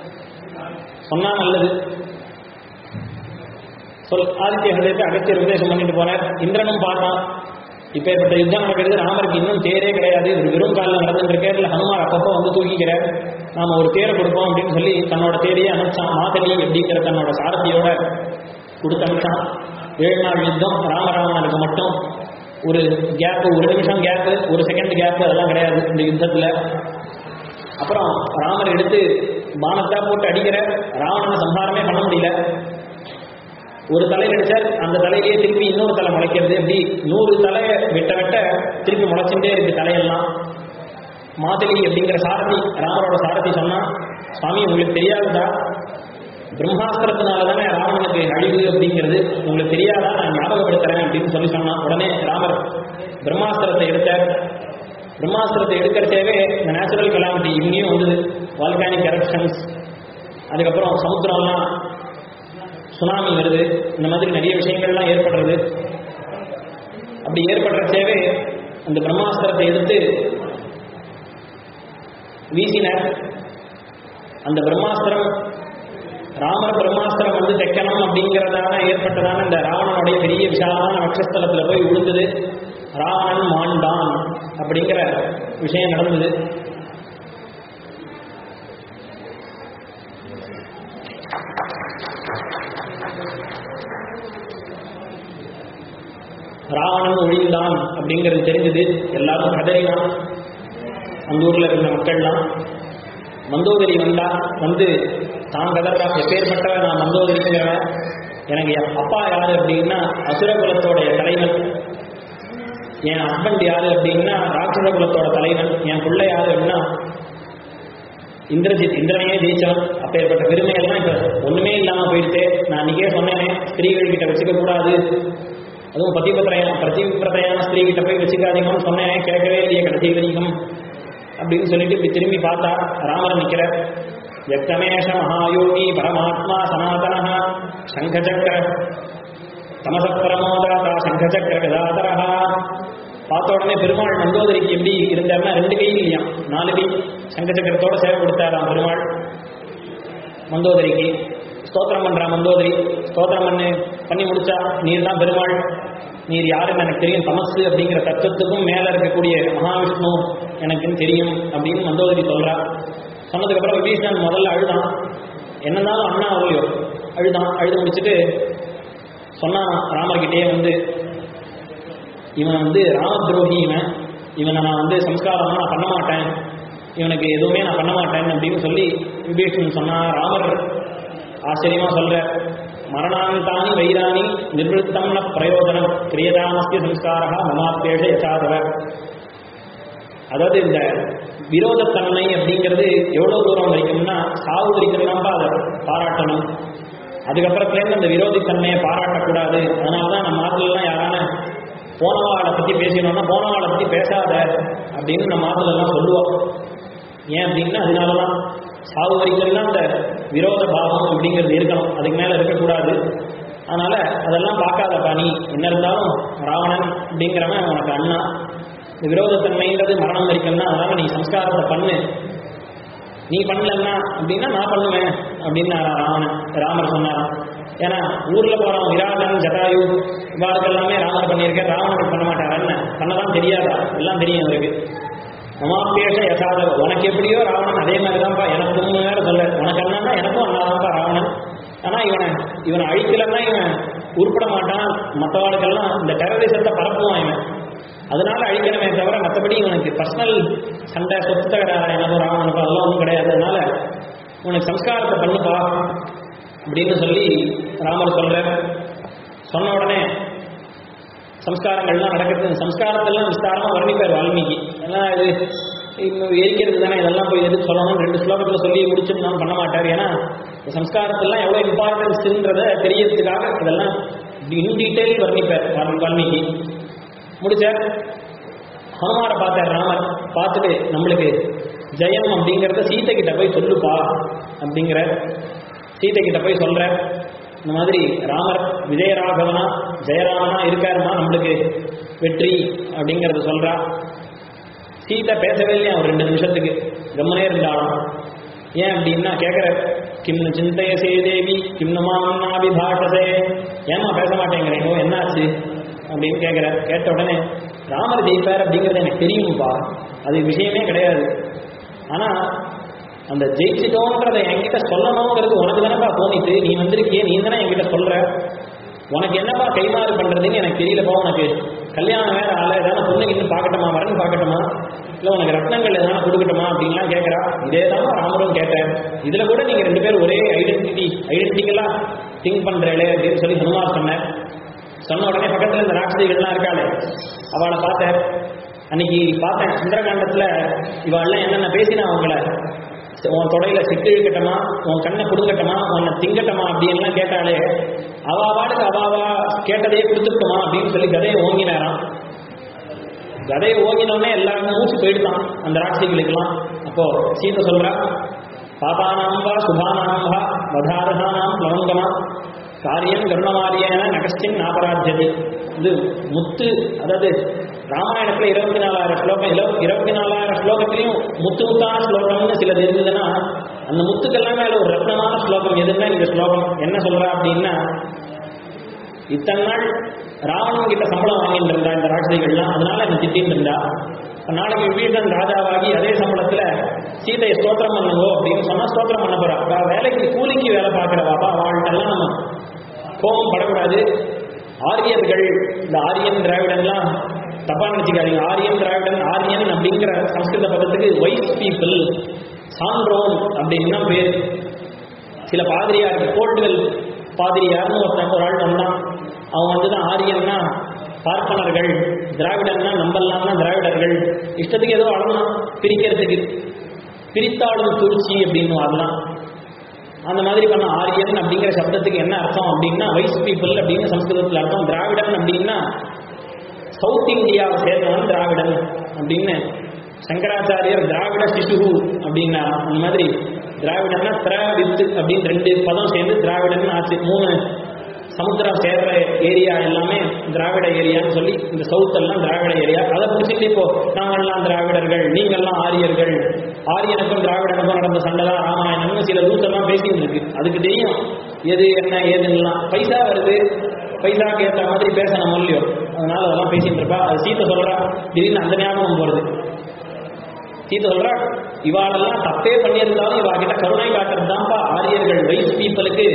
சொன்னா நல்லது சொல் ஆதித்ய ஹிருதயத்தை அகத்தியர் உபதேசம் பண்ணிட்டு போனார் இந்திரனும் பார்த்தான் இப்பேற்பட்ட யுத்தம் நடக்கிறது ராமருக்கு இன்னும் தேரே கிடையாது ஒரு வெறும் காலில் நடந்துட்டு இருக்கார் இல்லை ஹனுமார் அப்பப்போ வந்து தூக்கிக்கிறார் நாம ஒரு தேரை கொடுப்போம் அப்படின்னு சொல்லி தன்னோட தேரையே அனுப்பிச்சான் மாதலி அப்படிங்கிற தன்னோட சாரதியோட கொடுத்து அனுப்பிச்சான் ஏழு நாள் யுத்தம் ராமராவணனுக்கு மட்டும் ஒரு கேப்பு ஒரு நிமிஷம் கேப்பு ஒரு செகண்ட் கேப்பு அதெல்லாம் கிடையாது இந்த யுத்தத்தில் அப்புறம் ராமர் எடுத்து பானத்தா போட்டு அடிக்கிற ராவணனை சம்ஹாரமே பண்ண முடியல ஒரு தலையில் அடிச்சார் அந்த தலையிலேயே திருப்பி இன்னொரு தலை முளைக்கிறது அப்படி நூறு தலையை வெட்ட வெட்ட திருப்பி முளைச்சுட்டே இருக்கு தலையெல்லாம் மாதலி அப்படிங்கிற சாரதி ராமரோட சாரதி சொன்னா சுவாமி உங்களுக்கு தெரியாததா பிரம்மாஸ்திரத்தினால தானே ராவணனுக்கு அழிவு அப்படிங்கிறது உங்களுக்கு தெரியாதா நான் ஞாபகப்படுத்துறேன் அப்படின்னு சொல்லி சொன்னான் உடனே ராமர் பிரம்மாஸ்திரத்தை எடுத்தார் பிரம்மாஸ்திரத்தை எடுக்கிறச்சேவே இந்த நேச்சுரல் கலாமிட்டி இங்கேயும் வந்தது வால்கானிக் எரப்ஷன்ஸ் அதுக்கப்புறம் சமுத்திரம்லாம் சுனாமி வருது இந்த மாதிரி நிறைய விஷயங்கள்லாம் ஏற்படுறது அப்படி ஏற்படுறச்சேவே அந்த பிரம்மாஸ்திரத்தை எடுத்து வீசினார் அந்த பிரம்மாஸ்திரம் ராமர் பிரம்மாஸ்திரம் வந்து தைக்கணும் அப்படிங்கிறதான ஏற்பட்டதான இந்த ராவணனுடைய பெரிய விசாலமான வட்சஸ்தலத்தில் போய் விழுந்தது ராவணன் மாண்டான் அப்படிங்கிற விஷயம் நடந்தது ராவணன் ஒழிந்தான் அப்படிங்கிறது தெரிஞ்சது எல்லாரும் கதறினான் அந்த ஊர்ல இருந்த மக்கள்லாம் மந்தோதரி வந்தா வந்து தான் கதறா எப்பேற்பட்டவன் நான் மந்தோதரிங்கிறவன் எனக்கு என் அப்பா யாரு அப்படின்னா அசுர குலத்தோடைய தலைவன் என் ஹஸ்பண்ட் யாரு அப்படின்னா ராட்சச குலத்தோட தலைவன் என் பிள்ளை யாரு அப்படின்னா இந்திரஜித் இந்திரனையே ஜெயிச்சவன் அப்பேற்பட்ட பெருமையெல்லாம் இப்ப ஒண்ணுமே இல்லாம போயிடுச்சு நான் அன்னைக்கே சொன்னேனே ஸ்திரீகள் கிட்ட வச்சுக்க கூடாது அதுவும் பதிபத்திரையான பிரதிபிரதையான ஸ்திரீ கிட்ட போய் வச்சுக்காதீங்கன்னு சொன்னேனே கேட்கவே இல்லையே கடைசி வரைக்கும் அப்படின்னு சொல்லிட்டு இப்படி திரும்பி பார்த்தா ராமர் நிக்கிறார் யக்தமேஷ மகாயோகி பரமாத்மா சனாதன சங்கச்சக்கர தமச பரமோதாதா சங்கச்சக்கர கதாதரா பார்த்த உடனே பெருமாள் மந்தோதரிக்கு எப்படி இருந்தாருன்னா ரெண்டு கை இல்லையா நாலு கை சங்கச்சக்கரத்தோட சேவை கொடுத்தாராம் பெருமாள் மந்தோதரிக்கு ஸ்தோத்திரம் பண்றா மந்தோதரி ஸ்தோத்திரம் பண்ணு பண்ணி முடிச்சா நீர் தான் பெருமாள் நீர் யாருன்னு எனக்கு தெரியும் தமசு அப்படிங்கிற தத்துவத்துக்கும் மேல இருக்கக்கூடிய மகாவிஷ்ணு எனக்குன்னு தெரியும் அப்படின்னு மந்தோதரி சொல்றா சொன்னதுக்கு அப்புறம் விபீஷணன் முதல்ல அழுதான் என்னன்னாலும் அண்ணா அவளையோ அழுதான் அழுது முடிச்சுட்டு சொன்னான் ராமர்கிட்டயே வந்து இவன் வந்து ராமத்ரோகி இவன் இவனை நான் வந்து சம்ஸ்காரம் நான் பண்ண மாட்டேன் இவனுக்கு எதுவுமே நான் பண்ண மாட்டேன் அப்படின்னு சொல்லி விபீஷணன் சொன்னா ராமர் ஆச்சரியமா சொல்ற மரணாந்தானி வைராணி நிர்வൃத்தம் ந பிரயோஜனம் கிரியதாமஸ்ய சம்ஸ்காரா மமாப்பேஷ யசாதவ அதாவது இந்த விரோதத்தன்மை அப்படிங்கிறது எவ்வளவு தூரம் வரைக்கும்னா சாவு வரைக்கும் தான் அதை பாராட்டணும் அதுக்கப்புறத்துலேருந்து அந்த விரோதித்தன்மையை பாராட்டக்கூடாது அதனால தான் நம்ம ஆற்றுலாம் யாரான போனவாளை பற்றி பேசினோம்னா போனவாளை பற்றி பேசாத அப்படின்னு நம்ம ஆற்றுலலாம் சொல்லுவோம் ஏன் அப்படின்னா அதனால தான் சாவு வரைக்கும் தான் அந்த விரோத பாவம் அப்படிங்கிறது இருக்கணும் அதுக்கு மேலே இருக்கக்கூடாது அதனால அதெல்லாம் பார்க்காதப்பா நீ என்ன இருந்தாலும் ராவணன் அப்படிங்கிறவன் உனக்கு அண்ணா இந்த விரோதத்தன்மைங்கிறது மரணம் வரைக்கும் தான் அதனால நீ சம்ஸ்காரத்தை பண்ணு நீ பண்ணலன்னா அப்படின்னா நான் பண்ணுவேன் அப்படின்னு ராவணன் ராமர் சொன்னார் ஏன்னா ஊர்ல போறோம் விராதன் ஜட்டாயு இவாளுக்கு எல்லாமே ராமர் பண்ணியிருக்கேன் ராவணனுக்கு பண்ண மாட்டார் என்ன பண்ணதான் தெரியாதா எல்லாம் தெரியும் அவருக்கு உமாப்பேஷ யசாதவ உனக்கு எப்படியோ ராவணன் அதே மாதிரி தான்ப்பா எனக்கும் வேற சொல்ல உனக்கு அண்ணா எனக்கும் அண்ணாதான்ப்பா ராவணன் ஆனா இவனை இவனை அழிக்கலன்னா இவன் உருப்பட மாட்டான் மற்றவாளுக்கெல்லாம் இந்த டெரரிசத்தை பரப்புவான் இவன் அதனால அழிக்கணுமே தவிர மற்றபடி இவனுக்கு பர்சனல் சண்டை சொத்து தகராறு எனக்கும் ராவணனுக்கும் அதெல்லாம் ஒன்றும் கிடையாது அதனால உனக்கு சம்ஸ்காரத்தை பண்ணுப்பா அப்படின்னு சொல்லி ராமர் சொல்ற சொன்ன உடனே சம்ஸ்காரங்கள்லாம் நடக்கிறது சம்ஸ்காரத்தெல்லாம் விஸ்தாரமா வர்ணிப்பார் வால்மீகி எல்லாம் இது இன்னும் எரிக்கிறது தானே இதெல்லாம் போய் எதுக்கு சொல்லணும் ரெண்டு ஸ்லோகத்தில் சொல்லி முடிச்சுட்டு பண்ண மாட்டார் ஏன்னா இந்த சம்ஸ்காரத்தெல்லாம் எவ்வளோ இம்பார்ட்டன்ஸ்ன்றத தெரியறதுக்காக இதெல்லாம் இன் டீட்டெயில் வர்ணிப்பார் வால்- வால்மீகி முடிச்ச ஹனுமாரை பார்த்தார் ராமர் பார்த்துட்டு நம்மளுக்கு ஜெயம் அப்படிங்கிறத சீத்தை கிட்ட போய் சொல்லுப்பா அப்படிங்கிற சீத்தை கிட்ட போய் சொல்ற இந்த மாதிரி ராமர் விஜயராகவனா ஜெயராமனா இருக்காருமா நம்மளுக்கு வெற்றி அப்படிங்கறத சொல்றா சீதை பேசவே இல்லையா ஒரு ரெண்டு நிமிஷத்துக்கு கம்மனே இருந்தாலும் ஏன் அப்படின்னா கேட்குற கிம் சிந்தையசே தேவி கிம் நமாவிபாஷசே ஏமா பேச மாட்டேங்கிறீங்க ஓ என்னாச்சு அப்படின்னு கேட்குற கேட்ட உடனே ராமர் ஜெயிப்பார் அப்படிங்கிறது எனக்கு தெரியும்ப்பா அது விஷயமே கிடையாது ஆனா அந்த ஜெயிச்சிட்டோன்றதை என்கிட்ட சொல்லணுங்கிறது உனக்கு தானப்பா தோணிட்டு நீ வந்திருக்கியே நீ தானே என்கிட்ட சொல்ற உனக்கு என்னப்பா கைமாறு பண்றதுன்னு எனக்கு தெரியலப்பா உனக்கு கல்யாணம் வேற ஆள ஏதாவது பொண்ணுக்கு இன்னும் பார்க்கட்டுமா வரன்னு பார்க்கட்டுமா இல்லை உனக்கு ரத்னங்கள் எதனா கொடுக்கட்டுமா அப்படின்லாம் கேட்குறா இதே தான் ராமரும் கேட்டேன் இதில் கூட நீங்கள் ரெண்டு பேரும் ஒரே ஐடென்டிட்டி ஐடென்டிக்கலா திங்க் பண்றேளே அப்படின்னு சொல்லி ஹனுமார் சொன்னேன் சொன்ன உடனே பக்கத்தில் இந்த ராட்சதிகள்லாம் இருக்காளே அவளை பார்த்தேன் அன்னைக்கு பார்த்தேன் சுந்தரகாண்டத்தில் இவாள்லாம் என்னென்ன பேசினா அவங்கள உன் தொடையில சிக்கு இழுக்கட்டமா உன் கண்ணை புடுங்கட்டமா உன்னை திங்கட்டமா அப்படின்லாம் கேட்டாலே அவாவாளுக்கு அவாவா கேட்டதையே கொடுத்துட்டோமா அப்படின்னு சொல்லி கதையை ஓங்கினாராம் கதையை ஓங்கினோடனே எல்லாருமே மூச்சு போயிடுதான் அந்த ராட்சிகளுக்கெல்லாம் அப்போ சீதை சொல்றா பாபானாம் வா சுபானாம் வா வதாரதானாம் லவங்கமா காரியம் கருணமாரியன நகஸ்டின் நாபராஜ்யது இது முத்து அதாவது ராமாயணத்துல இருபத்தி நாலாயிரம் ஸ்லோகம் இல- இருபத்தி நாலாயிரம் ஸ்லோகத்திலையும் முத்து முத்தான ஸ்லோகம்னு சிலது இருந்ததுன்னா அந்த முத்துக்கெல்லாம் மேல ஒரு ரத்னமான ஸ்லோகம் எதுன்னா இந்த ஸ்லோகம் என்ன சொல்றா அப்படின்னா இத்தனை நாள் ராவணன் கிட்ட சம்பளம் வாங்கிட்டு இருந்தா இந்த ராட்சதிகள்லாம் அதனால என்ன திட்டின்னு இருந்தா இப்ப நாளைக்கு விபீஷன் ராஜாவாகி அதே சம்பளத்துல சீதையை ஸ்தோத்திரம் பண்ணுங்கோ அப்படின்னு சொன்னா ஸ்தோத்திரம் பண்ண போறா அவ வேலைக்கு கூலிக்கு வேலை பார்க்கிறவாப்பா வாழ்க்கெல்லாம் நம்ம கோபம் படக்கூடாது ஆரியர்கள் இந்த ஆரியன் திராவிடன்லாம் தப்பா நினைச்சுக்காதீங்க ஆரியன் திராவிடன் ஆரியன் அப்படிங்கிற சம்ஸ்கிருத பதத்துக்கு வைஸ் பீப்புள் சான்றோன் அப்படின்னு தான் பேர் சில பாதிரியார் போர்ட்டுகல் பாதிரியார்னு ஒருத்தன் ஒரு ஆள் வந்தான் அவன் வந்து தான் ஆரியன்னா பார்ப்பனர்கள் திராவிடன்னா நம்பல்லாம்னா திராவிடர்கள் இஷ்டத்துக்கு ஏதோ அளந்தான் பிரிக்கிறதுக்கு பிரித்தாளும் சூழ்ச்சி அப்படின்னு அதெல்லாம் அந்த மாதிரி பண்ண ஆரியன் அப்படிங்கிற சப்தத்துக்கு என்ன அர்த்தம் அப்படின்னா வைஸ் பீப்புள் அப்படின்னு சம்ஸ்கிருதத்தில் அர்த்தம் திராவிடன் அப்படின்னா சவுத் இந்தியாவை சேர்ந்தவன் திராவிடன் அப்படின்னு சங்கராச்சாரியர் திராவிட சிசு அப்படின்னா அந்த மாதிரி திராவிடன்னா திர வித்து அப்படின்னு ரெண்டு பதம் சேர்ந்து திராவிடன் ஆச்சு மூணு சமுத்திரம் சேர்ற ஏரியா எல்லாமே திராவிட ஏரியான்னு சொல்லி இந்த சவுத் எல்லாம் திராவிட ஏரியா அதை பிடிச்சிட்டு இப்போ நாங்கெல்லாம் திராவிடர்கள் நீங்கெல்லாம் ஆரியர்கள் ஆரியனுக்கும் திராவிடனுக்கும் நடந்த சண்டை தான் ராமாயணம்னு சில ரூல்ஸ் எல்லாம் பேசிட்டு இருக்கு அதுக்கு தெரியும் எது என்ன ஏதுன்னெல்லாம் பைசா வருது பைசாக்கு ஏற்ற மாதிரி பேசணும் இல்லையோ அதனால அதெல்லாம் பேசிட்டு இருப்பா அது சீத்தை சொல்றா திடீர்னு அந்த ஞாபகம் போறது சீத்தை சொல்றா இவாளெல்லாம் தப்பே பண்ணியிருந்தாலும் இவா கிட்ட கருணை காட்டுறது தான்ப்பா ஆரியர்கள் வைஸ் பீப்புளுக்கு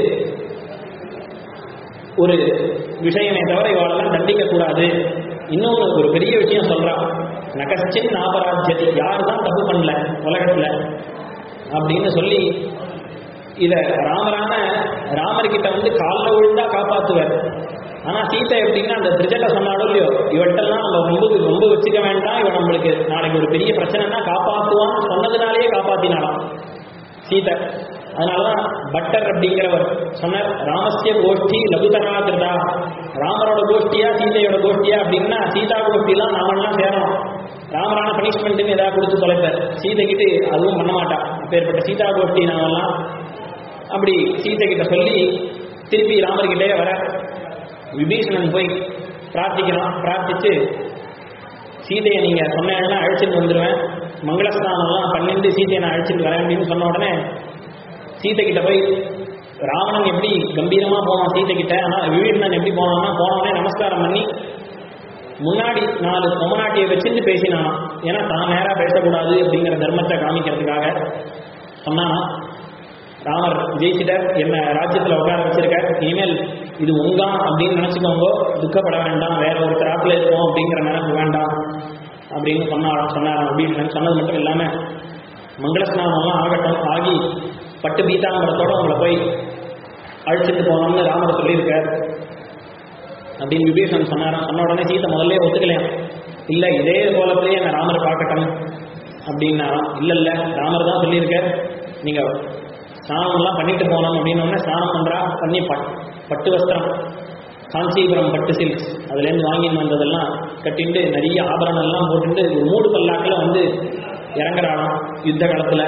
ஒரு விஷயமே தவிர இவாளெல்லாம் தண்டிக்க கூடாது இன்னொரு ஒரு பெரிய விஷயம் சொல்றா நகச்சின் நாபராஜ்யத்தை யார் தான் தப்பு பண்ணல உலகத்துல அப்படின்னு சொல்லி இத ராமரான ராமர்கிட்ட வந்து காலில் விழுந்தா காப்பாத்துவார் ஆனா சீதை எப்படின்னா அந்த திருஜட்ட சொன்னாலும் இல்லையோ இவட்டெல்லாம் நம்ம ரொம்ப ரொம்ப வச்சுக்க வேண்டாம் இவன் நம்மளுக்கு நாளைக்கு ஒரு பெரிய பிரச்சனைனா காப்பாத்துவான்னு சொன்னதுனாலேயே காப்பாத்தினாலாம் சீதை அதனாலதான் பட்டர் அப்படிங்கிறவர் சொன்னார் ராமஸ்ய கோஷ்டி லகுதரா திருதா ராமரோட கோஷ்டியா சீதையோட கோஷ்டியா அப்படின்னா சீதா கோஷ்டிலாம் நாமெல்லாம் சேரணும் ராமரான பனிஷ்மெண்ட்டுன்னு ஏதாவது கொடுத்து தொலைப்பார் சீதைக்கிட்டு அதுவும் பண்ண மாட்டா அப்பேற்பட்ட சீதா கோஷ்டி நாமெல்லாம் அப்படி சீதை கிட்ட சொல்லி திருப்பி ராமர்கிட்டே வர விபீஷணன் போய் பிரார்த்திக்கிறான் பிரார்த்திச்சு சீதையை நீங்க சொன்னா அழைச்சிட்டு வந்துடுவேன் மங்களஸ்நானம்லாம் பண்ணிட்டு சீதையை நான் அழைச்சிட்டு வரேன் அப்படின்னு சொன்ன உடனே சீதை கிட்ட போய் ராவணன் எப்படி கம்பீரமா போவான் சீதை கிட்ட ஆனா விபீஷணன் எப்படி போனான்னா போனவனே நமஸ்காரம் பண்ணி முன்னாடி நாலு பொம்மநாட்டியை வச்சுட்டு பேசினானா ஏன்னா தான் நேரா பேசக்கூடாது அப்படிங்கிற தர்மத்தை காமிக்கிறதுக்காக சொன்னானா ராமர் ஜெயிச்சிட்டார் என்ன ராஜ்யத்துல உட்கார வச்சிருக்கார் இனிமேல் இது உங்கா அப்படின்னு நினைச்சுக்கோங்க துக்கப்பட வேண்டாம் வேற ஒரு கிராப்ல இருக்கும் அப்படிங்கிற நினைப்பு வேண்டாம் அப்படின்னு சொன்னாராம் சொன்னாராம் அப்படின்னு சொன்னது மட்டும் இல்லாம மங்களஸ்நானம்லாம் ஆகட்டும் ஆகி பட்டு பீதாம்பரத்தோட உங்களை போய் அழைச்சிட்டு போனோம்னு ராமர் சொல்லியிருக்கார் அப்படின்னு விபீஷன் சொன்னாராம் சொன்ன உடனே சீத்தை முதல்ல ஒத்துக்கலையாம் இல்ல இதே கோலத்திலேயே என்ன ராமரை பார்க்கட்டும் அப்படின்னாராம் இல்ல இல்ல ராமர் தான் சொல்லியிருக்கார் நீங்க ஸ்நானம்லாம் பண்ணிட்டு போனோம் அப்படின்னு உடனே ஸ்நானம் பண்றா பண்ணி பட் பட்டு வஸ்திரம் காஞ்சிபுரம் பட்டு சில்க்ஸ் அதுலேருந்து வாங்கின்னு வந்ததெல்லாம் கட்டிட்டு நிறைய ஆபரணம் எல்லாம் போட்டுட்டு ஒரு மூடு பல்லாக்கில் வந்து இறங்குறாராம் யுத்த காலத்தில்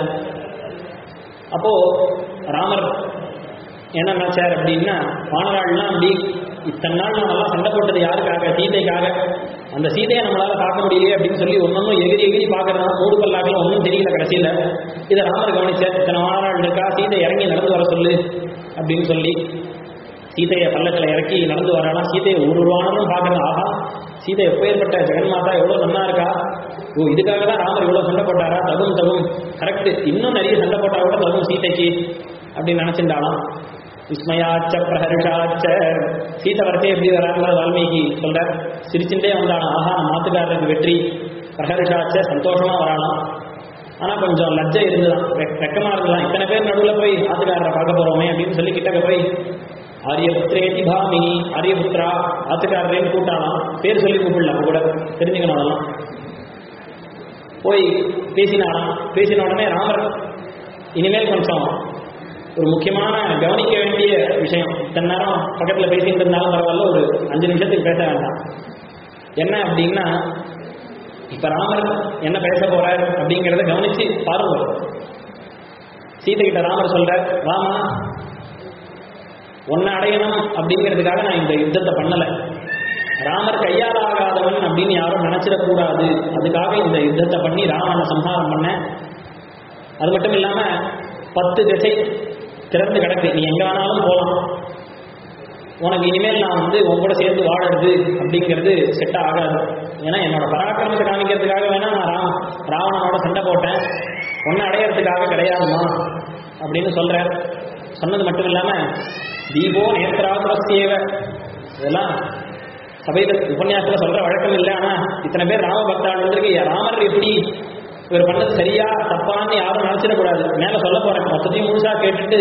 அப்போ ராமர் என்ன நினைச்சார் அப்படின்னா வானராள்லாம் அப்படி இத்தனை நாள் நம்மளாம் சண்டை போட்டது யாருக்காக சீதைக்காக அந்த சீதையை நம்மளால பார்க்க முடியலையே அப்படின்னு சொல்லி ஒன்னொன்னும் எகிரி எகிரி பார்க்கறதா மூடு பல்லாக்கில் ஒன்றும் தெரியல கடைசியில் இதை ராமர் கவனிச்சார் இத்தனை வானராள் இருக்கா சீதை இறங்கி நடந்து வர சொல்லு அப்படின்னு சொல்லி சீதையை பல்லக்கில் இறக்கி நடந்து வரானா சீதையை ஒரு ஒரு வானரும் பார்க்கறது ஆஹா சீதை எப்பேற்பட்ட ஜெகன்மாதா எவ்வளோ நன்னா இருக்கா ஓ இதுக்காக தான் ராமர் இவ்வளோ சண்டை போட்டாரா தகும் தகும் கரெக்ட் இன்னும் நிறைய சண்டை போட்டா கூட தகும் சீதைக்கு அப்படின்னு நினைச்சிருந்தாலாம் விஸ்மயாச்ச பிரஹர்ஷாச்ச சீதை வரத்தே எப்படி வராங்கிற வால்மீகி சொல்றார் சிரிச்சுட்டே வந்தாலும் ஆஹா நம்ம மாத்துக்காரருக்கு வெற்றி பிரஹர்ஷாச்ச சந்தோஷமா வராலாம் ஆனா கொஞ்சம் லஜ்ஜை இருந்துதான் வெ- வெக்கமா இருந்ததான் இத்தனை பேர் நடுவுல போய் ஆத்துக்காரரை பார்க்க போறோமே அப்படின்னு சொல்லி கிட்டக்க போய் ஆரியபுத்திரேதி பாமினி ஆரியபுத்ரா ஆத்துக்காரரேன்னு கூட்டாலாம் பேர் சொல்லி கூப்பிடலாம் அப்ப கூட தெரிஞ்சுக்கணும் அதெல்லாம் போய் பேசினாலாம் பேசின உடனே ராமர் இனிமேல் கொஞ்சம் ஒரு முக்கியமான கவனிக்க வேண்டிய விஷயம் இத்தனை நேரம் பக்கத்துல பேசிட்டு இருந்தாலும் பரவாயில்ல ஒரு அஞ்சு நிமிஷத்துக்கு பேச வேண்டாம் என்ன அப்படின்னா இப்ப ராமர் என்ன பேச போறார் அப்படிங்கறத கவனிச்சு பாருங்க சீதை கிட்ட ராமர் சொல்றார் ராமா உன்னை அடையணும் அப்படிங்கிறதுக்காக நான் இந்த யுத்தத்தை பண்ணல ராமர் கையால் ஆகாதவன் அப்படின்னு யாரும் நினைச்சிடக்கூடாது அதுக்காக இந்த யுத்தத்தை பண்ணி ராமனை சம்ஹாரம் பண்ணேன் அது மட்டும் இல்லாம பத்து திசை திறந்து கிடக்கு நீ எங்க வேணாலும் போகலாம் உனக்கு இனிமேல் நான் வந்து உன் கூட சேர்ந்து வாழறது அப்படிங்கிறது செட் ஆகாது ஏன்னா என்னோட பராக்கிரமத்தை காமிக்கிறதுக்காக வேணா நான் ராம் ராவணனோட சண்டை போட்டேன் உன்னை அடையறதுக்காக கிடையாதுமா அப்படின்னு சொல்றார் சொன்னது மட்டும் இல்லாம தீபோ நேத்திராசுரஸ்தேவ இதெல்லாம் சபையில உபன்யாசத்துல சொல்ற வழக்கம் இல்லை ஆனா இத்தனை பேர் ராம பக்தாள் வந்திருக்கு ராமர் எப்படி இவர் பண்ணது சரியா தப்பான்னு யாரும் நினைச்சிடக்கூடாது மேல சொல்ல போறேன் மொத்தத்தையும் முழுசா கேட்டுட்டு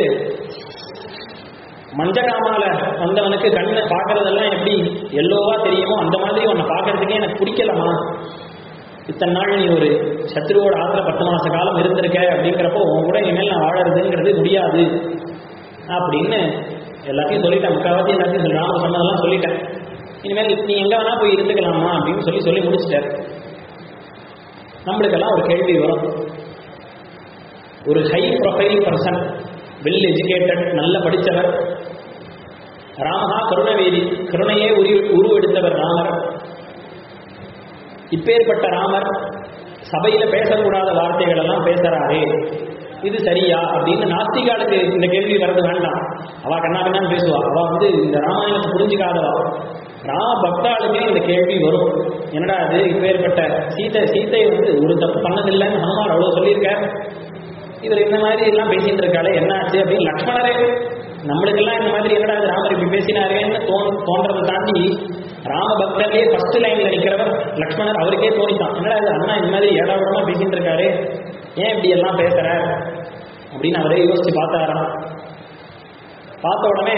மஞ்சகாமால வந்தவனுக்கு கண்ணை பார்க்கறதெல்லாம் எப்படி எல்லோவா தெரியுமோ அந்த மாதிரி உன்னை பார்க்கறதுக்கே எனக்கு பிடிக்கலமா இத்தனை நாள் நீ ஒரு சத்ருவோட ஆத்துல பத்து மாச காலம் இருந்திருக்க அப்படிங்கிறப்போ உன் கூட இனிமேல் நான் வாழறதுங்கிறது முடியாது அப்படின்னு எல்லாத்தையும் சொல்லிட்டேன் முக்கால்வாசி எல்லாத்தையும் சொல்லி ராமர் சொன்னதெல்லாம் சொல்லிட்டேன் இனிமேல் நீ எங்க வேணா போய் இருந்துக்கலாமா அப்படின்னு சொல்லி சொல்லி முடிச்சிட்டார் நம்மளுக்கெல்லாம் ஒரு கேள்வி வரும் ஒரு high profile person well educated நல்ல படித்தவர் ராமஹா கருணவேதி கருணையே உரு உருவெடுத்தவர் ராமர் இப்பேற்பட்ட ராமர் சபையில பேசக்கூடாத வார்த்தைகள் எல்லாம் பேசுறாரே இது சரியா அப்படின்னு நாஸ்திகாளுக்கு இந்த கேள்வி வர்றது வேண்டாம் அவ கண்ணா கண்ணான்னு பேசுவா அவ வந்து இந்த ராமாயணத்தை புரிஞ்சுக்காதவா ராம பக்தாளுக்கே இந்த கேள்வி வரும் என்னடா அது இப்பேற்பட்ட சீதை சீதை வந்து ஒரு தப்பு பண்ணதில்லைன்னு ஹனுமான் அவ்வளவு சொல்லியிருக்கார் இவர் இந்த மாதிரி எல்லாம் பேசிட்டு இருக்காளே என்ன ஆச்சு அப்படின்னு லக்ஷ்மணரே நம்மளுக்கெல்லாம் இந்த மாதிரி என்னடா இது ராமர் இப்படி பேசினாரேன்னு தோன் தோன்றதை தாண்டி ராம பக்தர்லயே ஃபர்ஸ்ட் லைன்ல நிக்கிறவர் லக்ஷ்மணர் அவருக்கே தோணித்தான் என்னடா இது அண்ணா இந்த மாதிரி ஏடாவிடமா பேசிட்டு இருக்காரு ஏன் இப்படி எல்லாம் பேசுறார் அப்படின்னு அவரே யோசிச்சு பார்த்தாராம் பார்த்த உடனே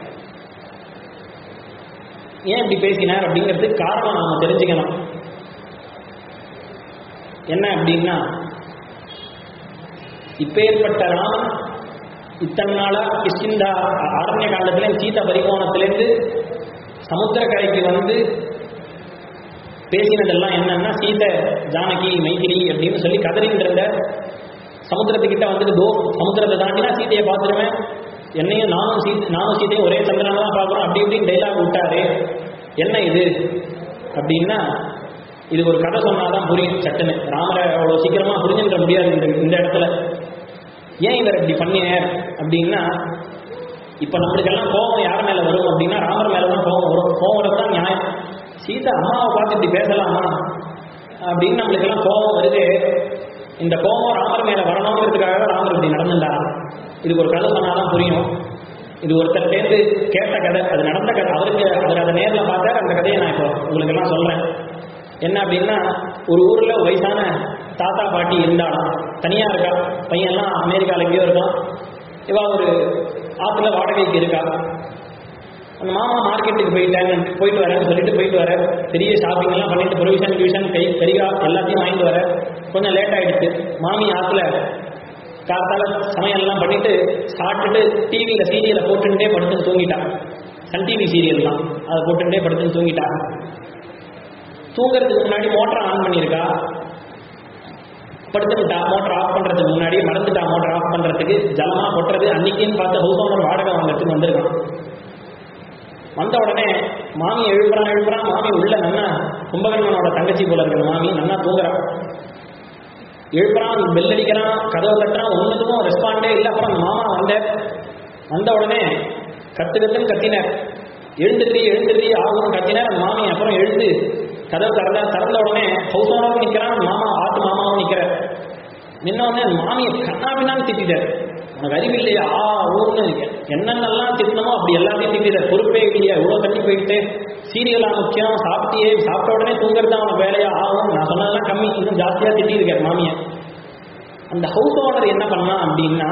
ஏன் இப்படி பேசினார் அப்படிங்கிறதுக்கு காரணம் நாம தெரிஞ்சுக்கணும் என்ன அப்படின்னா இப்பேற்பட்ட ராமன் இத்தனை நாளா கிஷ்கிந்தா ஆரண்ய காலத்துல சீதா பரிகோணத்திலேருந்து சமுத்திரக்கரைக்கு வந்து பேசினதெல்லாம் என்னன்னா சீதை ஜானகி மைத்திரி அப்படின்னு சொல்லி கதறிட்டு இருந்த சமுத்திரத்துக்கிட்ட வந்துட்டு தோ சமுத்திரத்தை தாண்டினா சீதையை பார்த்துருவேன் என்னையும் நானும் சீ நானும் சீதையும் ஒரே சந்திரனா தான் பார்க்குறோம் அப்படி இப்படின்னு டைலாக் விட்டாரு என்ன இது அப்படின்னா இது ஒரு கதை சொன்னாதான் புரியும் சட்டுன்னு ராமரை அவ்வளோ சீக்கிரமா புரிஞ்சுன்ற முடியாது இந்த இந்த இடத்துல ஏன் இவர் இப்படி பண்ணினார் அப்படின்னா இப்போ நம்மளுக்கெல்லாம் கோபம் யார் மேலே வரும் அப்படின்னா ராமர் மேலே தான் கோபம் வரும் கோபம் வரது தான் நியாயம் சீதா அம்மாவை பார்த்து இப்படி பேசலாமா அப்படின்னு நம்மளுக்கெல்லாம் கோபம் வருது இந்த கோபம் ராமர் மேலே வரணுங்கிறதுக்காக தான் ராமர் இப்படி நடந்துட்டாராம் இதுக்கு ஒரு கதை சொன்னாதான் புரியும் இது ஒருத்தர் சேர்ந்து கேட்ட கதை அது நடந்த கதை அவருக்கு அவர் அதை நேரில் பார்த்தார் அந்த கதையை நான் இப்போ உங்களுக்கு எல்லாம் சொல்றேன் என்ன அப்படின்னா ஒரு ஊர்ல ஒரு வயசான தாத்தா பாட்டி இருந்தாலும் தனியா இருக்கா பையன்லாம் அமெரிக்கால எங்கேயோ இருக்கான் இவா ஒரு ஆத்துல வாடகைக்கு இருக்கா அந்த மாமா மார்க்கெட்டுக்கு போயிட்டேன் போயிட்டு வரேன்னு சொல்லிட்டு போயிட்டு வரேன் பெரிய ஷாப்பிங் எல்லாம் பண்ணிட்டு ப்ரொவிஷன் டிவிஷன் கை கரிகா எல்லாத்தையும் வாங்கிட்டு வரேன் கொஞ்சம் லேட் ஆயிடுச்சு மாமி ஆத்துல காத்தால சமையல் எல்லாம் பண்ணிட்டு சாப்பிட்டுட்டு டிவியில சீரியலை போட்டுட்டே படுத்துன்னு தூங்கிட்டா சன் டிவி சீரியல் தான் அதை போட்டுட்டே படுத்துன்னு தூங்கிட்டா தூங்குறதுக்கு முன்னாடி மோட்டரை ஆன் பண்ணியிருக்கா படுத்துட்டா மோட்டர் ஆஃப் பண்றதுக்கு முன்னாடி மறந்துட்டா மோட்டர் ஆஃப் பண்றதுக்கு ஜலமா கொட்டுறது அன்னைக்குன்னு பார்த்து ஹவுஸ் ஓனர் வாடகை வாங்குறதுக்கு வந்திருக்கான் வந்த உடனே மாமி எழுப்புறான் எழுப்புறான் மாமி உள்ள நன்னா கும்பகர்ணனோட தங்கச்சி போல இருக்கிற மாமி நன்னா தூங்குறான் எழுப்புறான் பெல் அடிக்கிறான் கதவை தட்டுறான் ஒன்றுக்கும் ரெஸ்பாண்டே இல்லை அப்புறம் அந்த மாமா வந்தார் வந்த உடனே கத்து கத்துன்னு கத்தினார் எழுந்துட்டு எழுந்துட்டு ஆகும் கத்தினார் அந்த மாமி அப்புறம் எழுந்து கதவு திறந்த திறந்த உடனே ஹவுஸ் ஓனரும் நிற்கிறான் மாமா ஆத்து மாமாவும் நிற்கிறார் நின்ன உடனே அந்த மாமியை கண்ணா பின்னான்னு திட்டார் உனக்கு அறிவு இல்லையா ஆ ஊன்னு என்னென்னலாம் திட்டணுமோ அப்படி எல்லாத்தையும் திட்டார் பொறுப்பே இல்லையா இவ்வளோ தண்ணி போயிட்டு சீரியலா முக்கியம் சாப்பிட்டியே சாப்பிட்ட உடனே தூங்குறது தான் அவனுக்கு வேலையா ஆகும் நான் சொன்னதெல்லாம் கம்மி இன்னும் ஜாஸ்தியாக திட்டிருக்கார் மாமியை அந்த ஹவுஸ் ஓனர் என்ன பண்ணா அப்படின்னா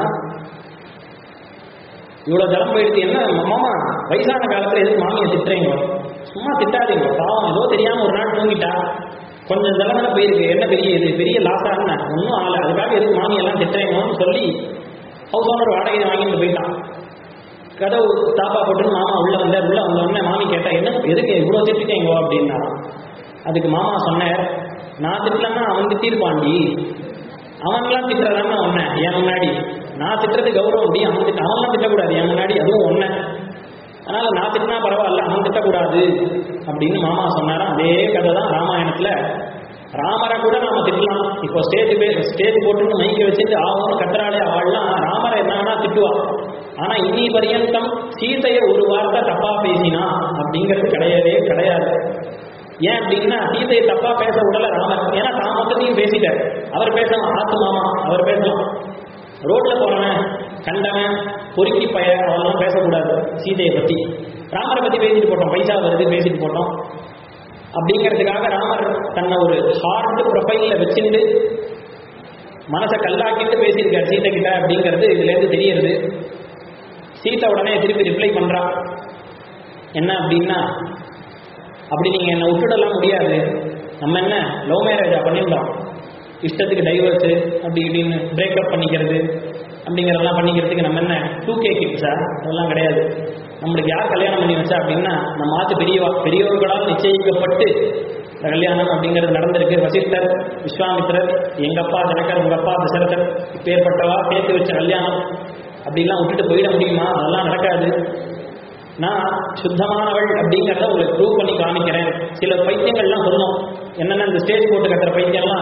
இவ்வளவு தரம் போயிடுது என்ன மாமா வயசான காலத்துல எதுக்கு மாமியை திட்டுறீங்க சும்மா திட்டாதீங்க பாவம் ஏதோ தெரியாம ஒரு நாள் தூங்கிட்டா கொஞ்சம் தலைமையில போயிருக்கு என்ன பெரிய இது பெரிய லாஸா என்ன ஒன்றும் ஆகல அதுக்காக எதுக்கு மாமி எல்லாம் திட்டுறீங்கன்னு சொல்லி ஹவுஸ் ஓனர் வாடகை வாங்கிட்டு போயிட்டான் கதவு தாப்பா போட்டு மாமா உள்ள வந்தார் உள்ள வந்த உடனே மாமி கேட்டா என்ன எதுக்கு இவ்வளோ திட்டிட்டீங்க அப்படின்னாராம் அதுக்கு மாமா சொன்னார் நான் திட்டலன்னா அவன் திட்டிருப்பாண்டி அவன்லாம் திட்டுறதான்னு ஒன்ன என் முன்னாடி நான் திட்டுறது கௌரவம் அப்படி அவன் திட்ட அவன்லாம் திட்டக்கூடாது என் முன்னாடி அதுவும் ஒன்ன அதனால நான் திட்டினா பரவாயில்ல அவன் திட்டக்கூடாது அப்படின்னு மாமா சொன்னாராம் அதே கதை தான் ராமாயணத்துல ராமரை கூட நாம திட்டலாம் இப்போ ஸ்டேஜ் பே ஸ்டேஜ் போட்டுன்னு மைக்க வச்சுட்டு ஆகும் கத்துறாளே அவள்லாம் ராமரை என்ன வேணா திட்டுவா ஆனா இன்னி பரியந்தம் சீதையை ஒரு வார்த்தை தப்பா பேசினா அப்படிங்கிறது கிடையவே கிடையாது ஏன் அப்படின்னா சீதையை தப்பா பேச விடல ராமர் ஏன்னா தான் மொத்தத்தையும் பேசிட்டார் அவர் பேசலாம் ஆத்து மாமா அவர் பேசலாம் ரோட்ல போறவன் கண்டவன் பொறுக்கி பய அவெல்லாம் பேசக்கூடாது சீதையை பத்தி ராமரை பத்தி பேசிட்டு போட்டோம் பைசா வருது பேசிட்டு போட்டோம் அப்படிங்கிறதுக்காக ராமர் தன்னை ஒரு ஹார்ட் ப்ரொஃபைல்ல வச்சுட்டு மனசை கல்லாக்கிட்டு பேசியிருக்கார் சீதை கிட்ட அப்படிங்கிறது இதுல இருந்து தெரியுது சீதா உடனே திருப்பி ரிப்ளை பண்றா என்ன அப்படின்னா அப்படி நீங்க என்னை விட்டுடலாம் முடியாது நம்ம என்ன லவ் மேரேஜா பண்ணியிருந்தோம் இஷ்டத்துக்கு டைவர்ஸு அப்படி இப்படின்னு பிரேக்கப் பண்ணிக்கிறது அப்படிங்கிறதெல்லாம் பண்ணிக்கிறதுக்கு நம்ம என்ன டூ கே கிட்ஸா அதெல்லாம் கிடையாது நம்மளுக்கு யார் கல்யாணம் பண்ணி வச்சா அப்படின்னா நம்ம ஆத்து பெரியவா பெரியவர்களால் நிச்சயிக்கப்பட்டு இந்த கல்யாணம் அப்படிங்கிறது நடந்திருக்கு வசிஷ்டர் விஸ்வாமித்திரர் எங்க அப்பா ஜனகர் உங்க அப்பா தசரதர் இப்பேற்பட்டவா சேர்த்து வச்ச கல்யாணம் அப்படிலாம் விட்டுட்டு போயிட முடியுமா அதெல்லாம் நடக்காது நான் சுத்தமானவள் அப்படிங்கிறத உங்களுக்கு ப்ரூவ் பண்ணி காமிக்கிறேன் சில பைத்தியங்கள்லாம் சொல்லணும் என்னென்ன இந்த ஸ்டேஜ் போட்டு கட்டுற பைத்தியம்லாம்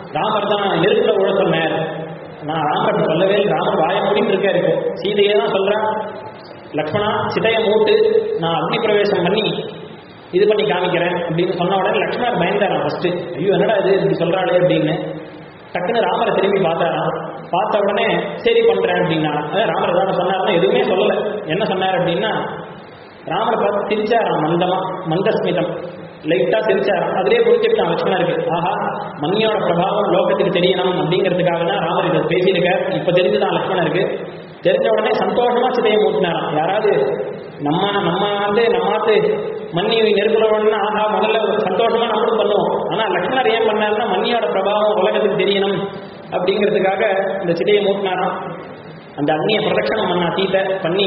ராமர் தான் நெருப்புல உழ சொன்னார் நான் ராமர் சொல்லவே இல்லை. ராமர் வாய மூடிட்டு இருக்காரு இப்போ சீதையே தான் சொல்றேன் லக்ஷ்மணா சிதைய மூட்டு நான் அக்னி பிரவேசம் பண்ணி இது பண்ணி காமிக்கிறேன் அப்படின்னு சொன்ன உடனே லக்ஷ்மணர் பயந்தாராம் ஃபர்ஸ்ட் ஐயோ என்னடா இது இப்படி சொல்றாளே அப்படின்னு டக்குன்னு ராமரை திரும்பி பார்த்தாராம் பார்த்த உடனே சரி பண்றேன் அப்படின்னா அதான் ராமர் ஏதாவது சொன்னார்னா எதுவுமே சொல்லல என்ன சொன்னார் அப்படின்னா ராமரை பார்த்து சிரிச்சாராம் மந்தமா மந்தஸ்மிதம் லைட்டா சிரிச்சாராம் அதிலே புரிஞ்சுக்கிட்டான் லட்சுமணருக்கு ஆஹா மன்னியோட பிரபாவம் லோகத்துக்கு தெரியணும் அப்படிங்கிறதுக்காக தான் ராமர் இதை பேசியிருக்கார் இப்ப தெரிஞ்சுதான் லட்சுமணருக்கு தெரிஞ்ச உடனே சந்தோஷமா சிதையை மூட்டினாராம் யாராவது நம்ம நம்ம வந்து நம்மாத்து மன்னி நெருப்புலவன்னா ஆஹா முதல்ல ஒரு சந்தோஷமா நம்மளும் பண்ணுவோம் ஆனா லக்ஷ்மணர் ஏன் பண்ணாருன்னா மன்னியோட பிரபாவம் உலகத்துக்கு தெரியணும் அப்படிங்கிறதுக்காக இந்த சிதையை மூட்டினாராம் அந்த அக்னியை பிரதட்சணம் பண்ணா சீதை பண்ணி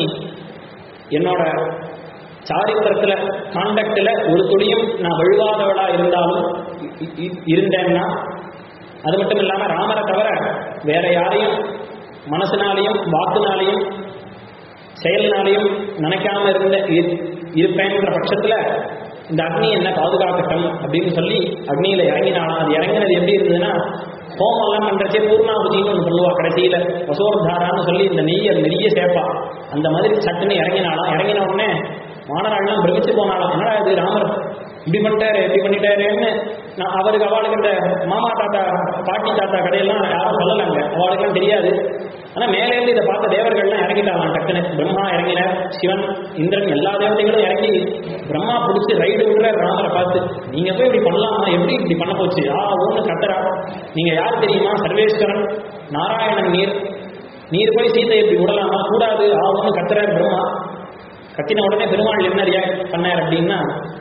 என்னோட சாரித்திரத்துல காண்டக்ட்ல ஒரு துளியும் நான் வழுவாதவளா இருந்தாலும் இ- இ- இருந்தேன்னா அது மட்டும் இல்லாம ராமரை தவிர வேற யாரையும் மனசுனாலையும் வாக்குனாலையும் செயல்னாலையும் நினைக்காம இருந்த இரு- இருப்பேன்ற பட்சத்துல இந்த அக்னி என்ன பாதுகாக்கட்டும் அப்படின்னு சொல்லி அக்னியில இறங்கினாலாம் அது இறங்கினது எப்படி இருந்ததுன்னா ஹோமம் எல்லாம் பண்றச்சே பூர்ணாபுதின்னு ஒன்று சொல்லுவா கடைசியில வசோர்தாரான்னு சொல்லி இந்த நெய்யை நிறைய சேர்ப்பா அந்த மாதிரி சட்டுன்னு இறங்கினாலாம் இறங்கின உடனே மாணவர்கள்லாம் பிரமிச்சு போனாலாம் என்னடா இது ராமர் இப்படி பண்ணிட்டாரு இப்படி பண்ணிட்டாருன்னு நான் அவருக்கு அவளுக்கு இந்த மாமா தாத்தா பாட்டி தாத்தா கதையெல்லாம் யாரும் சொல்லலாங்க அவளுக்கெல்லாம் தெரியாது ஆனா மேலே இருந்து இதை பார்த்த தேவர்கள்லாம் இறங்கிட்டாலாம் டக்குன்னு பிரம்மா இறங்கினார் சிவன் இந்திரன் எல்லா தேவதைகளும் இறங்கி பிரம்மா பிடிச்சி ரைடு விடுற ராமரை பார்த்து நீங்க போய் இப்படி பண்ணலாமா எப்படி இப்படி பண்ண போச்சு ஆ ஒன்று கத்தரா நீங்க யார் தெரியுமா சர்வேஸ்வரன் நாராயணன் நீர் நீர் போய் சீதை இப்படி விடலாமா கூடாது ஆ ஒன்று கத்துறார் பிரம்மா கத்தின உடனே பெருமாள் என்ன ரியாக்ட் பண்ணார் அப்படின்னா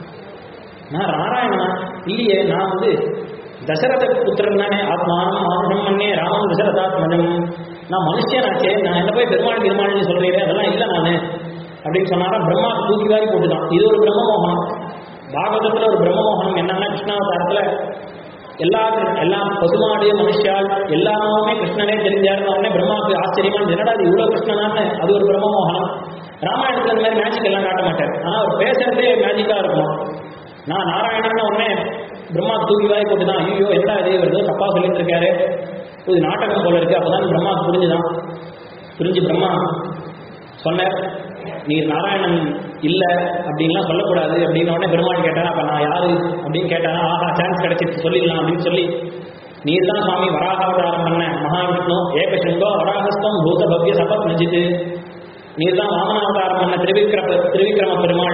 நான் நாராயணனா இல்லையே நான் வந்து தசரத புத்திரன் தானே ஆத்மானம் மானுஷம் மண்ணே ராமன் தசரதாத்மஜம் நான் மனுஷனாச்சே நான் என்ன போய் பெருமாள் பெருமாள்னு சொல்றீரே அதெல்லாம் இல்லை நானு அப்படின்னு சொன்னாரா பிரம்மா தூக்கி வாரி போட்டுதான் இது ஒரு பிரம்மமோகனம் பாகவதத்துல ஒரு பிரம்மமோகனம் என்னன்னா கிருஷ்ணாவதாரத்துல எல்லா எல்லா பசுமாடு மனுஷால் எல்லாமே கிருஷ்ணனே தெரிஞ்சாருன்னு உடனே பிரம்மாவுக்கு ஆச்சரியமா இருந்தது. என்னடா இது இவ்வளவு கிருஷ்ணனான்னு அது ஒரு பிரம்மமோகனம் ராமாயணத்துல இந்த மாதிரி மேஜிக் எல்லாம் காட்ட மாட்டார் ஆனா அவர் பேசுறதே மேஜிக்கா இருக்கும் நான் நாராயணன் உடனே பிரம்மா தூக்கி வாய் போட்டு தான் ஐயோ என்னடா இது இவர் ஏதோ தப்பா சொல்லிட்டு இருக்காரு இது நாடகம் போல இருக்கு அப்பதான் பிரம்மா புரிஞ்சுதான் புரிஞ்சு பிரம்மா சொன்னார் நீர் நாராயணன் இல்ல அப்படின்லாம் சொல்லக்கூடாது அப்படின்னு உடனே பெருமாள் கேட்டார் அப்ப நான் யாரு அப்படின்னு கேட்டானா ஆஹா சான்ஸ் கிடைச்சிட்டு சொல்லிடலாம் அப்படின்னு சொல்லி நீர் தான் சுவாமி வராகாவதாரம் பண்ண மகாவிஷ்ணு ஏகசங்கோ வராகஸ்தம் பூத பவ்ய சபத் நஞ்சித்து நீர் தான் வாமனாவதாரம் பண்ண திருவிக்ரம திருவிக்ரம பெருமாள்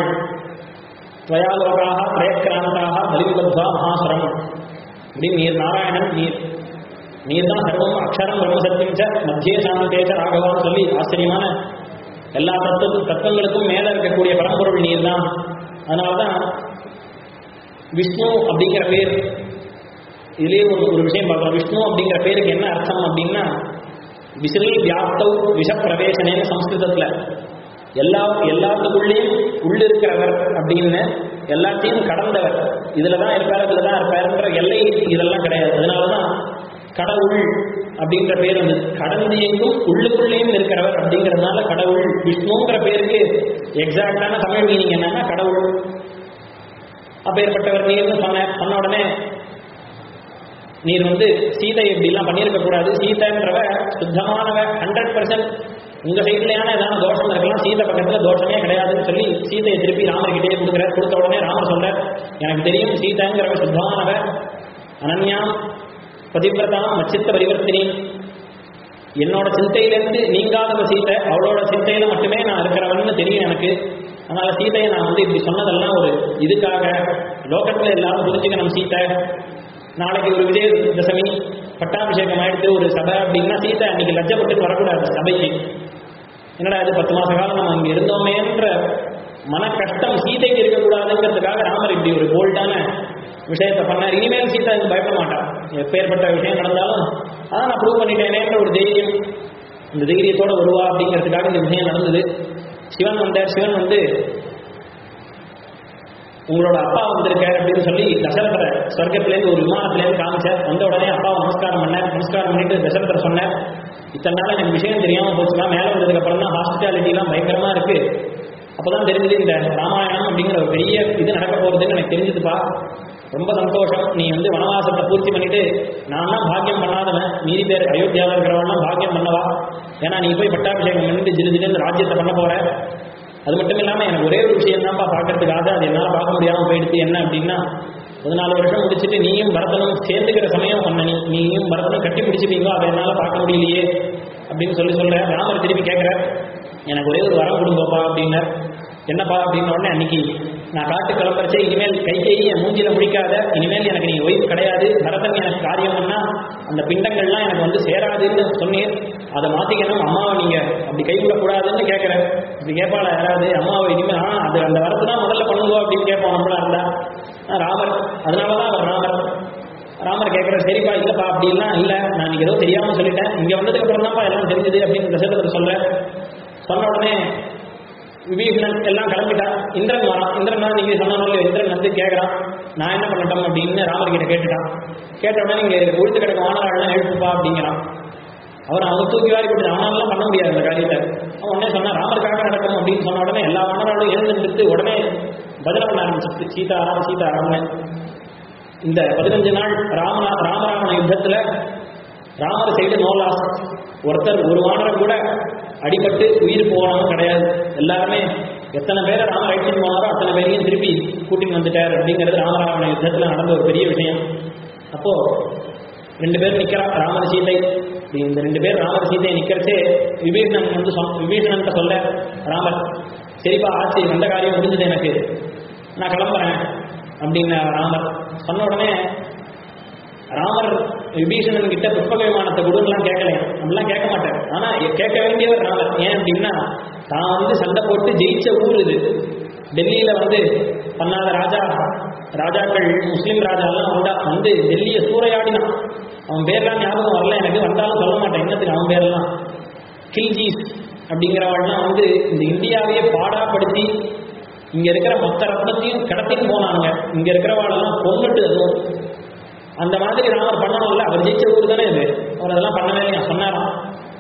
துவயாலோகாக பிரயக்கிராந்தாக பலிவிபத்வா மகாசுரம் அப்படின்னு நீர் நாராயணன் நீர் நீர் தான் சர்வம் அக்ஷரம் பிரம்மசத்தியம் ச மத்திய சாந்தேச்ச ராகவான்னு சொல்லி ஆச்சரியமான எல்லா தத்துவ தத்துவங்களுக்கும் மேல இருக்கக்கூடிய பரம்பொருள் நீர் தான் அதனாலதான் விஷ்ணு அப்படிங்கிற பேர் இதுலயே ஒரு ஒரு விஷயம் பார்க்கலாம் விஷ்ணு அப்படிங்கிற பேருக்கு என்ன அர்த்தம் அப்படின்னா விசிறில் வியாப்தௌ விஷ பிரவேசனேன்னு சம்ஸ்கிருதத்துல எல்லா எல்லாத்துக்குள்ளேயும் உள்ளிருக்கிறவர் அப்படின்னு எல்லாத்தையும் கடந்தவர் இதுல தான் இருப்பார் இதுல தான் இருப்பாருன்ற எல்லை இதெல்லாம் கிடையாது அதனாலதான் கடவுள் அப்படின்ற பேர் வந்து கடந்து எங்கும் உள்ளுக்குள்ளேயும் இருக்கிறவர் அப்படிங்கிறதுனால கடவுள் விஷ்ணுங்கிற பேருக்கு எக்ஸாக்டான தமிழ் மீனிங் என்னன்னா கடவுள் அப்பேற்பட்டவர் நீர்னு சொன்ன சொன்ன உடனே நீர் வந்து சீதை இப்படிலாம் பண்ணியிருக்க கூடாது சீதைன்றவ சுத்தமானவ ஹண்ட்ரட் பர்சன்ட் உங்க சைட்லயான ஏதாவது தோஷம் இருக்கலாம் சீதை பக்கத்துல தோஷமே கிடையாதுன்னு சொல்லி சீதையை திருப்பி ராமர்கிட்டே கொடுக்குற கொடுத்த உடனே ராமர் சொல்ற எனக்கு தெரியும் சீதைங்கிறவ சுத்தமானவ அனன்யாம் பதிவிரதாம் மச்சித்த பரிவர்த்தினி என்னோட சிந்தையிலிருந்து நீங்காதவ சீதை அவளோட சிந்தையில மட்டுமே நான் இருக்கிறவன்னு தெரியும் எனக்கு அதனால சீதையை நான் வந்து இப்படி சொன்னதெல்லாம் ஒரு இதுக்காக லோகத்துல எல்லாரும் புரிஞ்சுக்கணும் சீதை நாளைக்கு ஒரு விஜய தசமி பட்டாபிஷேகம் ஆயிடுத்து ஒரு சபை அப்படின்னா சீதை அன்னைக்கு லஜ்ஜப்பட்டு வரக்கூடாது சபைக்கு என்னடா இது பத்து மாச காலம் நம்ம இங்க இருந்தோமேன்ற மன கஷ்டம் சீதைக்கு இருக்கக்கூடாதுங்கிறதுக்காக ராமர் இப்படி ஒரு போல்டான விஷயத்தை பண்ணார் இனிமேல் சீதா இதுக்கு பயப்பட மாட்டான் எப்பேற்பட்ட விஷயம் நடந்தாலும் அதான் நான் ப்ரூவ் பண்ணிட்டேனேன்ற ஒரு தைரியம் இந்த தைரியத்தோட வருவா அப்படிங்கிறதுக்காக இந்த விஷயம் நடந்தது சிவன் வந்தார் சிவன் வந்து உங்களோட அப்பா வந்திருக்காரு அப்படின்னு சொல்லி தசரதரை சொர்க்கத்திலேருந்து ஒரு விமானத்திலேருந்து காமிச்சார் வந்த உடனே அப்பாவை நமஸ்காரம் பண்ணார் நமஸ்காரம் பண்ணிட்டு தசரதர் சொன்னார் இத்தனை நாள் எனக்கு விஷயம் தெரியாம போச்சுன்னா மேலே வந்ததுக்கு அப்புறம் தான் ஹாஸ்பிட்டாலிட்டிலாம் பயங்கரமா இருக்கு அப்பதான் தெரிஞ்சது இந்த ராமாயணம் அப்படிங்கிற ஒரு பெரிய இது நடக்க போறதுன்னு எனக்கு தெரிஞ்சதுப்பா ரொம்ப சந்தோஷம் நீ வந்து வனவாசத்தை பூர்த்தி பண்ணிட்டு நான் தான் பாக்கியம் பண்ணாதவன் மீதி பேர் அயோத்தியாவில் இருக்கிறவன்லாம் பாக்கியம் பண்ணவா ஏன்னா நீ போய் பட்டாபிஷேகம் பண்ணிட்டு ஜிலு ஜிலுன்னு ராஜ்யத்தை பண்ண போற அது மட்டும் இல்லாமல் எனக்கு ஒரே ஒரு விஷயம் தான்ப்பா பார்க்கறதுக்காக அது என்னால் பார்க்க முடியாமல் போயிடுச்சு என்ன அப்படின்னா பதினாலு வருஷம் முடிச்சுட்டு நீயும் பரதனும் சேர்ந்துக்கிற சமயம் ஒன்று நீ நீயும் பரதனும் கட்டி பிடிச்சிப்பீங்களோ அதை என்னால் பார்க்க முடியலையே அப்படின்னு சொல்லி சொல்ற ராமர் திருப்பி கேட்குற எனக்கு ஒரே ஒரு வரம் கொடுங்கப்பா அப்படின்னார் என்னப்பா அப்படின்னு உடனே அன்னைக்கு நான் காட்டு கிளம்புறச்சே இனிமேல் கை கையை என் மூஞ்சில முடிக்காத இனிமேல் எனக்கு நீ ஒய்ஃப் கிடையாது பரதன் எனக்கு காரியம்னா அந்த பிண்டங்கள்லாம் எனக்கு வந்து சேராதுன்னு சொன்னீர் அதை மாத்திக்கணும் அம்மாவை நீங்க அப்படி கைவிடக்கூடாதுன்னு கேட்கிறேன் இப்படி கேட்பாளா யாராவது அம்மாவை இனிமேல் ஆ அது அந்த வரத்து தான் முதல்ல பண்ணுங்க அப்படின்னு கேட்போம் நம்மளா இருந்தா ஆ, ராமர் அதனாலதான் அவர் ராமர் ராமர் கேட்குற சரிப்பா இல்லப்பா அப்படிலாம் இல்ல நான் இன்னைக்கு ஏதோ தெரியாம சொல்லிட்டேன் இங்க வந்ததுக்கு அப்புறம் தான்ப்பா எல்லாம் தெரிஞ்சது அப்படின்னு தசரதர் சொல்ல சொன்ன உடனே விபீஷணன் எல்லாம் கிளம்பிட்டா இந்திரன் வரான் இந்திரன் தான் நீங்க சொன்னாலும் இந்திரன் வந்து கேட்கறான் நான் என்ன பண்ணட்டும் அப்படின்னு ராமர் கிட்ட கேட்டுட்டான் கேட்ட உடனே நீங்க உழுத்து கிடக்க வானராள்லாம் எழுப்புப்பா அப்படிங்கிறான் அவர் அவங்க தூக்கி வாரி கொடுத்து அவனாலாம் பண்ண முடியாது அந்த காரியத்தை அவன் உடனே சொன்னா ராமருக்காக நடக்கும் அப்படின்னு சொன்ன உடனே எல்லா வானராலும் எழுந்துட்டு உடனே பதில பண்ண ஆரம்பிச்சிட்டு சீதாராம் சீதாராம்னு இந்த பதினஞ்சு நாள் ராமனா ராமராவண யுத்தத்துல ராமர் சைடு நோ லாஸ் ஒருத்தர் ஒரு வானரம் கூட அடிபட்டு உயிர் போனவன் கிடையாது எல்லாருமே எத்தனை பேரை ராமர் அழைச்சிட்டு போனாரோ அத்தனை பேரையும் திருப்பி கூட்டின்னு வந்துட்டார் அப்படிங்கிறது ராமராவண யுத்தத்துல நடந்த ஒரு பெரிய விஷயம் அப்போ ரெண்டு பேர் நிக்கிறா ராமர் சீதை இப்படி இந்த ரெண்டு பேர் ராமர் சீதை நிக்கிறச்சே விபீஷணன் வந்து சொன்ன விபீஷணன் சொல்ல ராமர் சரிப்பா ஆச்சு வந்த காரியம் முடிஞ்சது எனக்கு நான் கிளம்புறேன் அப்படின்னு ராமர் சொன்ன உடனே ராமர் விபீஷணன் கிட்ட புஷ்பக விமானத்தை கொடுலாம் கேட்கல நம்மளாம் கேட்க மாட்டார் ஆனா கேட்க வேண்டியவர் ராமர் ஏன் அப்படின்னா தான் வந்து சண்டை போட்டு ஜெயிச்ச ஊர் இது டெல்லியில வந்து பண்ணாத ராஜா ராஜாக்கள் முஸ்லீம் ராஜாலாம் வந்தா வந்து டெல்லியை சூறையாடினான் அவன் பேர்லாம் ஞாபகம் வரல எனக்கு வந்தாலும் சொல்ல மாட்டேன் என்னத்துக்கு அவன் பேரெல்லாம் கில்ஜீஸ் அப்படிங்கிறவள்லாம் வந்து இந்த இந்தியாவையே பாடாப்படுத்தி இங்க இருக்கிற மொத்த ரத்னத்தையும் கடத்தின்னு போனாங்க இங்க இருக்கிறவாளெல்லாம் கொண்டுட்டு அதுவும் அந்த மாதிரி ராமர் பண்ணணும்ல அவர் ஜெயிச்ச ஊர் தானே இது அவர் அதெல்லாம் பண்ணவே இல்லையா சொன்னாராம்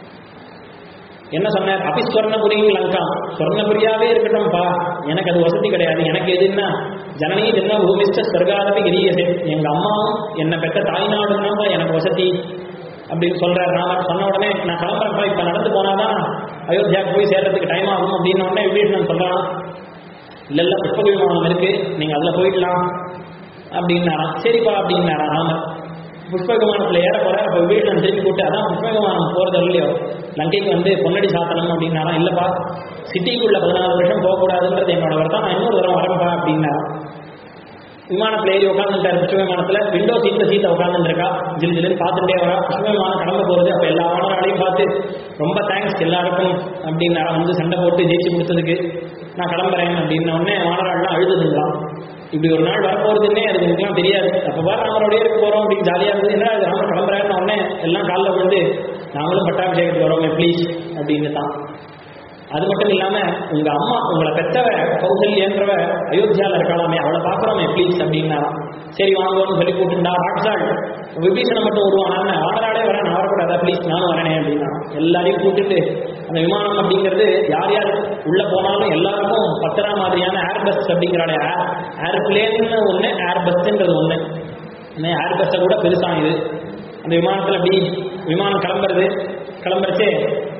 என்ன சொன்னார் அபி ஸ்வர்ணபுரியும் லங்கா ஸ்வர்ணபுரியாவே இருக்கட்டும்பா எனக்கு அது வசதி கிடையாது எனக்கு எதுன்னா ஜனனி ஜென்ம பூமிஷ்ட ஸ்வர்காதபி கிரியசே எங்க அம்மாவும் என்னை பெற்ற தாய்நாடுன்னா எனக்கு வசதி அப்படின்னு சொல்றார் ராமர் சொன்ன உடனே நான் கிளம்புறப்பா இப்ப நடந்து போனாதான் அயோத்தியாவுக்கு போய் சேர்றதுக்கு டைம் ஆகும் அப்படின்னு உடனே விபீஷணன் சொல்றான் இல்ல இல்ல புஷ்பக விமானம் இருக்கு நீங்க அதுல போயிடலாம் அப்படின்னாராம் சரிப்பா அப்படின்னாராம் ராமர் புஷ்பக விமானத்துல ஏற போற அப்ப விபீஷணன் திருப்பி கூட்டு அதான் புஷ்பக விமானம் போறது இல்லையோ லங்கைக்கு வந்து பொன்னடி சாத்தனம் அப்படின்னாராம் இல்லப்பா சிட்டிக்குள்ள பதினாலு வருஷம் போகக்கூடாதுன்றது என்னோட வருத்தம் நான் இன்னொரு தரம் வரேன்ப்பா அப்படின்னாராம் விமானத்துல ஏறி உட்காந்துட்டாரு புஷ்ப விமானத்துல விண்டோ சீட்ல சீட்டை உட்காந்துட்டு இருக்கா ஜில் ஜில்லுன்னு பார்த்துட்டே வரா புஷ்ப விமானம் கடந்து போறது அப்ப எல்லா வானராலையும் பார்த்து ரொம்ப தேங்க்ஸ் எல்லாருக்கும் அப்படின்னு வந்து சண்டை போட்டு ஜெயிச்சு கொடுத்ததுக்கு நான் கிளம்புறேன் அப்படின்ன உடனே வானராள்லாம் அழுதுதுங்களாம் இப்படி ஒரு நாள் வரப்போறதுன்னே அது உங்களுக்குலாம் தெரியாது அப்ப பாரு ராமரோடய இருக்க போறோம் அப்படின்னு ஜாலியா இருந்தது என்ன அது ராமர் கிளம்புறேன்னு உடனே எல்லாம் காலில் விழுந்து நாங்களும் பட்டாபிஷேகத்துக்கு வரோமே ப்ளீஸ் அப்படின்னு தான் அது மட்டும் இல்லாம உங்க அம்மா உங்களை பெற்றவ கௌசல்யன்றவ அயோத்தியால இருக்கலாமே அவளை பாக்குறோமே ப்ளீஸ் அப்படின்னா சரி வாங்குவோம்னு சொல்லி கூட்டுண்டா ராட்சாள் விபீஷணை மட்டும் வருவான் வானராடே வரேன் நான் வரக்கூடாதா ப்ளீஸ் நானும் வரேனே அப்படின்னா எல்லாரையும் கூட்டிட்டு அந்த விமானம் அப்படிங்கிறது யார் யார் உள்ள போனாலும் எல்லாருக்கும் பத்திரா மாதிரியான ஏர் பஸ் அப்படிங்கிறாளே ஏர் பிளேன்னு ஒண்ணு ஏர் பஸ்ன்றது ஒண்ணு ஏர் பஸ்ஸை கூட பெருசா இது அந்த விமானத்துல அப்படி விமானம் கிளம்புறது கிளம்புறச்சே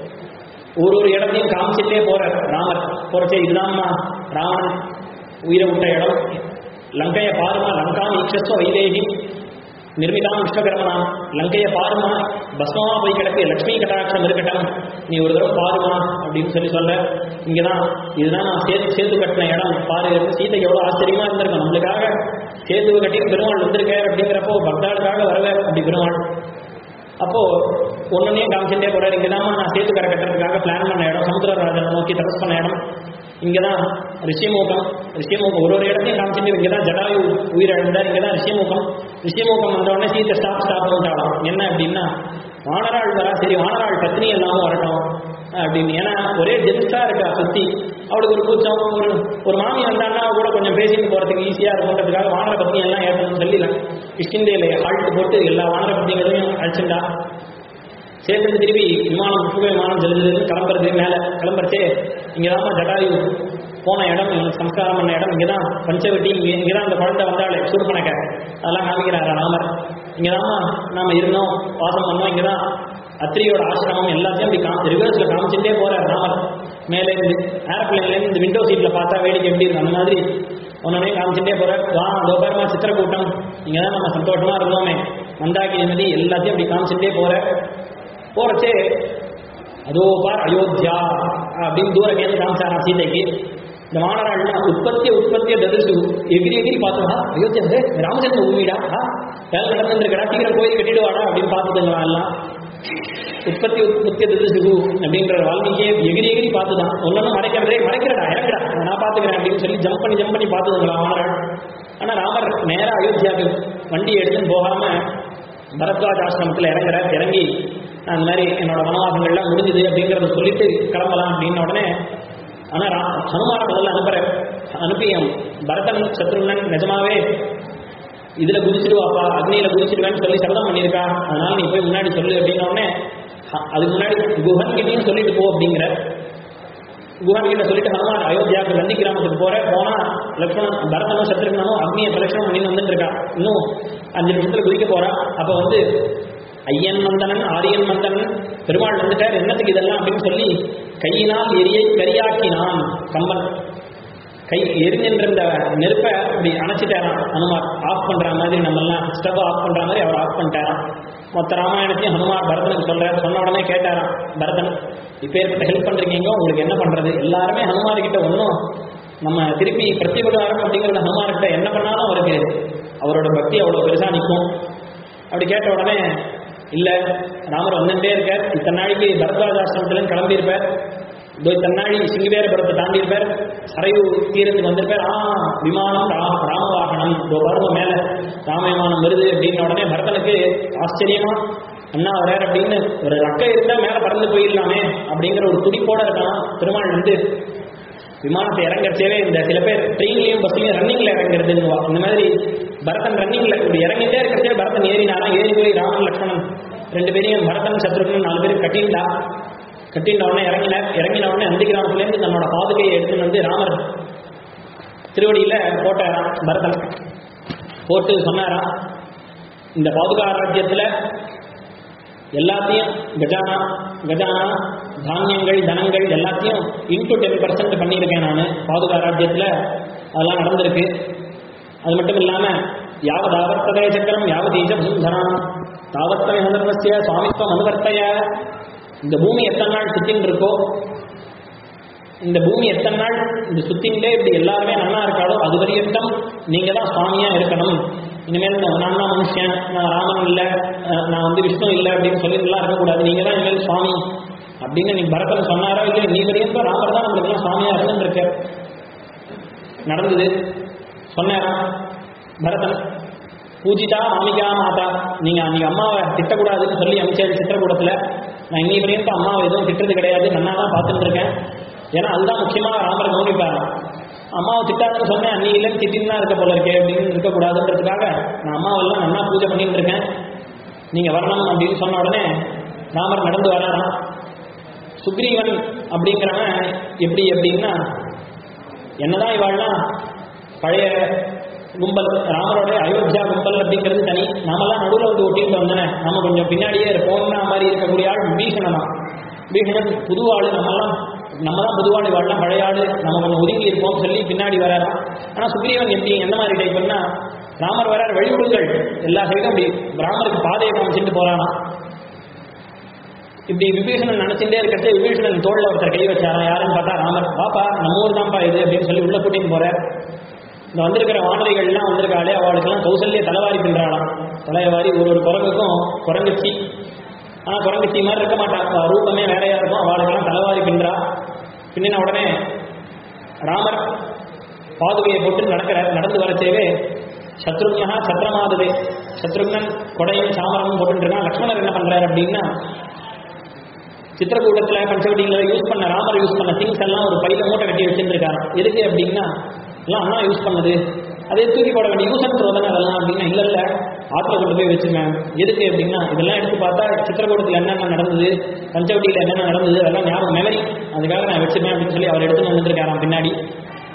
ஒரு ஒரு இடத்தையும் காமிச்சிட்டே போறார் ராமர் போறச்சே இதுதான்மா ராவணன் உயிரை விட்ட இடம் லங்கையை பாருமா லங்காம் ஈக்ஷஸ்வ வைதேகி நிர்மிதாம் விஸ்வகர்மனாம் லங்கையை பாருமா பஸ்மமா போய் கிடக்கு லட்சுமி கட்டாட்சம் இருக்கட்டும் நீ ஒரு தடவை பாருமா அப்படின்னு சொல்லி சொல்ல இங்கதான் இதுதான் நான் சேது சேது கட்டின இடம் பாரு சீதைக்கு எவ்வளவு ஆச்சரியமா இருந்திருக்கும் நம்மளுக்காக சேது கட்டி பெருமாள் வந்திருக்கார் அப்படிங்கிறப்போ பக்தாளுக்காக வரவே அப்படி பெருமாள் அப்போ ஒன்னொன்னே காமிச்சுட்டே போறாரு இங்கதான் நான் சேத்து கரை கட்டுறதுக்காக பிளான் பண்ண இடம் சமுத்திரராஜனை நோக்கி தபஸ் பண்ண இடம் இங்கதான் ரிஷியமுகம் ரிஷியமுகம் ஒரு ஒரு இடத்தையும் காமிச்சுட்டு இங்கதான் ஜடாயு உயிரிழந்தார் இங்கதான் ரிஷியமுகம் ரிஷியமுகம் வந்த உடனே சீத்தை ஸ்டாப் ஸ்டாப் பண்ணிட்டாலாம் என்ன அப்படின்னா வானராள் வரா சரி வானராள் பத்னி எல்லாமும் வரட்டும் அப்படின்னு ஏன்னா ஒரே ஜென்ஸா இருக்கா சுத்தி அவளுக்கு ஒரு கூச்சம் ஒரு ஒரு மாமி வந்தான்னா அவ கூட கொஞ்சம் பேசிட்டு போறதுக்கு ஈஸியா இருக்கும்ன்றதுக்காக வானர பத்னி எல்லாம் ஏற்றணும்னு சொல்லிடலாம் கிஷ்கிந்தேல ஹால்ட் போட்டு எல்லா வானர பத்னிகளையும் அழைச்சிண்டா சேர்த்து திருப்பி விமானம் புஷ்ப விமானம் ஜெலுஜலுன்னு கிளம்புறது மேல கிளம்புறச்சே இங்கதாம்மா ஜடாயு போன இடம் இவனுக்கு சம்ஸ்காரம் பண்ண இடம் இங்கே தான் பஞ்சவட்டி இங்கே இங்கே தான் அந்த குழந்தை வந்தாலே சூர்பனக்க அதெல்லாம் காமிக்கிறாரு ராமர் இங்கே தான் நாம இருந்தோம் வாசம் பண்ணோம் இங்கே தான் அத்திரியோட ஆசிரமம் எல்லாத்தையும் அப்படி காமி ரிவர்ஸில் காமிச்சுட்டே போறார் ராமர் மேலே இருந்து ஏரோப்ளைன்லேருந்து இந்த விண்டோ சீட்டில் பார்த்தா வேடிக்கை எப்படி இருக்கும் அந்த மாதிரி ஒன்னொன்னே காமிச்சுட்டே போறார் வா அதோ பேரமா சித்திரக்கூட்டம் இங்கே தான் நம்ம சந்தோஷமா இருந்தோமே மந்தாக்கி நிம்மதி எல்லாத்தையும் அப்படி காமிச்சுட்டே போறார் போறச்சே அதோ பார் அயோத்தியா அப்படின்னு தூரம் கேட்டு காமிச்சாராம் சீதைக்கு இந்த மாணவர்கள்லாம் உற்பத்திய உற்பத்திய தரிசு எகிரி எகிரி பார்த்தா அயோத்தியா இது ராமச்சந்திர பூமிடா வேலை நடந்துருக்கடா சீக்கிரம் கோயில் கட்டிடுவாடா அப்படின்னு பார்த்துட்டுங்களா எல்லாம் உற்பத்தி உற்பத்திய தரிசுகு அப்படின்ற வால்மீகியே எகிரி எகிரி பார்த்துதான் ஒன்னொன்னு மறைக்கிறதே மறைக்கிறடா இறங்குடா நான் பார்த்துக்கிறேன் அப்படின்னு சொல்லி ஜம்ப் பண்ணி ஜம்ப் பண்ணி பார்த்துதுங்களா மாணவர்கள் ஆனா ராமர் நேரா அயோத்தியாவுக்கு வண்டி எடுத்துன்னு போகாம பரத்வாஜ் ஆசிரமத்தில் இறங்குறார் இறங்கி அந்த மாதிரி என்னோட வனவாசங்கள்லாம் முடிஞ்சுது அப்படிங்கிறத சொல்லிட்டு கிளம்பலாம் அப்படின்ன உடனே ஆனால் ரா ஹனுமார முதல்ல அனுப்புற அனுப்பியம் பரதன் சத்ருகன் நிஜமாவே இதுல குதிச்சிடுவாப்பா அக்னியில குதிச்சிடுவேன்னு சொல்லி சபதம் பண்ணியிருக்கா அதனால நீ போய் முன்னாடி சொல்லு அப்படின்ன உடனே அ- அதுக்கு முன்னாடி குஹன் கிட்டையும் சொல்லிட்டு போ அப்படிங்கிற குஹன் கிட்ட சொல்லிட்டு ஹனுமான் அயோத்தியாவுக்கு நந்தி கிராமத்துக்கு போற போனா லக்ஷ்மணன் பரதனும் சத்ருகனும் அக்னியை பிரலட்சணம் பண்ணி வந்துட்டு இருக்கா இன்னும் அஞ்சு நிமிஷத்துல குதிக்க போறா அப்ப வந்து ஐயன் மந்தனன் ஆரியன் மந்தனன் பெருமாள் வந்துட்டார் என்னத்துக்கு இதெல்லாம் அப்படின்னு சொல்லி கையினால் எரியை கரியாக்கினான் கம்பன் கை எரிஞ்சின்ற இந்த நெருப்பை இப்படி அணைச்சிட்டாராம் ஹனுமார் ஆஃப் பண்ற மாதிரி நம்ம எல்லாம் ஸ்டவ் ஆஃப் பண்ற மாதிரி அவர் ஆஃப் பண்ணிட்டாராம் மொத்த ராமாயணத்தையும் ஹனுமார் பரதனுக்கு சொல்றாரு சொன்ன உடனே கேட்டாராம் பரதன் இப்ப ஏற்பட்ட ஹெல்ப் பண்றீங்க உங்களுக்கு என்ன பண்றது எல்லாருமே ஹனுமார் கிட்ட ஒன்றும் நம்ம திருப்பி பிரத்யபகாரம் அப்படிங்கிறத ஹனுமார் கிட்ட என்ன பண்ணாலும் அவருக்கு அவரோட பக்தி அவ்வளவு பெருசா நிற்கும் அப்படி கேட்ட உடனே இல்ல ராமர் வந்துட்டே இருக்கார் இத்தனை நாளைக்கு பரத்வாஜ் ஆசிரமத்துல கிளம்பியிருப்பார் இதோ இத்தனை நாளி சிங்கவேரபுரத்தை தாண்டி இருப்பார் சரையூ தீரத்துக்கு வந்திருப்பார் ஆ விமானம் ரா- ராமவாகனம் இதோ பாருங்க மேல ராம விமானம் வருது அப்படின்ன உடனே பரதனுக்கு ஆச்சரியமா அண்ணா வரார் அப்படின்னு ஒரு ரக்கை இருந்தா மேல பறந்து போயிடலாமே அப்படிங்கிற ஒரு துடிப்போட இருக்கான் பெருமாள் வந்து விமானத்தை இறங்கறச்சேவே இந்த சில பேர் ட்ரெயின்லயும் பஸ்லயும் ரன்னிங்ல இறங்குறதுன்னு இந்த மாதிரி பரதன் ரன்னிங்ல இப்படி இறங்கிட்டே இருக்கிறச்சே பரதன் ஏறினாரா ஏறி போய் ராமன் லக்ஷ்மணன் ரெண்டு பேரையும் பரதன் சத்ருகன் நாலு பேரும் கட்டிண்டா கட்டிண்ட உடனே இறங்கினார் இறங்கின உடனே நந்தி கிராமத்துலேருந்து தன்னோட பாதுகையை எடுத்துன்னு வந்து ராமர் திருவடியில போட்டாராம் பரதன் போட்டு சொன்னாராம் இந்த பாதுகா ராஜ்யத்துல எல்லாத்தையும் கஜானா கஜானா தானியங்கள் தனங்கள் எல்லாத்தையும் இன்டூ டென் பர்சன்ட் பண்ணியிருக்கேன் நான் பாதுகா ராஜ்யத்தில் அதெல்லாம் நடந்திருக்கு அது மட்டும் இல்லாமல் யாவத் ஆவர்த்ததய சக்கரம் யாவத் ஈஜ சுந்தரம் தாவத்தமை சந்தர்ப்பசிய சுவாமித்வம் அனுவர்த்தைய இந்த பூமி எத்தனை நாள் சுத்தின்னு இருக்கோ இந்த பூமி எத்தனை நாள் இந்த சுத்தின்டே இப்படி எல்லாருமே நல்லா இருக்காளோ அது வரையட்டும் நீங்க தான் சுவாமியா இருக்கணும் இனிமேல் நான் நான் தான் மனுஷன் நான் ராமன் இல்லை அஹ் நான் வந்து விஷ்ணு இல்லை அப்படின்னு சொல்லி எல்லாம் இருக்கக்கூடாது நீங்க தான் இனிமேல் சுவாமி அப்படின்னு நீ பரதன் சொன்னாரோ இல்லை நீ வரையும் ராமர் தான் நம்மளுக்கு எல்லாம் சுவாமியா இருந்துருக்க நடந்தது சொன்னாராம் பரதன் பூஜிதா மாமிகா மாதா நீங்க அன்னைக்கு அம்மாவை திட்டக்கூடாதுன்னு சொல்லி அமைச்சர் சித்திரக்கூடத்துல நான் இன்னி வரையும் அம்மாவை எதுவும் திட்டுறது கிடையாது நன்னா தான் பார்த்துட்டு இருக்கேன் ஏன்னா அதுதான் முக்கியமா ராமர் கவனிப்பார் அம்மாவை திட்டாதுன்னு சொன்னேன் அன்னி இல்லைன்னு திட்டின்னு தான் இருக்க போல இருக்கே அப்படின்னு இருக்கக்கூடாதுன்றதுக்காக நான் அம்மாவெல்லாம் நல்லா பூஜை பண்ணிட்டு இருக்கேன் நீங்க வரணும் அப்படின்னு சொன்ன உடனே ராமர் நடந்து வராராம் சுக்ரீவன் அப்படிங்கிறவன் எப்படி அப்படின்னா என்னதான் இவாள்லாம் பழைய கும்பல் ராமரோட அயோத்தியா கும்பல் அப்படிங்கிறது தனி நாமெல்லாம் நடுவில் வந்து ஒட்டிட்டு வந்தனே நாம கொஞ்சம் பின்னாடியே இருப்போம்னா மாதிரி இருக்கக்கூடிய ஆள் பீஷணனா பீஷணன் புது ஆளு நம்மெல்லாம் நம்ம தான் புதுவாடு வாழலாம் பழைய ஆளு நம்ம கொஞ்சம் ஒதுங்கி இருப்போம் சொல்லி பின்னாடி வராராம் ஆனால் சுக்ரீவன் எப்படி எந்த மாதிரி டைப்னா ராமர் வரார் வழிவிடுங்கள் எல்லா சைடும் அப்படி ராமருக்கு பாதையை காமிச்சிட்டு போறானா இப்படி விபீஷணன் நினைச்சுட்டே இருக்கிறது விபீஷணன் தோல்ல ஒருத்தர் கை வச்சாராம் யாருன்னு பார்த்தா ராமர் பாப்பா நம்ம ஊர் தான்ப்பா இது அப்படின்னு சொல்லி உள்ள கூட்டின்னு போறார் இந்த வந்திருக்கிற வானரைகள்லாம் வந்திருக்காளே அவளுக்கெல்லாம் கௌசல்ய தலைவாரி பின்றாளாம் தலைவாரி ஒரு ஒரு குரங்குக்கும் குரங்குச்சி ஆனால் குரங்குச்சி மாதிரி இருக்க மாட்டாங்க ரூபமே வேறையா இருக்கும் அவளுக்கெல்லாம் தலைவாரி பின்றா பின்னின உடனே ராமர் பாதுகையை போட்டு நடக்கிறார் நடந்து வரச்சேவே சத்ருக்னா சத்ரமாதவே சத்ருக்னன் கொடையும் சாமரமும் போட்டுருக்கான் லக்ஷ்மணர் என்ன பண்றாரு அப்படின்னா சித்திரக்கூடத்துல பஞ்சவடியில யூஸ் பண்ண ராமர் யூஸ் பண்ண திங்ஸ் எல்லாம் ஒரு பையில மூட்டை கட்டி வச்சிருக்காரு எதுக்கு அப்படின்னா எல்லாம் அண்ணா யூஸ் பண்ணது அதே தூக்கி போட வேண்டிய யூஸ் அண்ட் ரோதனை அதெல்லாம் அப்படின்னா இல்ல இல்ல ஆத்துல கொண்டு போய் வச்சிருக்கேன் எதுக்கு அப்படின்னா இதெல்லாம் எடுத்து பார்த்தா சித்திரக்கூடத்துல என்னென்ன நடந்தது பஞ்சவட்டியில என்னென்ன நடந்தது அதெல்லாம் ஞாபகம் மெமரி அதுக்காக நான் வச்சிருக்கேன் அப்படின்னு சொல்லி அவர் எடுத்து வந்துருக்காராம் பின்னாடி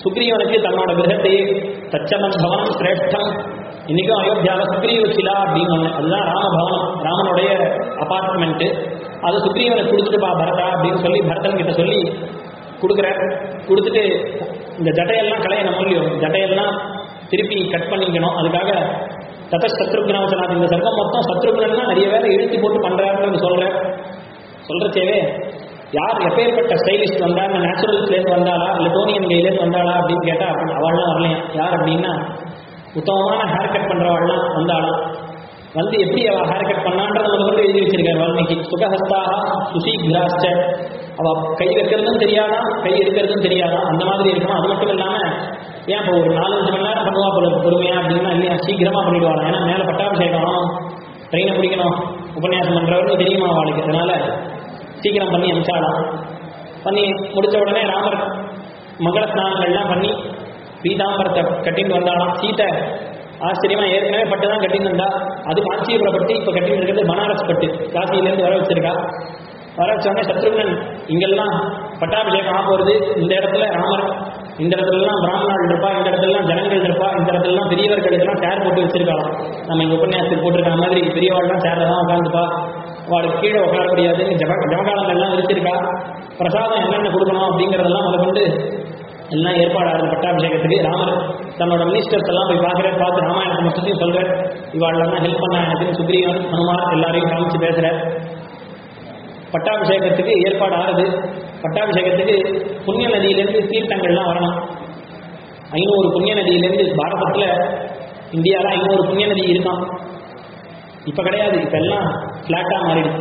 சுக்ரீவனுக்கு தன்னோட கிரகத்தையே தச்சமன் பவனம் சிரேஷ்டம் இன்னைக்கும் அயோத்தியாவை சுக்ரீவ சிலா அப்படின்னு ஒண்ணு. அதுதான் ராமபவனம் ராமனுடைய அபார்ட்மெண்ட் அது சுக்ரீவனுக்கு கொடுத்துட்டு பா பரதா அப்படின்னு சொல்லி பரதன் கிட்ட சொல்லி கொடுக்குற கொடுத்துட்டு இந்த ஜடையெல்லாம் கலையணும் மூலியம் ஜடையெல்லாம் திருப்பி கட் பண்ணிக்கணும் அதுக்காக தத சத்ருக்னவசனாத் இந்த சர்க்கம் மொத்தம் சத்ருக்னா நிறைய வேலை இழுத்து போட்டு பண்றாருன்னு சொல்ற சொல்றச்சேவே யார் எப்பேற்பட்ட ஸ்டைலிஸ்ட் வந்தா நேச்சுரல் பிளேஸ் வந்தாளா இல்லை டோனியன் கையிலேருந்து வந்தாளா அப்படின்னு கேட்டா அப்படி அவள்லாம் வரலையா யார் அப்படின்னா உத்தமமான ஹேர் கட் பண்றவாள்லாம் வந்தாளாம் வந்து எப்படி அவ ஹேர் கட் பண்ணான்றத முதல்ல எழுதி வச்சிருக்காரு வால்மீகி சுகஹஸ்தாக சுசீகிராஸ்ட அவ கை வைக்கிறதும் தெரியாதா கை எடுக்கிறதும் தெரியாதா அந்த மாதிரி இருக்கணும் அது மட்டும் இல்லாம ஏன் இப்போ ஒரு நாலஞ்சு மணி நேரம் பண்ணுவா போல இருக்கு பொறுமையா அப்படின்னா இல்லையா சீக்கிரமா பண்ணிடுவாங்க ஏன்னா மேல பட்டாபிஷேகம் ட்ரெயினை பிடிக்கணும் உபன்யாசம் பண்றவருக்கு தெரியுமா அவளுக்கு அதனால சீக்கிரம் பண்ணி அனுப்பிச்சாலாம் பண்ணி முடிச்ச உடனே ராமர் மங்கள ஸ்நானங்கள்லாம் பண்ணி பீதாம்பரத்தை கட்டிட்டு வந்தாலாம் சீத்தை ஆச்சரியமா ஏற்கனவே பட்டு தான் கட்டிட்டு வந்தா அது காஞ்சிபுரம் பட்டு இப்ப கட்டிட்டு இருக்கிறது பனாரஸ் பட்டு காசியிலேருந்து வர வச்சிருக்கா வர வச்ச உடனே சத்ருகன் இங்கெல்லாம் பட்டாபிஷேகம் ஆக போறது இந்த இடத்துல ராமர் இந்த இடத்துலலாம் பிராமணர்கள் இருப்பா இந்த இடத்துலலாம் ஜனங்கள் இருப்பா இந்த இடத்துலலாம் பெரியவர்களுக்கெல்லாம் சேர் போட்டு வச்சிருக்காங்க நம்ம இங்க உபன்யாசத்துக்கு போட்டிருக்க மாதிரி பெரியவாள்லாம் சேர்ல தான் உட்காந்துப்பா அவளுக்கு கீழே உட்கார முடியாதுன்னு ஜப ஜபகாலங்கள்லாம் விரிச்சிருக்கா பிரசாதம் என்னென்ன கொடுக்கணும் அப்படிங்கிறதெல்லாம் முதற்கொண்டு எல்லாம் ஏற்பாடாகுது பட்டாபிஷேகத்துக்கு ராமர் தன்னோட மினிஸ்டர்ஸ் எல்லாம் போய் பார்க்குற பார்த்து ராமாயணத்தை மொத்தத்தையும் சொல்கிறார் இவாளெல்லாம் ஹெல்ப் பண்ண எனக்கு சுக்ரீவன் ஹனுமான் எல்லாரையும் காமிச்சு பேசுகிற பட்டாபிஷேகத்துக்கு ஏற்பாடு ஆகுது பட்டாபிஷேகத்துக்கு புண்ணிய நதியிலேருந்து தீர்த்தங்கள்லாம் வரணும் ஐநூறு புண்ணிய நதியிலேருந்து பாரதத்தில் இந்தியாவில் ஐநூறு புண்ணிய நதி இருக்கான் இப்போ கிடையாது இப்போ எல்லாம் ஃப்ளாட்டாக மாறிடுச்சு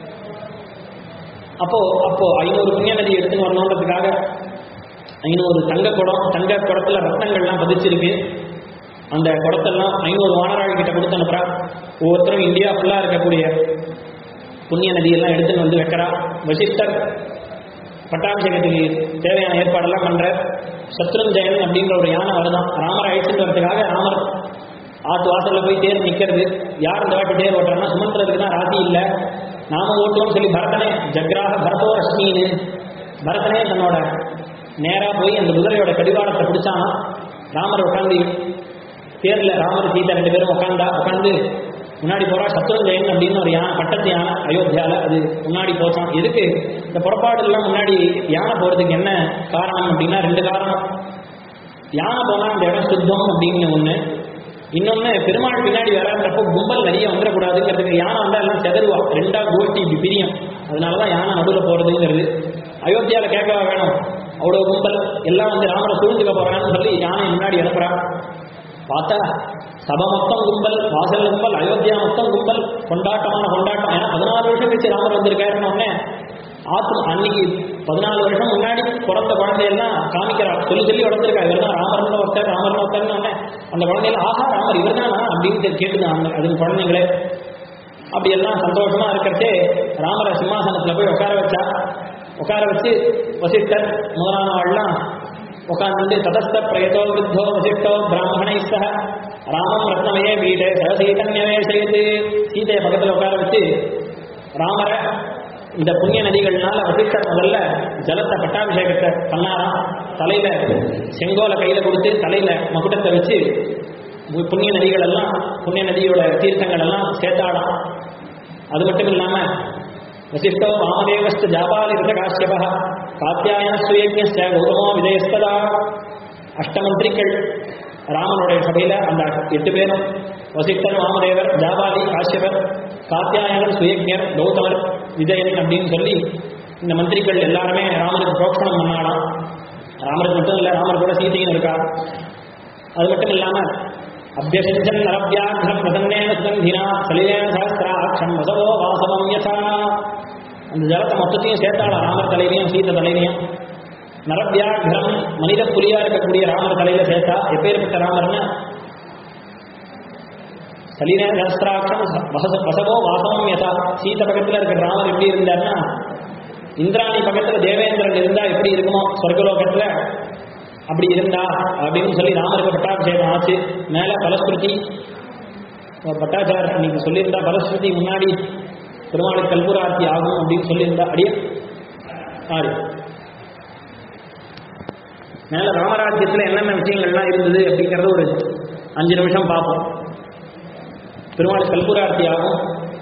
அப்போ அப்போ ஐநூறு புண்ணிய நதி எடுத்துன்னு வரணுன்றதுக்காக ஐநூறு தங்க குடம் தங்க குடத்துல ரத்னங்கள்லாம் பதிச்சிருக்கு அந்த குடத்தெல்லாம் ஐநூறு வானராள் கிட்ட கொடுத்து அனுப்புறா ஒவ்வொருத்தரும் இந்தியா ஃபுல்லாக இருக்கக்கூடிய புண்ணிய நதியெல்லாம் எடுத்துன்னு வந்து வைக்கிறா வசிஷ்டர் பட்டாபிஷேகத்துக்கு தேவையான ஏற்பாடெல்லாம் பண்ற சத்ருஞ்சயன் அப்படின்ற ஒரு யானை வருதான் ராமரை அழைச்சிட்டு வரதுக்காக ராமர் ஆத்து வாசல்ல போய் தேர் நிக்கிறது யார் இந்த வாட்டி தேர் ஓட்டுறாங்கன்னா சுமந்திரத்துக்கு தான் ராசி இல்லை நாம ஓட்டுவோம்னு சொல்லி பரதனே ஜக்ராக பரதோ ரஷ்மின்னு பரதனே தன்னோட நேரா போய் அந்த குதிரையோட கடிவாளத்தை பிடிச்சானா ராமர் உட்காந்து தேர்ல ராமர் சீதா ரெண்டு பேரும் உட்காந்தா உட்காந்து முன்னாடி போறா சத்ருஞ்சயன் அப்படின்னு ஒரு யானை பட்டத்து யானை அயோத்தியால அது முன்னாடி போச்சான் எதுக்கு இந்த புறப்பாடு எல்லாம் முன்னாடி யானை போறதுக்கு என்ன காரணம் அப்படின்னா ரெண்டு காரணம் யானை போனா அந்த இடம் சுத்தம் அப்படின்னு ஒண்ணு இன்னொன்னு பெருமாள் பின்னாடி வரான்றப்போ கும்பல் நிறைய வந்துடக்கூடாதுங்கிறதுக்கு யானை வந்தா எல்லாம் செதறுவா ரெண்டா கோஷ்டி இப்படி பிரியும் அதனாலதான் யானை நடுவில் போறதுங்கிறது அயோத்தியால கேட்கவா வேணும் அவ்வளோ கும்பல் எல்லாம் வந்து ராமரை சூழ்ந்துக்க போறான்னு சொல்லி யானை முன்னாடி அனுப்புறா பார்த்தா சபை மொத்தம் கும்பல் வாசல் கும்பல் அயோத்தியா மொத்தம் கும்பல் கொண்டாட்டமான கொண்டாட்டம் ஏன்னா பதினாலு வருஷம் கழிச்சு ராமர் வந்திருக்காருன்னு உடனே ஆத்து அன்னைக்கு பதினாலு வருஷம் முன்னாடி பிறந்த குழந்தையெல்லாம் காமிக்கிறா சொல்லி சொல்லி வளர்ந்துருக்கா இவர் தான் ராமர்னு ஒருத்தர் ராமர்னு ஒருத்தர்னு உடனே அந்த குழந்தையில ஆஹா ராமர் இவர் தானா அப்படின்னு கேட்டுது அந்த அதுக்கு குழந்தைங்களே அப்படி எல்லாம் சந்தோஷமா இருக்கிறச்சே ராமரை சிம்மாசனத்துல போய் உட்கார வச்சா உட்கார வச்சு வசிஷ்டர் முதலானவாள்லாம் உட்கார்ந்து ததஸ்த பிரயதோ வித்தோ வசிஷ்டோ பிராமணை சக ராமம் ரத்னமயே வீடே சீதன்யவே செய்து சீதையை பக்கத்தில் உட்கார வச்சு ராமரை இந்த புண்ணிய நதிகள்னால வசிஷ்டர் முதல்ல ஜலத்தை பட்டாபிஷேகத்தை பண்ணாராம் தலையில செங்கோலை கையில கொடுத்து தலையில மகுடத்தை வச்சு புண்ணிய நதிகள் எல்லாம் புண்ணிய நதியோட தீர்த்தங்கள் எல்லாம் சேர்த்தாடாம் அது மட்டும் இல்லாம வசிஷ்டோ வாமதேவஸ்த ஜாபாலிருத காஷ்யப காத்தியாயன சுயஜ்ய கௌதமோ விஜயஸ்ததா அஷ்டமந்திரிகள் ராமனுடைய சபையில அந்த எட்டு பேரும் வசிஷ்டர் வாமதேவர் ஜாபாலி காஷ்யபர் காத்தியாயனர் சுயஜர் கௌதமர் விஜயன் அப்படின்னு சொல்லி இந்த மந்திரிகள் எல்லாருமே ராமனுக்கு புரோக்ஷணம் பண்ணாடாம் ராமருக்கு மட்டும் இல்லை ராமர் கூட சீதையும் இருக்கா அது மட்டும் இல்லாம அபியசிஞ்சன் நரபியாகிரம் பிரசன்னேன சுகந்தினா சலிலேன சகசிராட்சம் வசவோ வாசவம் யசா அந்த ஜலத்தை மொத்தத்தையும் சேர்த்தாளா ராமர் தலையிலையும் சீத தலையிலையும் நரபியாகிரம் மனித புலியா இருக்கக்கூடிய ராமர் தலையில சேர்த்தா எப்பேற்பட்ட ராமர்னா சலீன சகசிராட்சம் வச- வசவோ வாசவம் யசா சீத பக்கத்துல இருக்கிற ராமர் எப்படி இருந்தார்னா இந்திராணி பக்கத்துல தேவேந்திரன் இருந்தா எப்படி இருக்குமோ சொர்க்கலோகத்துல அப்படி இருந்தா அப்படின்னு சொல்லி ராமருக்கு பட்டாபிஷேகம் ஆச்சு மேல பலஸ்ருதி பட்டாச்சார் நீங்க சொல்லியிருந்தா பலஸ்ருதி முன்னாடி பெருமாளுக்கு கல்பூரார்த்தி ஆகும் அப்படின்னு சொல்லியிருந்தா அடியே ஆறு மேல ராமராஜ்யத்துல என்னென்ன விஷயங்கள்லாம் இருந்தது அப்படிங்கறத ஒரு அஞ்சு நிமிஷம் பார்ப்போம் பெருமாள் கல்புரார்த்தி ஆகும்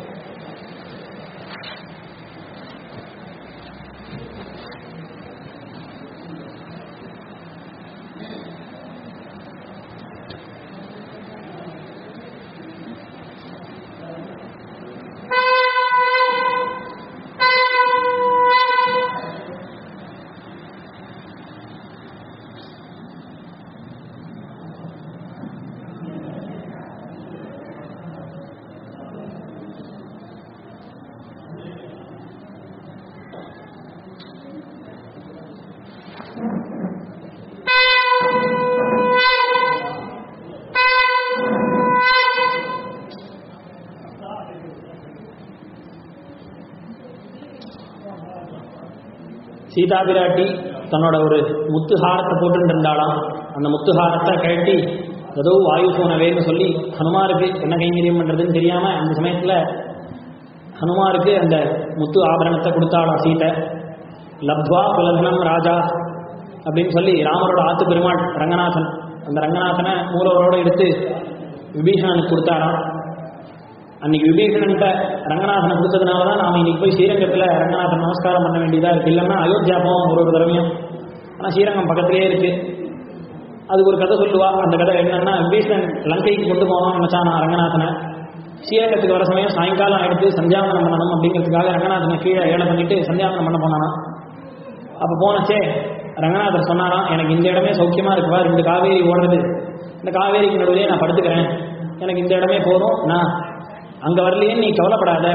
சீதா பிராட்டி தன்னோட ஒரு முத்துஹாரத்தை போட்டுட்டு இருந்தாளாம் அந்த முத்துஹாரத்தை கழட்டி ஏதோ வாயு சோனவேன்னு சொல்லி ஹனுமாருக்கு என்ன கைங்கரியம் பண்றதுன்னு தெரியாம அந்த சமயத்துல ஹனுமாருக்கு அந்த முத்து ஆபரணத்தை கொடுத்தாளாம் சீதை லப்த்வா குலதனம் ராஜா அப்படின்னு சொல்லி ராமரோட ஆத்து பெருமாள் ரங்கநாதன் அந்த ரங்கநாதனை மூலவரோட எடுத்து விபீஷணனுக்கு கொடுத்தாராம் அன்னைக்கு விபீஷணன்ட்ட ரங்கநாதனை கொடுத்ததுனால தான் நாம இன்னைக்கு போய் ஸ்ரீரங்கத்தில் ரங்கநாதன் நமஸ்காரம் பண்ண வேண்டியதா இருக்கு இல்லைன்னா அயோத்தியா போவோம் ஒரு ஒரு தடவையும் ஆனால் ஸ்ரீரங்கம் பக்கத்திலே இருக்கு அதுக்கு ஒரு கதை சொல்லுவா அந்த கதை என்னன்னா விபீஷணன் லங்கைக்கு கொண்டு போகணும்னு நினைச்சானா ரங்கநாதனை ஸ்ரீரங்கத்துக்கு வர சமயம் சாயங்காலம் எடுத்து சந்தியாவனம் பண்ணணும் அப்படிங்கிறதுக்காக ரங்கநாதனை கீழே ஏழை பண்ணிட்டு சந்தியாவனம் பண்ண போனானா அப்போ போனச்சே ரங்கநாதர் சொன்னாராம் எனக்கு இந்த இடமே சௌக்கியமா இருக்குவா ரெண்டு காவேரி ஓடுறது இந்த காவேரிக்கு நடுவிலே நான் படுத்துக்கிறேன் எனக்கு இந்த இடமே போதும் நான் அங்க வரலையே நீ கவலைப்படாத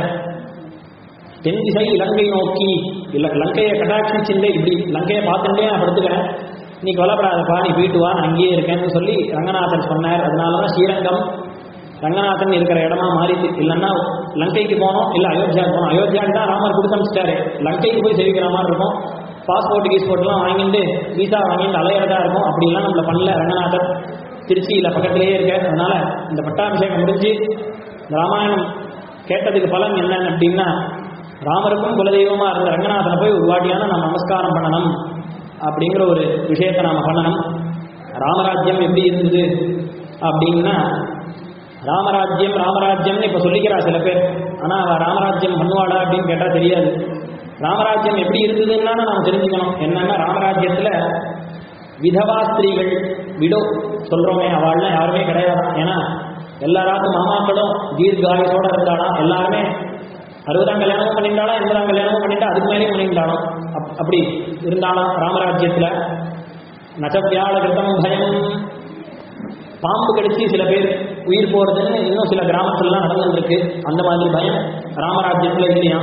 தென் திசை இலங்கை நோக்கி இல்ல லங்கையை கட்டாட்சிச்சுட்டே இப்படி லங்கையை பார்த்துட்டே நான் படுத்துக்கிறேன் நீ கவலைப்படாதப்பா நீ போயிட்டு வா நான் அங்கேயே இருக்கேன்னு சொல்லி ரங்கநாதன் சொன்னார் அதனாலதான் ஸ்ரீரங்கம் ரங்கநாதன் இருக்கிற இடமா மாறிச்சு இல்லைன்னா லங்கைக்கு போனோம் இல்ல அயோத்தியாவுக்கு போனோம் அயோத்தியாவுக்கு தான் ராமர் கொடுத்து அனுப்பிச்சிட்டாரு லங்கைக்கு போய் சேவிக்கிற மாதிரி இருக்கும் பாஸ்போர்ட் கீஸ்போர்ட்லாம் வாங்கிட்டு வீசா வாங்கிட்டு அலையிறதா இருக்கும் அப்படிலாம் நம்மள பண்ணல ரங்கநாதர் திருச்சியில பக்கத்திலேயே இருக்க அதனால இந்த பட்டாபிஷேகம் முடிஞ்சு இந்த ராமாயணம் கேட்டதுக்கு பலன் என்னன்னு அப்படின்னா ராமருக்கும் குலதெய்வமா இருந்த ரங்கநாதனை போய் ஒரு வாட்டியான நம்ம நமஸ்காரம் பண்ணணும் அப்படிங்கிற ஒரு விஷயத்தை நாம பண்ணணும் ராமராஜ்யம் எப்படி இருந்தது அப்படின்னா ராமராஜ்யம் ராமராஜ்யம்னு இப்ப சொல்லிக்கிறா சில பேர் ஆனா அவ ராமராஜ்யம் பண்ணுவாளா அப்படின்னு கேட்டா தெரியாது ராமராஜ்யம் எப்படி இருந்ததுன்னா நாம தெரிஞ்சுக்கணும் என்னன்னா ராமராஜ்யத்துல விதவா ஸ்திரீகள் விடோ சொல்றோமே அவள்லாம் யாருமே கிடையாது ஏன்னா எல்லா ராத்து மாமாக்களும் தீர்காயுசோட இருந்தாலும் எல்லாருமே அறுபதாம் கல்யாணமும் பண்ணிட்டாலும் எண்பதாம் கல்யாணமும் பண்ணிட்டா அதுக்கு மேலேயும் பண்ணிட்டாலும் அப்- அப்படி இருந்தாலும் ராமராஜ்யத்துல நச்சவியாழ கிருத்தம் பயம் பாம்பு கடிச்சு சில பேர் உயிர் போறதுன்னு இன்னும் சில கிராமத்துலலாம் நடந்துருக்கு அந்த மாதிரி பயம் ராமராஜ்யத்துல இல்லையா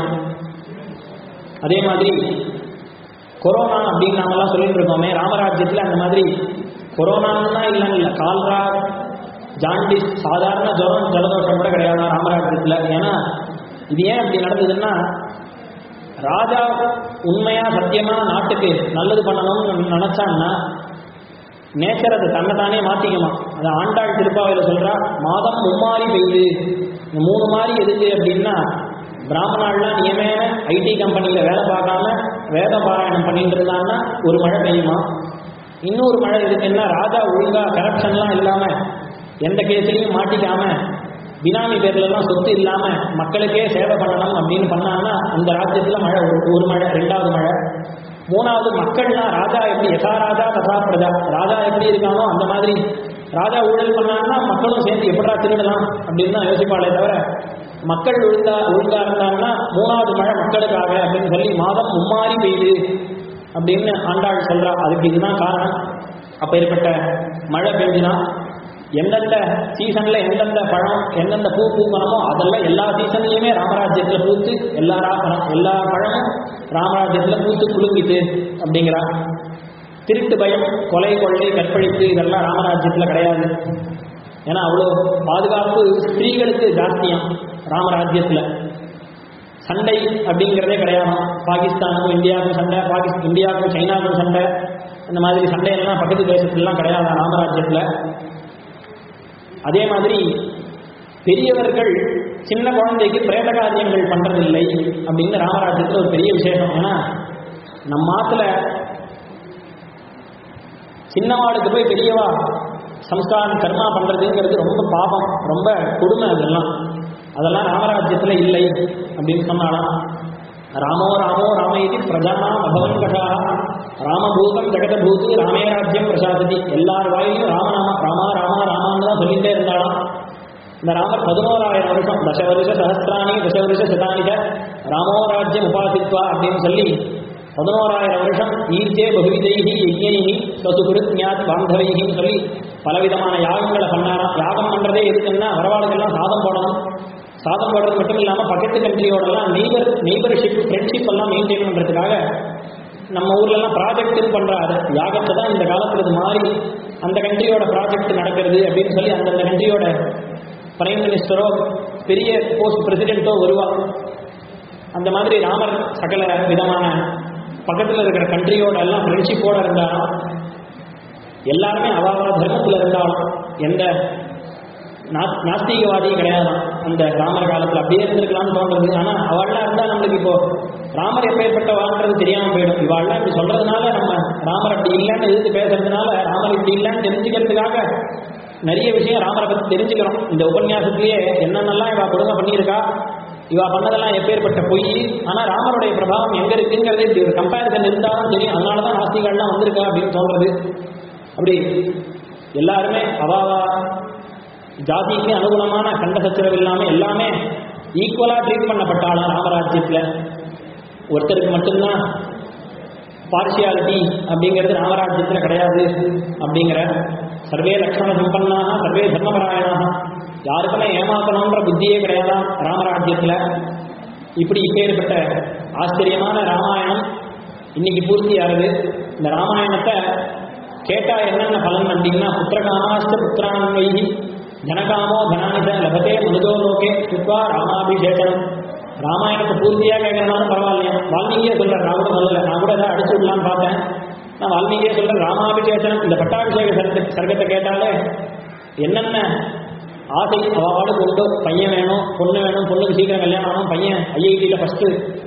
அதே மாதிரி கொரோனா அப்படின்னு நாமெல்லாம் சொல்லிட்டு இருக்கோமே ராமராஜ்யத்துல அந்த மாதிரி கொரோனான்னா இல்லைன்னு இல்லை கால்ரா ஜாண்டிஸ் சாதாரண ஜுரம் ஜலதோஷம் கூட கிடையாது ராமராஜ்யத்துல ஏன்னா இது ஏன் அப்படி நடந்ததுன்னா ராஜா உண்மையா சத்தியமா நாட்டுக்கு நல்லது பண்ணணும்னு நினைச்சான்னா நேச்சர் அது தன்னைத்தானே மாத்திக்குமா அது ஆண்டாள் திருப்பாவையில் சொல்றா மாதம் மும்மாறி பெய்யுது இந்த மூணு மாறி எதுக்கு அப்படின்னா பிராமணாள்லாம் நியமேன ஐடி கம்பெனியில் வேலை பார்க்காம வேத பாராயணம் பண்ணிட்டு இருந்தாங்கன்னா ஒரு மழை பெய்யுமா இன்னொரு மழை எதுக்குன்னா ராஜா ஒழுங்கா கரப்ஷன்லாம் இல்லாம எந்த கேஸ்லையும் மாட்டிக்காம பினாமி பேர்ல எல்லாம் சொத்து இல்லாம மக்களுக்கே சேவை பண்ணணும் அப்படின்னு பண்ணாங்கன்னா அந்த ராஜ்யத்துல மழை ஒரு- ஒரு மழை ரெண்டாவது மழை மூணாவது மக்கள்லாம் ராஜா எப்படி யதா ராஜா ததா பிரஜா ராஜா எப்படி இருக்கானோ அந்த மாதிரி ராஜா ஊழல் பண்ணாங்கன்னா மக்களும் சேர்ந்து எப்படா திருடலாம் அப்படின்னு தான் யோசிப்பாளே தவிர மக்கள் ஒழுங்கா ஒழுங்கா இருந்தாங்கன்னா மூணாவது மழை மக்களுக்காக அப்படின்னு சொல்லி மாதம் மும்மாறி பெய்யுது அப்படின்னு ஆண்டாள் சொல்றா அதுக்கு இதுதான் காரணம் அப்ப ஏற்பட்ட மழை பெஞ்சுனா எந்தெந்த சீசன்ல எந்தெந்த பழம் எந்தெந்த பூ பூக்கணுமோ அதெல்லாம் எல்லா சீசன்லயுமே ராமராஜ்யத்துல பூத்து எல்லா ரா- எல்லா பழமும் ராமராஜ்யத்துல பூத்து குலுங்கிட்டு அப்படிங்கிறா திருட்டு பயம் கொலை கொள்ளை கற்பழிப்பு இதெல்லாம் ராமராஜ்யத்துல கிடையாது ஏன்னா அவ்வளோ பாதுகாப்பு ஸ்திரீகளுக்கு ஜாஸ்தியாம் ராமராஜ்யத்துல சண்டை அப்படிங்கிறதே கிடையாது பாகிஸ்தானுக்கும் இந்தியாவுக்கும் சண்டை பாகிஸ்தான் இந்தியாவுக்கும் சைனாவுக்கும் சண்டை இந்த மாதிரி சண்டையெல்லாம் பக்கத்து தேசத்துலலாம் கிடையாது ராமராஜ்யத்துல அதே மாதிரி பெரியவர்கள் சின்ன குழந்தைக்கு பிரேத காரியங்கள் பண்றதில்லை அப்படின்னு ராமராஜ்யத்துல ஒரு பெரிய விசேஷம் ஏன்னா நம்ம ஆத்துல சின்னவாளுக்கு போய் பெரியவா சம்ஸ்காரம் கர்மா பண்றதுங்கிறது ரொம்ப பாபம் ரொம்ப கொடுமை அதெல்லாம் அதெல்லாம் ராமராஜ்யத்துல இல்லை அப்படின்னு சொன்னாலாம் ராமோ ராமோ ராம இது பிரஜானாம் அபவன் கஷா ராமபூதம் ஜெகதபூது ராமே ராஜ்யம் பிரசாததி எல்லார் வாயிலும் ராமநாம ராமா ராமா ராமான்னு தான் சொல்லிட்டே இருந்தாலாம் இந்த ராமர் பதினோராயிரம் வருஷம் தச வருஷ சஹசிராணி தச வருஷ சதானிக ராமோ ராஜ்யம் உபாசித்வா அப்படின்னு சொல்லி பதினோராயிரம் வருஷம் ஈர்த்தே பகுவிதைகி யஜ்ஞைகி ஸ்வசுகுருத் ஞாத் பாந்தவைகின்னு சொல்லி பலவிதமான யாகங்களை பண்ணாராம் யாகம் பண்றதே எதுக்குன்னா வரவாளுக்கெல்லாம் சாதம் போடணும் சாதம் போடுறது மட்டும் இல்லாமல் பக்கத்து கண்ட்ரியோடலாம் நெய்பர் நெய்பர்ஷிப் ஃப்ரெண்ட்ஷிப் எல்லாம் மெயின்டைன் பண்ணுறதுக்காக நம்ம ஊர்லலாம் ப்ராஜெக்ட்னு பண்ணுறாரு யாகத்தை தான் இந்த காலத்தில் இது மாறி அந்த கண்ட்ரியோட ப்ராஜெக்ட் நடக்கிறது அப்படின்னு சொல்லி அந்தந்த கண்ட்ரியோட பிரைம் மினிஸ்டரோ பெரிய போஸ்ட் பிரசிடென்ட்டோ வருவா அந்த மாதிரி ராமர் சகல விதமான பக்கத்தில் இருக்கிற கண்ட்ரியோட எல்லாம் ஃப்ரெண்ட்ஷிப்போட இருந்தாலும் எல்லாருமே அவாவா தர்மத்தில் இருந்தாலும் எந்த நா- நாஸ்திகவாதி கிடையாது அந்த ராமர் காலத்தில் அப்படியே இருந்திருக்கலாம்னு தோன்றது ஆனால் அவள்லாம் இருந்தால் நம்மளுக்கு இப்போ ராமர் எப்பேற்பட்ட வாழ்றது தெரியாமல் போயிடும் இவாள்லாம் இப்படி சொல்றதுனால நம்ம ராமர் அப்படி இல்லைன்னு எதிர்த்து பேசுறதுனால ராமர் இப்படி இல்லைன்னு தெரிஞ்சுக்கிறதுக்காக நிறைய விஷயம் ராமரை பற்றி தெரிஞ்சுக்கிறோம் இந்த உபன்யாசத்திலேயே என்னென்னலாம் இவா கொடுமை பண்ணியிருக்கா இவா பண்ணதெல்லாம் எப்பேற்பட்ட பொய் ஆனால் ராமருடைய பிரபாவம் எங்க இருக்குங்கிறது இப்படி ஒரு கம்பேரிசன் இருந்தாலும் தெரியும் அதனால தான் நாஸ்திகள்லாம் வந்திருக்கா அப்படின்னு தோன்றது அப்படி எல்லாருமே அவாவா ஜாதிக்கு அனுகுணமான கண்ட சச்சரவு இல்லாமல் எல்லாமே ஈக்குவலாக ட்ரீட் பண்ணப்பட்டாலும் ராமராஜ்யத்தில் ஒருத்தருக்கு மட்டும்தான் பார்ஷியாலிட்டி அப்படிங்கிறது ராமராஜ்யத்தில் கிடையாது அப்படிங்கிற சர்வே லக்ஷ்மண சம்பன்னாக சர்வே தர்மபராயணாக யாருக்குமே ஏமாத்தணுன்ற புத்தியே கிடையாதான் ராமராஜ்யத்தில் இப்படி இப்பேற்பட்ட ஆச்சரியமான ராமாயணம் இன்னைக்கு பூர்த்தி ஆகுது இந்த ராமாயணத்தை கேட்டா என்னென்ன பலன் அப்படின்னா புத்திரகாமாஸ்த புத்திரான்வைகி ஜனகாமோ தனானித லபதே மனுஜோ லோகே சுத்வா ராமாபிஷேகனம் ராமாயணத்தை பூர்த்தியா கேட்கறனாலும் பரவாயில்லையா வால்மீகியே சொல்றேன் நான் கூட சொல்லல நான் கூட ஏதாவது அடிச்சு விடலான்னு பார்த்தேன் நான் வால்மீகியே சொல்றேன் ராமாபிஷேகனம் இந்த பட்டாபிஷேக சர்க்க சர்க்கத்தை கேட்டாலே என்னென்ன ஆசை அவளுக்கு உண்டு பையன் வேணும் பொண்ணு வேணும் பொண்ணுக்கு சீக்கிரம் கல்யாணம் ஆகணும் பையன் ஐஐடியில் ஃபஸ்ட்டு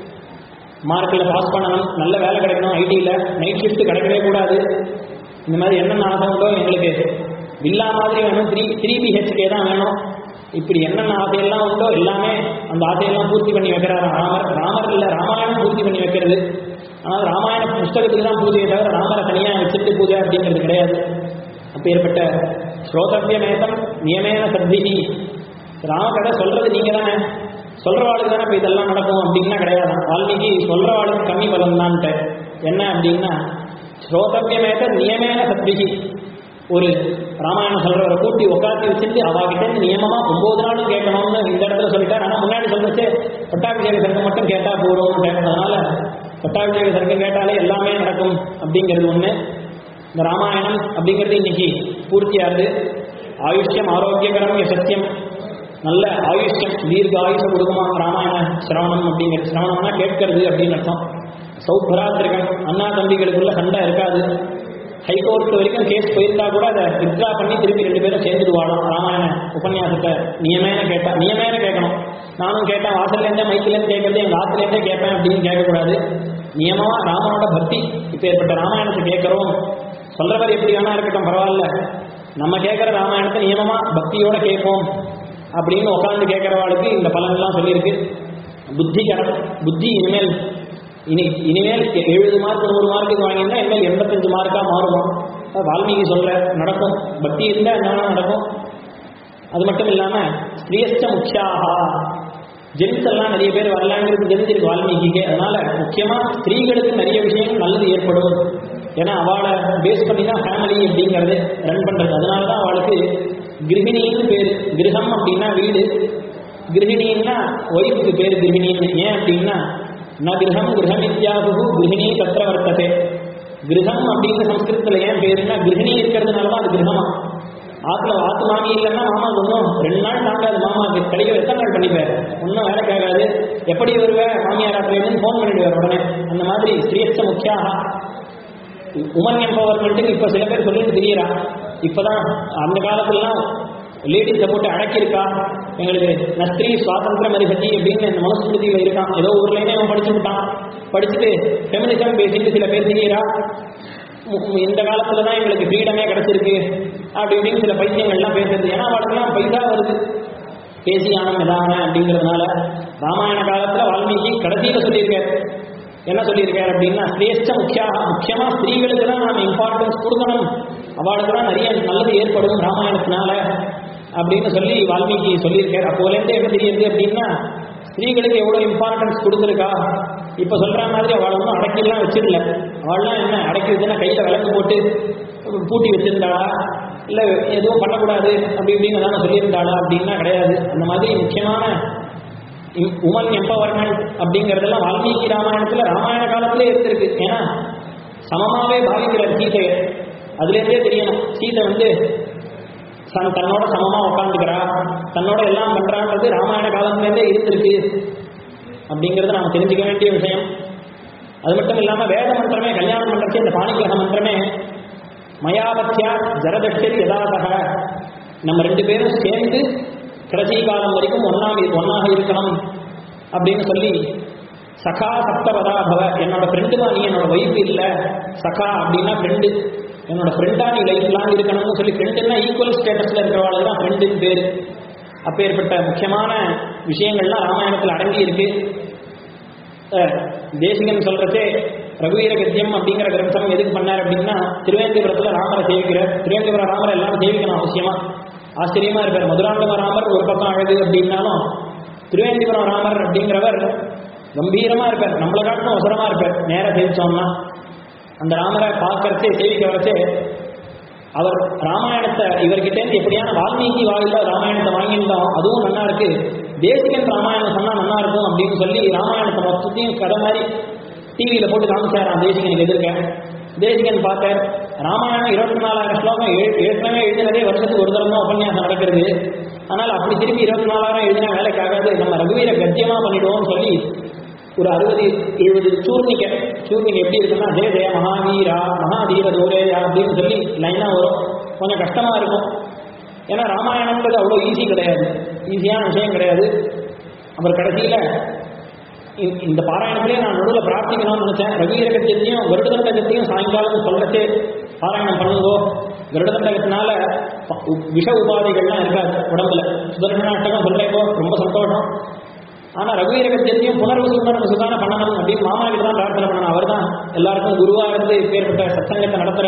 மார்க்கில் பாஸ் பண்ணணும் நல்ல வேலை கிடைக்கணும் ஐடியில் நைட் ஷிஃப்ட் கிடைக்கவே கூடாது இந்த மாதிரி என்னென்ன ஆசை உண்டோ எங்களுக்கு வில்லா மாதிரி வேணும் த்ரீ த்ரீ பிஹெச்கே தான் வேணும் இப்படி என்னென்ன ஆசையெல்லாம் உண்டோ எல்லாமே அந்த ஆசையெல்லாம் பூர்த்தி பண்ணி வைக்கிறார் ராமர் ராமர் இல்லை ராமாயணம் பூர்த்தி பண்ணி வைக்கிறது ஆனால் ராமாயண புஸ்தகத்துக்கு தான் பூஜையை தவிர ராமரை தனியாக வச்சுட்டு பூஜை அப்படிங்கிறது கிடையாது அப்பேற்பட்ட ஸ்ரோதவியமேதம் நியமேன சத்திகி ராமகதை சொல்றது நீங்க தானே சொல்றவாளுக்கு தானே இப்போ இதெல்லாம் நடக்கும் அப்படின்னா கிடையாது வால்மீகி சொல்றவாளுக்கு கம்மி பலம் தான்ட்டு என்ன அப்படின்னா ஸ்ரோதவியமேத நியமேன சத்திகி ஒரு ராமாயணம் சொல்றவரை கூட்டி உட்காந்து வச்சுட்டு அவாகிட்ட இருந்து நியமமா ஒன்பது நாளும் கேட்கணும்னு இந்த இடத்துல சொல்லிட்டார் ஆனால் முன்னாடி சொல்லிச்சு பட்டாபிஷேக சர்க்கம் மட்டும் கேட்டா போதும் அதனால பட்டாபிஷேக சர்க்கம் கேட்டாலே எல்லாமே நடக்கும் அப்படிங்கிறது ஒண்ணு இந்த ராமாயணம் அப்படிங்கிறது இன்னைக்கு பூர்த்தியாகுது ஆயுஷ்யம் ஆரோக்கியகரம் சத்தியம் நல்ல ஆயுஷ்யம் தீர்க்க ஆயுஷ கொடுக்குமா ராமாயண சிரவணம் அப்படிங்கிறது சிரவணம்னா கேட்கறது அப்படின்னு அர்த்தம் சௌபராத்திரிகம் அண்ணா தம்பிகளுக்குள்ள சண்டை இருக்காது ஹைகோர்ட் வரைக்கும் கேஸ் போயிருந்தா கூட அதை வித்ரா பண்ணி திருப்பி ரெண்டு பேரும் சேர்ந்துடுவாளாம் ராமாயண உபன்யாசத்தை நியமேன கேட்டா நியமேன கேட்கணும் நானும் கேட்டேன் வாசல்லேருந்தே மைக்கிலேருந்து கேட்கறது எங்கள் ஆத்துலேருந்தே கேட்பேன் அப்படின்னு கேட்கக்கூடாது நியமமா ராமனோட பக்தி இப்போ ஏற்பட்ட ராமாயணத்தை கேட்குறோம் சொல்றவர் எப்படி வேணா இருக்கட்டும் பரவாயில்ல நம்ம கேட்குற ராமாயணத்தை நியமமா பக்தியோட கேட்போம் அப்படின்னு உட்காந்து கேட்குறவாளுக்கு இந்த பலன்லாம் சொல்லியிருக்கு புத்திகரம் புத்தி இனிமேல் இனி இனிமேல் எழுபது மார்க் நூறு மார்க்குக்கு வாங்கியிருந்தா இனிமேல் எண்பத்தஞ்சு மார்க்காக மாறுமா அது வால்மீகி சொல்ற நடக்கும் பக்தி இருந்தால் என்ன நடக்கும் அது மட்டும் இல்லாமல் ஸ்ரீயஸ்ட முக்கியாக ஜென்ஸ் எல்லாம் நிறைய பேர் வரலாங்கிறது தெரிஞ்சிருக்கு வால்மீகிக்கு அதனால முக்கியமாக ஸ்திரீகளுக்கு நிறைய விஷயங்கள் நல்லது ஏற்படும் ஏன்னா அவளை பேஸ் பண்ணி தான் ஃபேமிலி அப்படிங்கிறது ரன் பண்ணுறது அதனால தான் அவளுக்கு கிருஹிணின்னு பேர் கிரகம் அப்படின்னா வீடு கிருஹிணின்னா ஒய்ஃபுக்கு பேர் கிருஹிணின்னு ஏன் அப்படின்னா ந கிரகம் கிரகமித்யாகு கிருஹிணி தத்திர வர்த்ததே கிரகம் அப்படின்னு சம்ஸ்கிருதத்தில் ஏன் பேருன்னா கிருஹிணி இருக்கிறதுனால தான் அது கிரகமா ஆத்துல ஆத்து மாமி இல்லைன்னா மாமா ஒன்றும் ரெண்டு நாள் தாங்காது மாமாக்கு கிடைக்க எத்தனை நாள் பண்ணிப்பார் ஒன்றும் வேலை கேட்காது எப்படி வருவேன் மாமியார் ஆத்திரன்னு ஃபோன் பண்ணிடுவார் உடனே அந்த மாதிரி ஸ்ரீயஸ்த முக்கியாக உமன் எம்பவர்மெண்ட்டுக்கு இப்போ சில பேர் சொல்லிட்டு தெரியறா இப்போதான் அந்த காலத்துலலாம் லேடிஸை போட்டு அடக்கியிருக்கா எங்களுக்கு நஸ்திரி சுவாதந்திரம் அரிசதி அப்படின்னு இந்த மனுஸ்மிருதியில் இருக்கான் ஏதோ ஊர்லேயே அவன் படிச்சு விட்டான் படிச்சுட்டு ஃபெமினிசம் பேசிட்டு சில பேர் தெரியறா மு- மு- இந்த காலத்துல தான் எங்களுக்கு ஃப்ரீடமே கிடைச்சிருக்கு அப்படி இப்படின்னு சில பைத்தியங்கள்லாம் பேசுறது ஏன்னா அவளுக்குலாம் பைசா வருது பேசி ஆனம் எதான அப்படிங்கிறதுனால ராமாயண காலத்துல வால்மீகி கடைசியில சொல்லியிருக்கார் என்ன சொல்லியிருக்கார் அப்படின்னா சிரேஷ்ட முக்கியா முக்கியமா ஸ்திரீகளுக்கு தான் நாம் இம்பார்ட்டன்ஸ் கொடுக்கணும் அவளுக்கு தான் நிறைய நல்லது ஏற்படும் ராமாயணத்தினால அப்படின்னு சொல்லி வால்மீகி சொல்லியிருக்கார் அப்போலேருந்து என்ன தெரியுது அப்படின்னா ஸ்திரீகளுக்கு எவ்வளவு இம்பார்ட்டன்ஸ் கொடுத்துருக்கா இப்ப சொல்ற மாதிரி அவள் ஒன்றும் அடக்கிலாம் வச்சிடல அவள்லாம் என்ன அடக்கி வச்சுன்னா கையில விளக்கு போட்டு பூட்டி வச்சிருந்தாளா இல்ல எதுவும் பண்ணக்கூடாது அப்படி இப்படின்னு தானே சொல்லியிருந்தாளா அப்படின்னா கிடையாது அந்த மாதிரி முக்கியமான உமன் எம்பவர்மெண்ட் அப்படிங்கறதெல்லாம் வால்மீகி ராமாயணத்துல ராமாயண காலத்திலே இருந்திருக்கு ஏன்னா சமமாவே பாவிக்கிறார் சீதையை அதுலேருந்தே தெரியணும் சீதை வந்து தன் தன்னோட சமமா உட்காந்துக்கிறா தன்னோட எல்லாம் பண்றான்றது ராமாயண காலத்திலேருந்தே இருந்திருக்கு அப்படிங்கறத நாம தெரிஞ்சுக்க வேண்டிய விஷயம் அது மட்டும் இல்லாம வேத மந்திரமே கல்யாணம் பண்றச்சு இந்த பாணிக்கிரக மந்திரமே மயாபத்யா ஜரதட்சரி யதாதக நம்ம ரெண்டு பேரும் சேர்ந்து கடைசி காலம் வரைக்கும் ஒன்னாக ஒன்னாக இருக்கணும் அப்படின்னு சொல்லி சகா சப்தவதா பவ என்னோட ஃப்ரெண்டு தான் நீ என்னோட ஒய்ஃப் இல்லை சகா அப்படின்னா ஃப்ரெண்டு என்னோட ஃப்ரெண்டா நீ லைஃப் லாங் இருக்கணும்னு சொல்லி ஃப்ரெண்டுன்னா ஈக்குவல் ஸ்டேட்டஸ்ல இருக்கிறவாளுக்கு தான் ஃப்ரெண்டுன்னு பேர் அப்பேற்பட்ட முக்கியமான விஷயங்கள்லாம் ராமாயணத்தில் அடங்கி இருக்கு அஹ், தேசிகன் சொல்றதே ரகுவீர கத்தியம் அப்படிங்கிற கிரந்தம் எதுக்கு பண்ணார் அப்படின்னா திருவேந்திபுரத்துல ராமரை சேவிக்கிறார் திருவேந்திபுரம் ராமரை எல்லாரும் சேவிக்கணும் அவசியமா ஆச்சரியமா இருப்பார் மதுராந்தக ராமர் ஒரு பக்கம் அழகு அப்படின்னாலும் திருவேந்திபுரம் ராமர் அப்படிங்கிறவர் கம்பீரமா இருப்பார் நம்மளை காட்டிலும் அவசரமா இருப்பார் நேரா சேவிச்சோம்னா அந்த ராமரை பார்க்கறச்சே சேவிக்க வரச்சே அவர் ராமாயணத்தை இவர்கிட்ட இருந்து எப்படியான வால்மீகி வாயில ராமாயணத்தை வாங்கியிருந்தோம் அதுவும் நல்லா இருக்கு தேசிகன் ராமாயணம் சொன்னா நல்லா இருக்கும் அப்படின்னு சொல்லி ராமாயணத்தை மொத்தத்தையும் கதை மாதிரி டிவியில போட்டு காமிச்சாராம் தேசிகனுக்கு எதிர்க்க தேசிகன் பார்த்தார் ராமாயணம் இருபத்தி நாலாயிரம் ஸ்லோகம் ஏ- ஏற்கனவே எழுதினதே வருஷத்துக்கு ஒரு தடவை தான் உபன்யாசம் நடக்கிறது ஆனால் அப்படி திருப்பி இருபத்தி நாலாயிரம் எழுதினா வேலைக்கு ஆகாது நம்ம ரகுவீர கத்தியமா பண்ணிடுவோம்னு சொல்லி ஒரு அறுபது எழுபது சூர்ணிகை சூர்ணிகை எப்படி இருக்குன்னா ஜெய ஜெய மகாவீரா மகாதீர தூரேயா அப்படின்னு சொல்லி லைனா வரும் கொஞ்சம் கஷ்டமா இருக்கும் ஏன்னா ராமாயணம்ன்றது அவ்வளோ ஈஸி கிடையாது ஈஸியான விஷயம் கிடையாது அப்புறம் கடைசியில இ- இந்த பாராயணத்திலே நான் நடுவில் பிரார்த்திக்கணும்னு நினைச்சேன் ரவீர கத்தியத்தையும் கருடதண்ட கத்தியும் சாயங்காலம் சொல்றச்சே பாராயணம் பண்ணுங்கோ கருடதண்டகத்தினால ப- உ- விஷ உபாதைகள்லாம் இருக்காது உடம்புல சுதர்சனாட்டகம் சொல்றேங்கோ ரொம்ப சந்தோஷம் ஆனா ரகுவீர கத்தியத்தையும் புனர்வசு புனர்வசு தானே பண்ணணும் அப்படின்னு மாமா கிட்ட தான் பிரார்த்தனை பண்ணணும் அவர் தான் எல்லாருக்கும் குருவா இருந்து இப்பேற்பட்ட சத்சங்கத்தை நடத்துற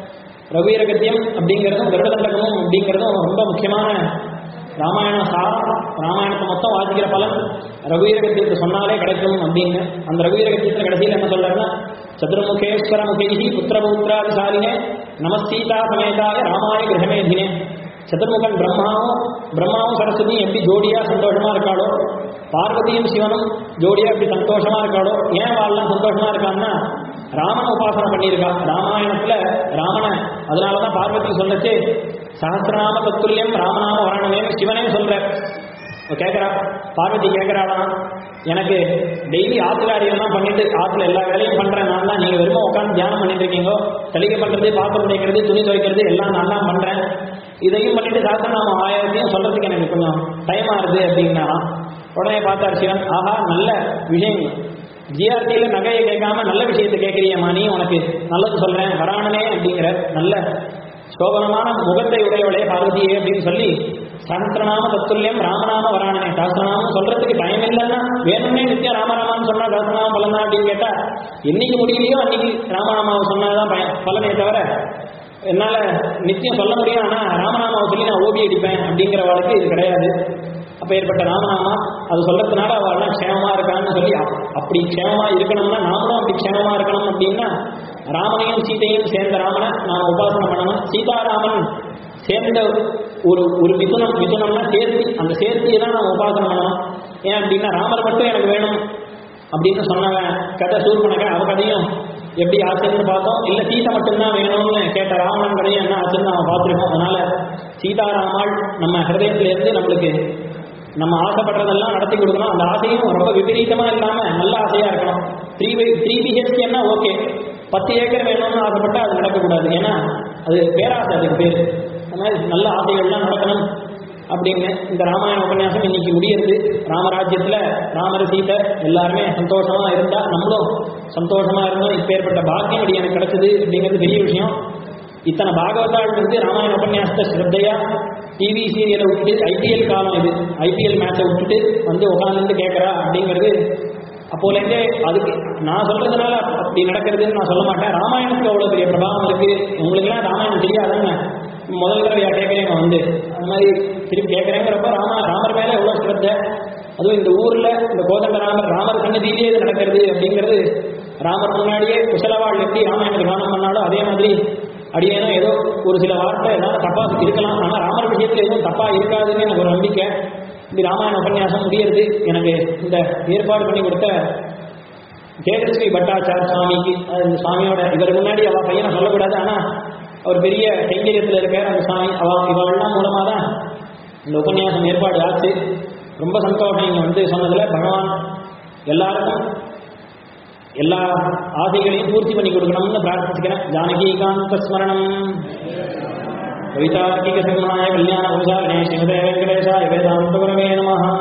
ரகுவீர கத்தியம் அப்படிங்கிறதும் கருடதண்டகமும் அப்படிங்கிறதும் ரொம்ப முக்கியமான ராமாயண சாரம் ராமாயணத்தை மொத்தம் வாசிக்கிற பலன் ரகுவீர கத்தியத்தை சொன்னாலே கிடைக்கும் அப்படின்னு அந்த ரகுவீர கத்தியத்தில் கடைசியில் என்ன சொல்றாருன்னா சதுர்முகேஸ்வர முகேகி புத்திரபௌத்திராதிசாலினே நமஸ்தீதா சமேதாய ராமாய கிரகமேதினே சதுர்முகன் பிரம்மாவும் பிரம்மாவும் சரஸ்வதியும் எப்படி ஜோடியா சந்தோஷமா இருக்காளோ பார்வதியும் சிவனும் ஜோடியா எப்படி சந்தோஷமா இருக்காளோ ஏன் வாழலாம் சந்தோஷமா இருக்கான்னா ராமன் உபாசனை பண்ணியிருக்கா ராமாயணத்துல ராமனை அதனாலதான் பார்வதி சொல்லச்சு சஹசிரநாம தத்துல்யம் ராமநாம வரணமேன்னு சிவனே சொல்ற அவ கேட்கறா பார்வதி கேட்கறாளாம் எனக்கு டெய்லி ஆத்துக்காரியெல்லாம் பண்ணிட்டு ஆத்துல எல்லா வேலையும் பண்றேன் நான் தான் நீங்க வெறும் உட்காந்து தியானம் பண்ணிட்டு இருக்கீங்க தெளிக்க பண்றது பாத்திரம் தேய்க்கிறது துணி துவைக்கிறது எல்லாம் நான் தான் பண்றேன் இதையும் பண்ணிட்டு சாஸ்திரநாமம் ஆயிரத்தையும் சொல்றதுக்கு எனக்கு கொஞ்சம் டைம் ஆகுது அப்படின்னா உடனே பார்த்தார் சிவன் ஆஹா நல்ல விஷயம் ஜிஆர்டியில நகையை கேட்காம நல்ல விஷயத்தை கேட்கறியம்மா நீ உனக்கு நல்லது சொல்றேன் வரானனே அப்படிங்கிற நல்ல சோபனமான முகத்தை உடையவளே பார்வதியே அப்படின்னு சொல்லி சஹசிரநாம தத்துல்யம் ராமநாம வரானனே சஹசிரநாமம் சொல்றதுக்கு டைம் இல்லைன்னா வேணும்னே நித்தியம் ராமநாமான்னு சொன்னா சஹசிரநாமம் பலனா அப்படின்னு கேட்டா என்னைக்கு முடியலையோ அன்னைக்கு ராமநாமாவை சொன்னாதான் பய- பலனே தவிர என்னால நித்தியம் சொல்ல முடியும் ஆனா ராமநாமாவை சொல்லி நான் ஓடி அடிப்பேன் அப்படிங்கிற வாழ்க்கை இது கிடையாது அப்ப ஏற்பட்ட ராமநாமா அது சொல்றதுனால அவள்லாம் க்ஷேமமா இருக்கான்னு சொல்லி அப்- அப்படி க்ஷேமமா இருக்கணும்னா நாமளும் அப்படி க்ஷேமமா இருக்கணும் அப்படின்னா ராமனையும் சீதையும் சேர்ந்த ராமனை நாம உபாசனை பண்ணணும் சீதாராமன் சேர்ந்த ஒரு ஒரு மிதுனம் மிதுனம்னா சேர்த்தி அந்த சேர்த்தியை தான் நாம உபாசனை பண்ணணும் ஏன் அப்படின்னா ராமர் மட்டும் எனக்கு வேணும் அப்படின்னு சொன்னவன் கதை சூர்பனக அவ கதையும் எப்படி ஆச்சுன்னு பார்த்தோம் இல்ல சீதை மட்டும்தான் வேணும்னு கேட்ட ராவணன் கதையும் என்ன ஆச்சுன்னு நாம பார்த்துருக்கோம் அதனால சீதாராமாள் நம்ம ஹிருதயத்துல இருந்து நம்மளுக்கு நம்ம ஆசைப்படுறதெல்லாம் நடத்தி கொடுக்கணும் அந்த ஆசையும் ரொம்ப விபரீதமா இல்லாம நல்ல ஆசையா இருக்கணும் த்ரீ பை த்ரீ பிஹெச்கேன்னா ஓகே பத்து ஏக்கர் வேணும்னு ஆசைப்பட்டா அது நடக்கக்கூடாது ஏன்னா அது பேராசை அதுக்கு பேர் அந்த மாதிரி நல்ல ஆசைகள்லாம் நடக்கணும் அப்படின்னு இந்த ராமாயண உபன்யாசம் இன்னைக்கு முடியுது ராமராஜ்யத்துல ராமர் சீதை எல்லாருமே சந்தோஷமா இருந்தா நம்மளும் சந்தோஷமா இருந்தோம் இப்பேற்பட்ட பாக்கியம் இப்படி எனக்கு கிடைச்சது அப்படிங்கிறது பெரிய விஷயம் இத்தனை பாகவதாள் வந்து ராமாயண உபன்யாசத்தை ஸ்ரத்தையா டிவி சீரியலை விட்டுட்டு ஐபிஎல் காலம் இது ஐபிஎல் மேட்சை விட்டுட்டு வந்து உட்காந்துட்டு கேட்கறா அப்படிங்கிறது அப்போலேருந்தே அதுக்கு நான் சொல்றதுனால அப்படி நடக்கிறதுன்னு நான் சொல்ல மாட்டேன் ராமாயணத்துக்கு அவ்வளோ பெரிய பிரபாவம் இருக்கு உங்களுக்குலாம் ராமாயணம் தெரியாதானே முதல் தடவையா கேட்குறேன் வந்து அந்த மாதிரி திருப்பி கேட்குறேங்கிறப்ப ராம ராமர் மேலே எவ்வளோ ஸ்ரத்தை அதுவும் இந்த ஊர்ல இந்த கோதண்ட ராமர் ராமர் சன்னதியிலேயே இது நடக்கிறது அப்படிங்கிறது ராமர் முன்னாடியே குசலவாள் எப்படி ராமாயணத்தை கானம் பண்ணாலும் அதே மாதிரி அடியேனும் ஏதோ ஒரு சில வார்த்தை ஏதாவது தப்பா இருக்கலாம் ஆனால் ராமர் விஷயத்துல எதுவும் தப்பா இருக்காதுன்னு எனக்கு ஒரு நம்பிக்கை இந்த ராமாயண உபன்யாசம் முடியறது எனக்கு இந்த ஏற்பாடு பண்ணி கொடுத்த தேஜஸ்வி பட்டாச்சார் சுவாமிக்கு அது இந்த சுவாமியோட இவர் முன்னாடி அவ பையனை சொல்லக்கூடாது ஆனா அவர் பெரிய கைங்கரியத்தில் இருக்கார் அந்த சுவாமி அவ இவெல்லாம் மூலமாக தான் இந்த உபன்யாசம் ஏற்பாடு ஆச்சு ரொம்ப சந்தோஷம் இங்கே வந்து சொன்னதுல பகவான் எல்லாருக்கும் எல்லா ஆசைகளையும் பூர்த்தி பண்ணி கொடுக்கணும்னு பிரார்த்திச்சுக்கிறேன் ஜானகீகாந்த ஸ்மரணம் கவிதார்க்கிக சிம்மாய கல்யாண உசாரணே ஸ்ரீமதே வெங்கடேஷாய வேதாந்த குரவே நமஹ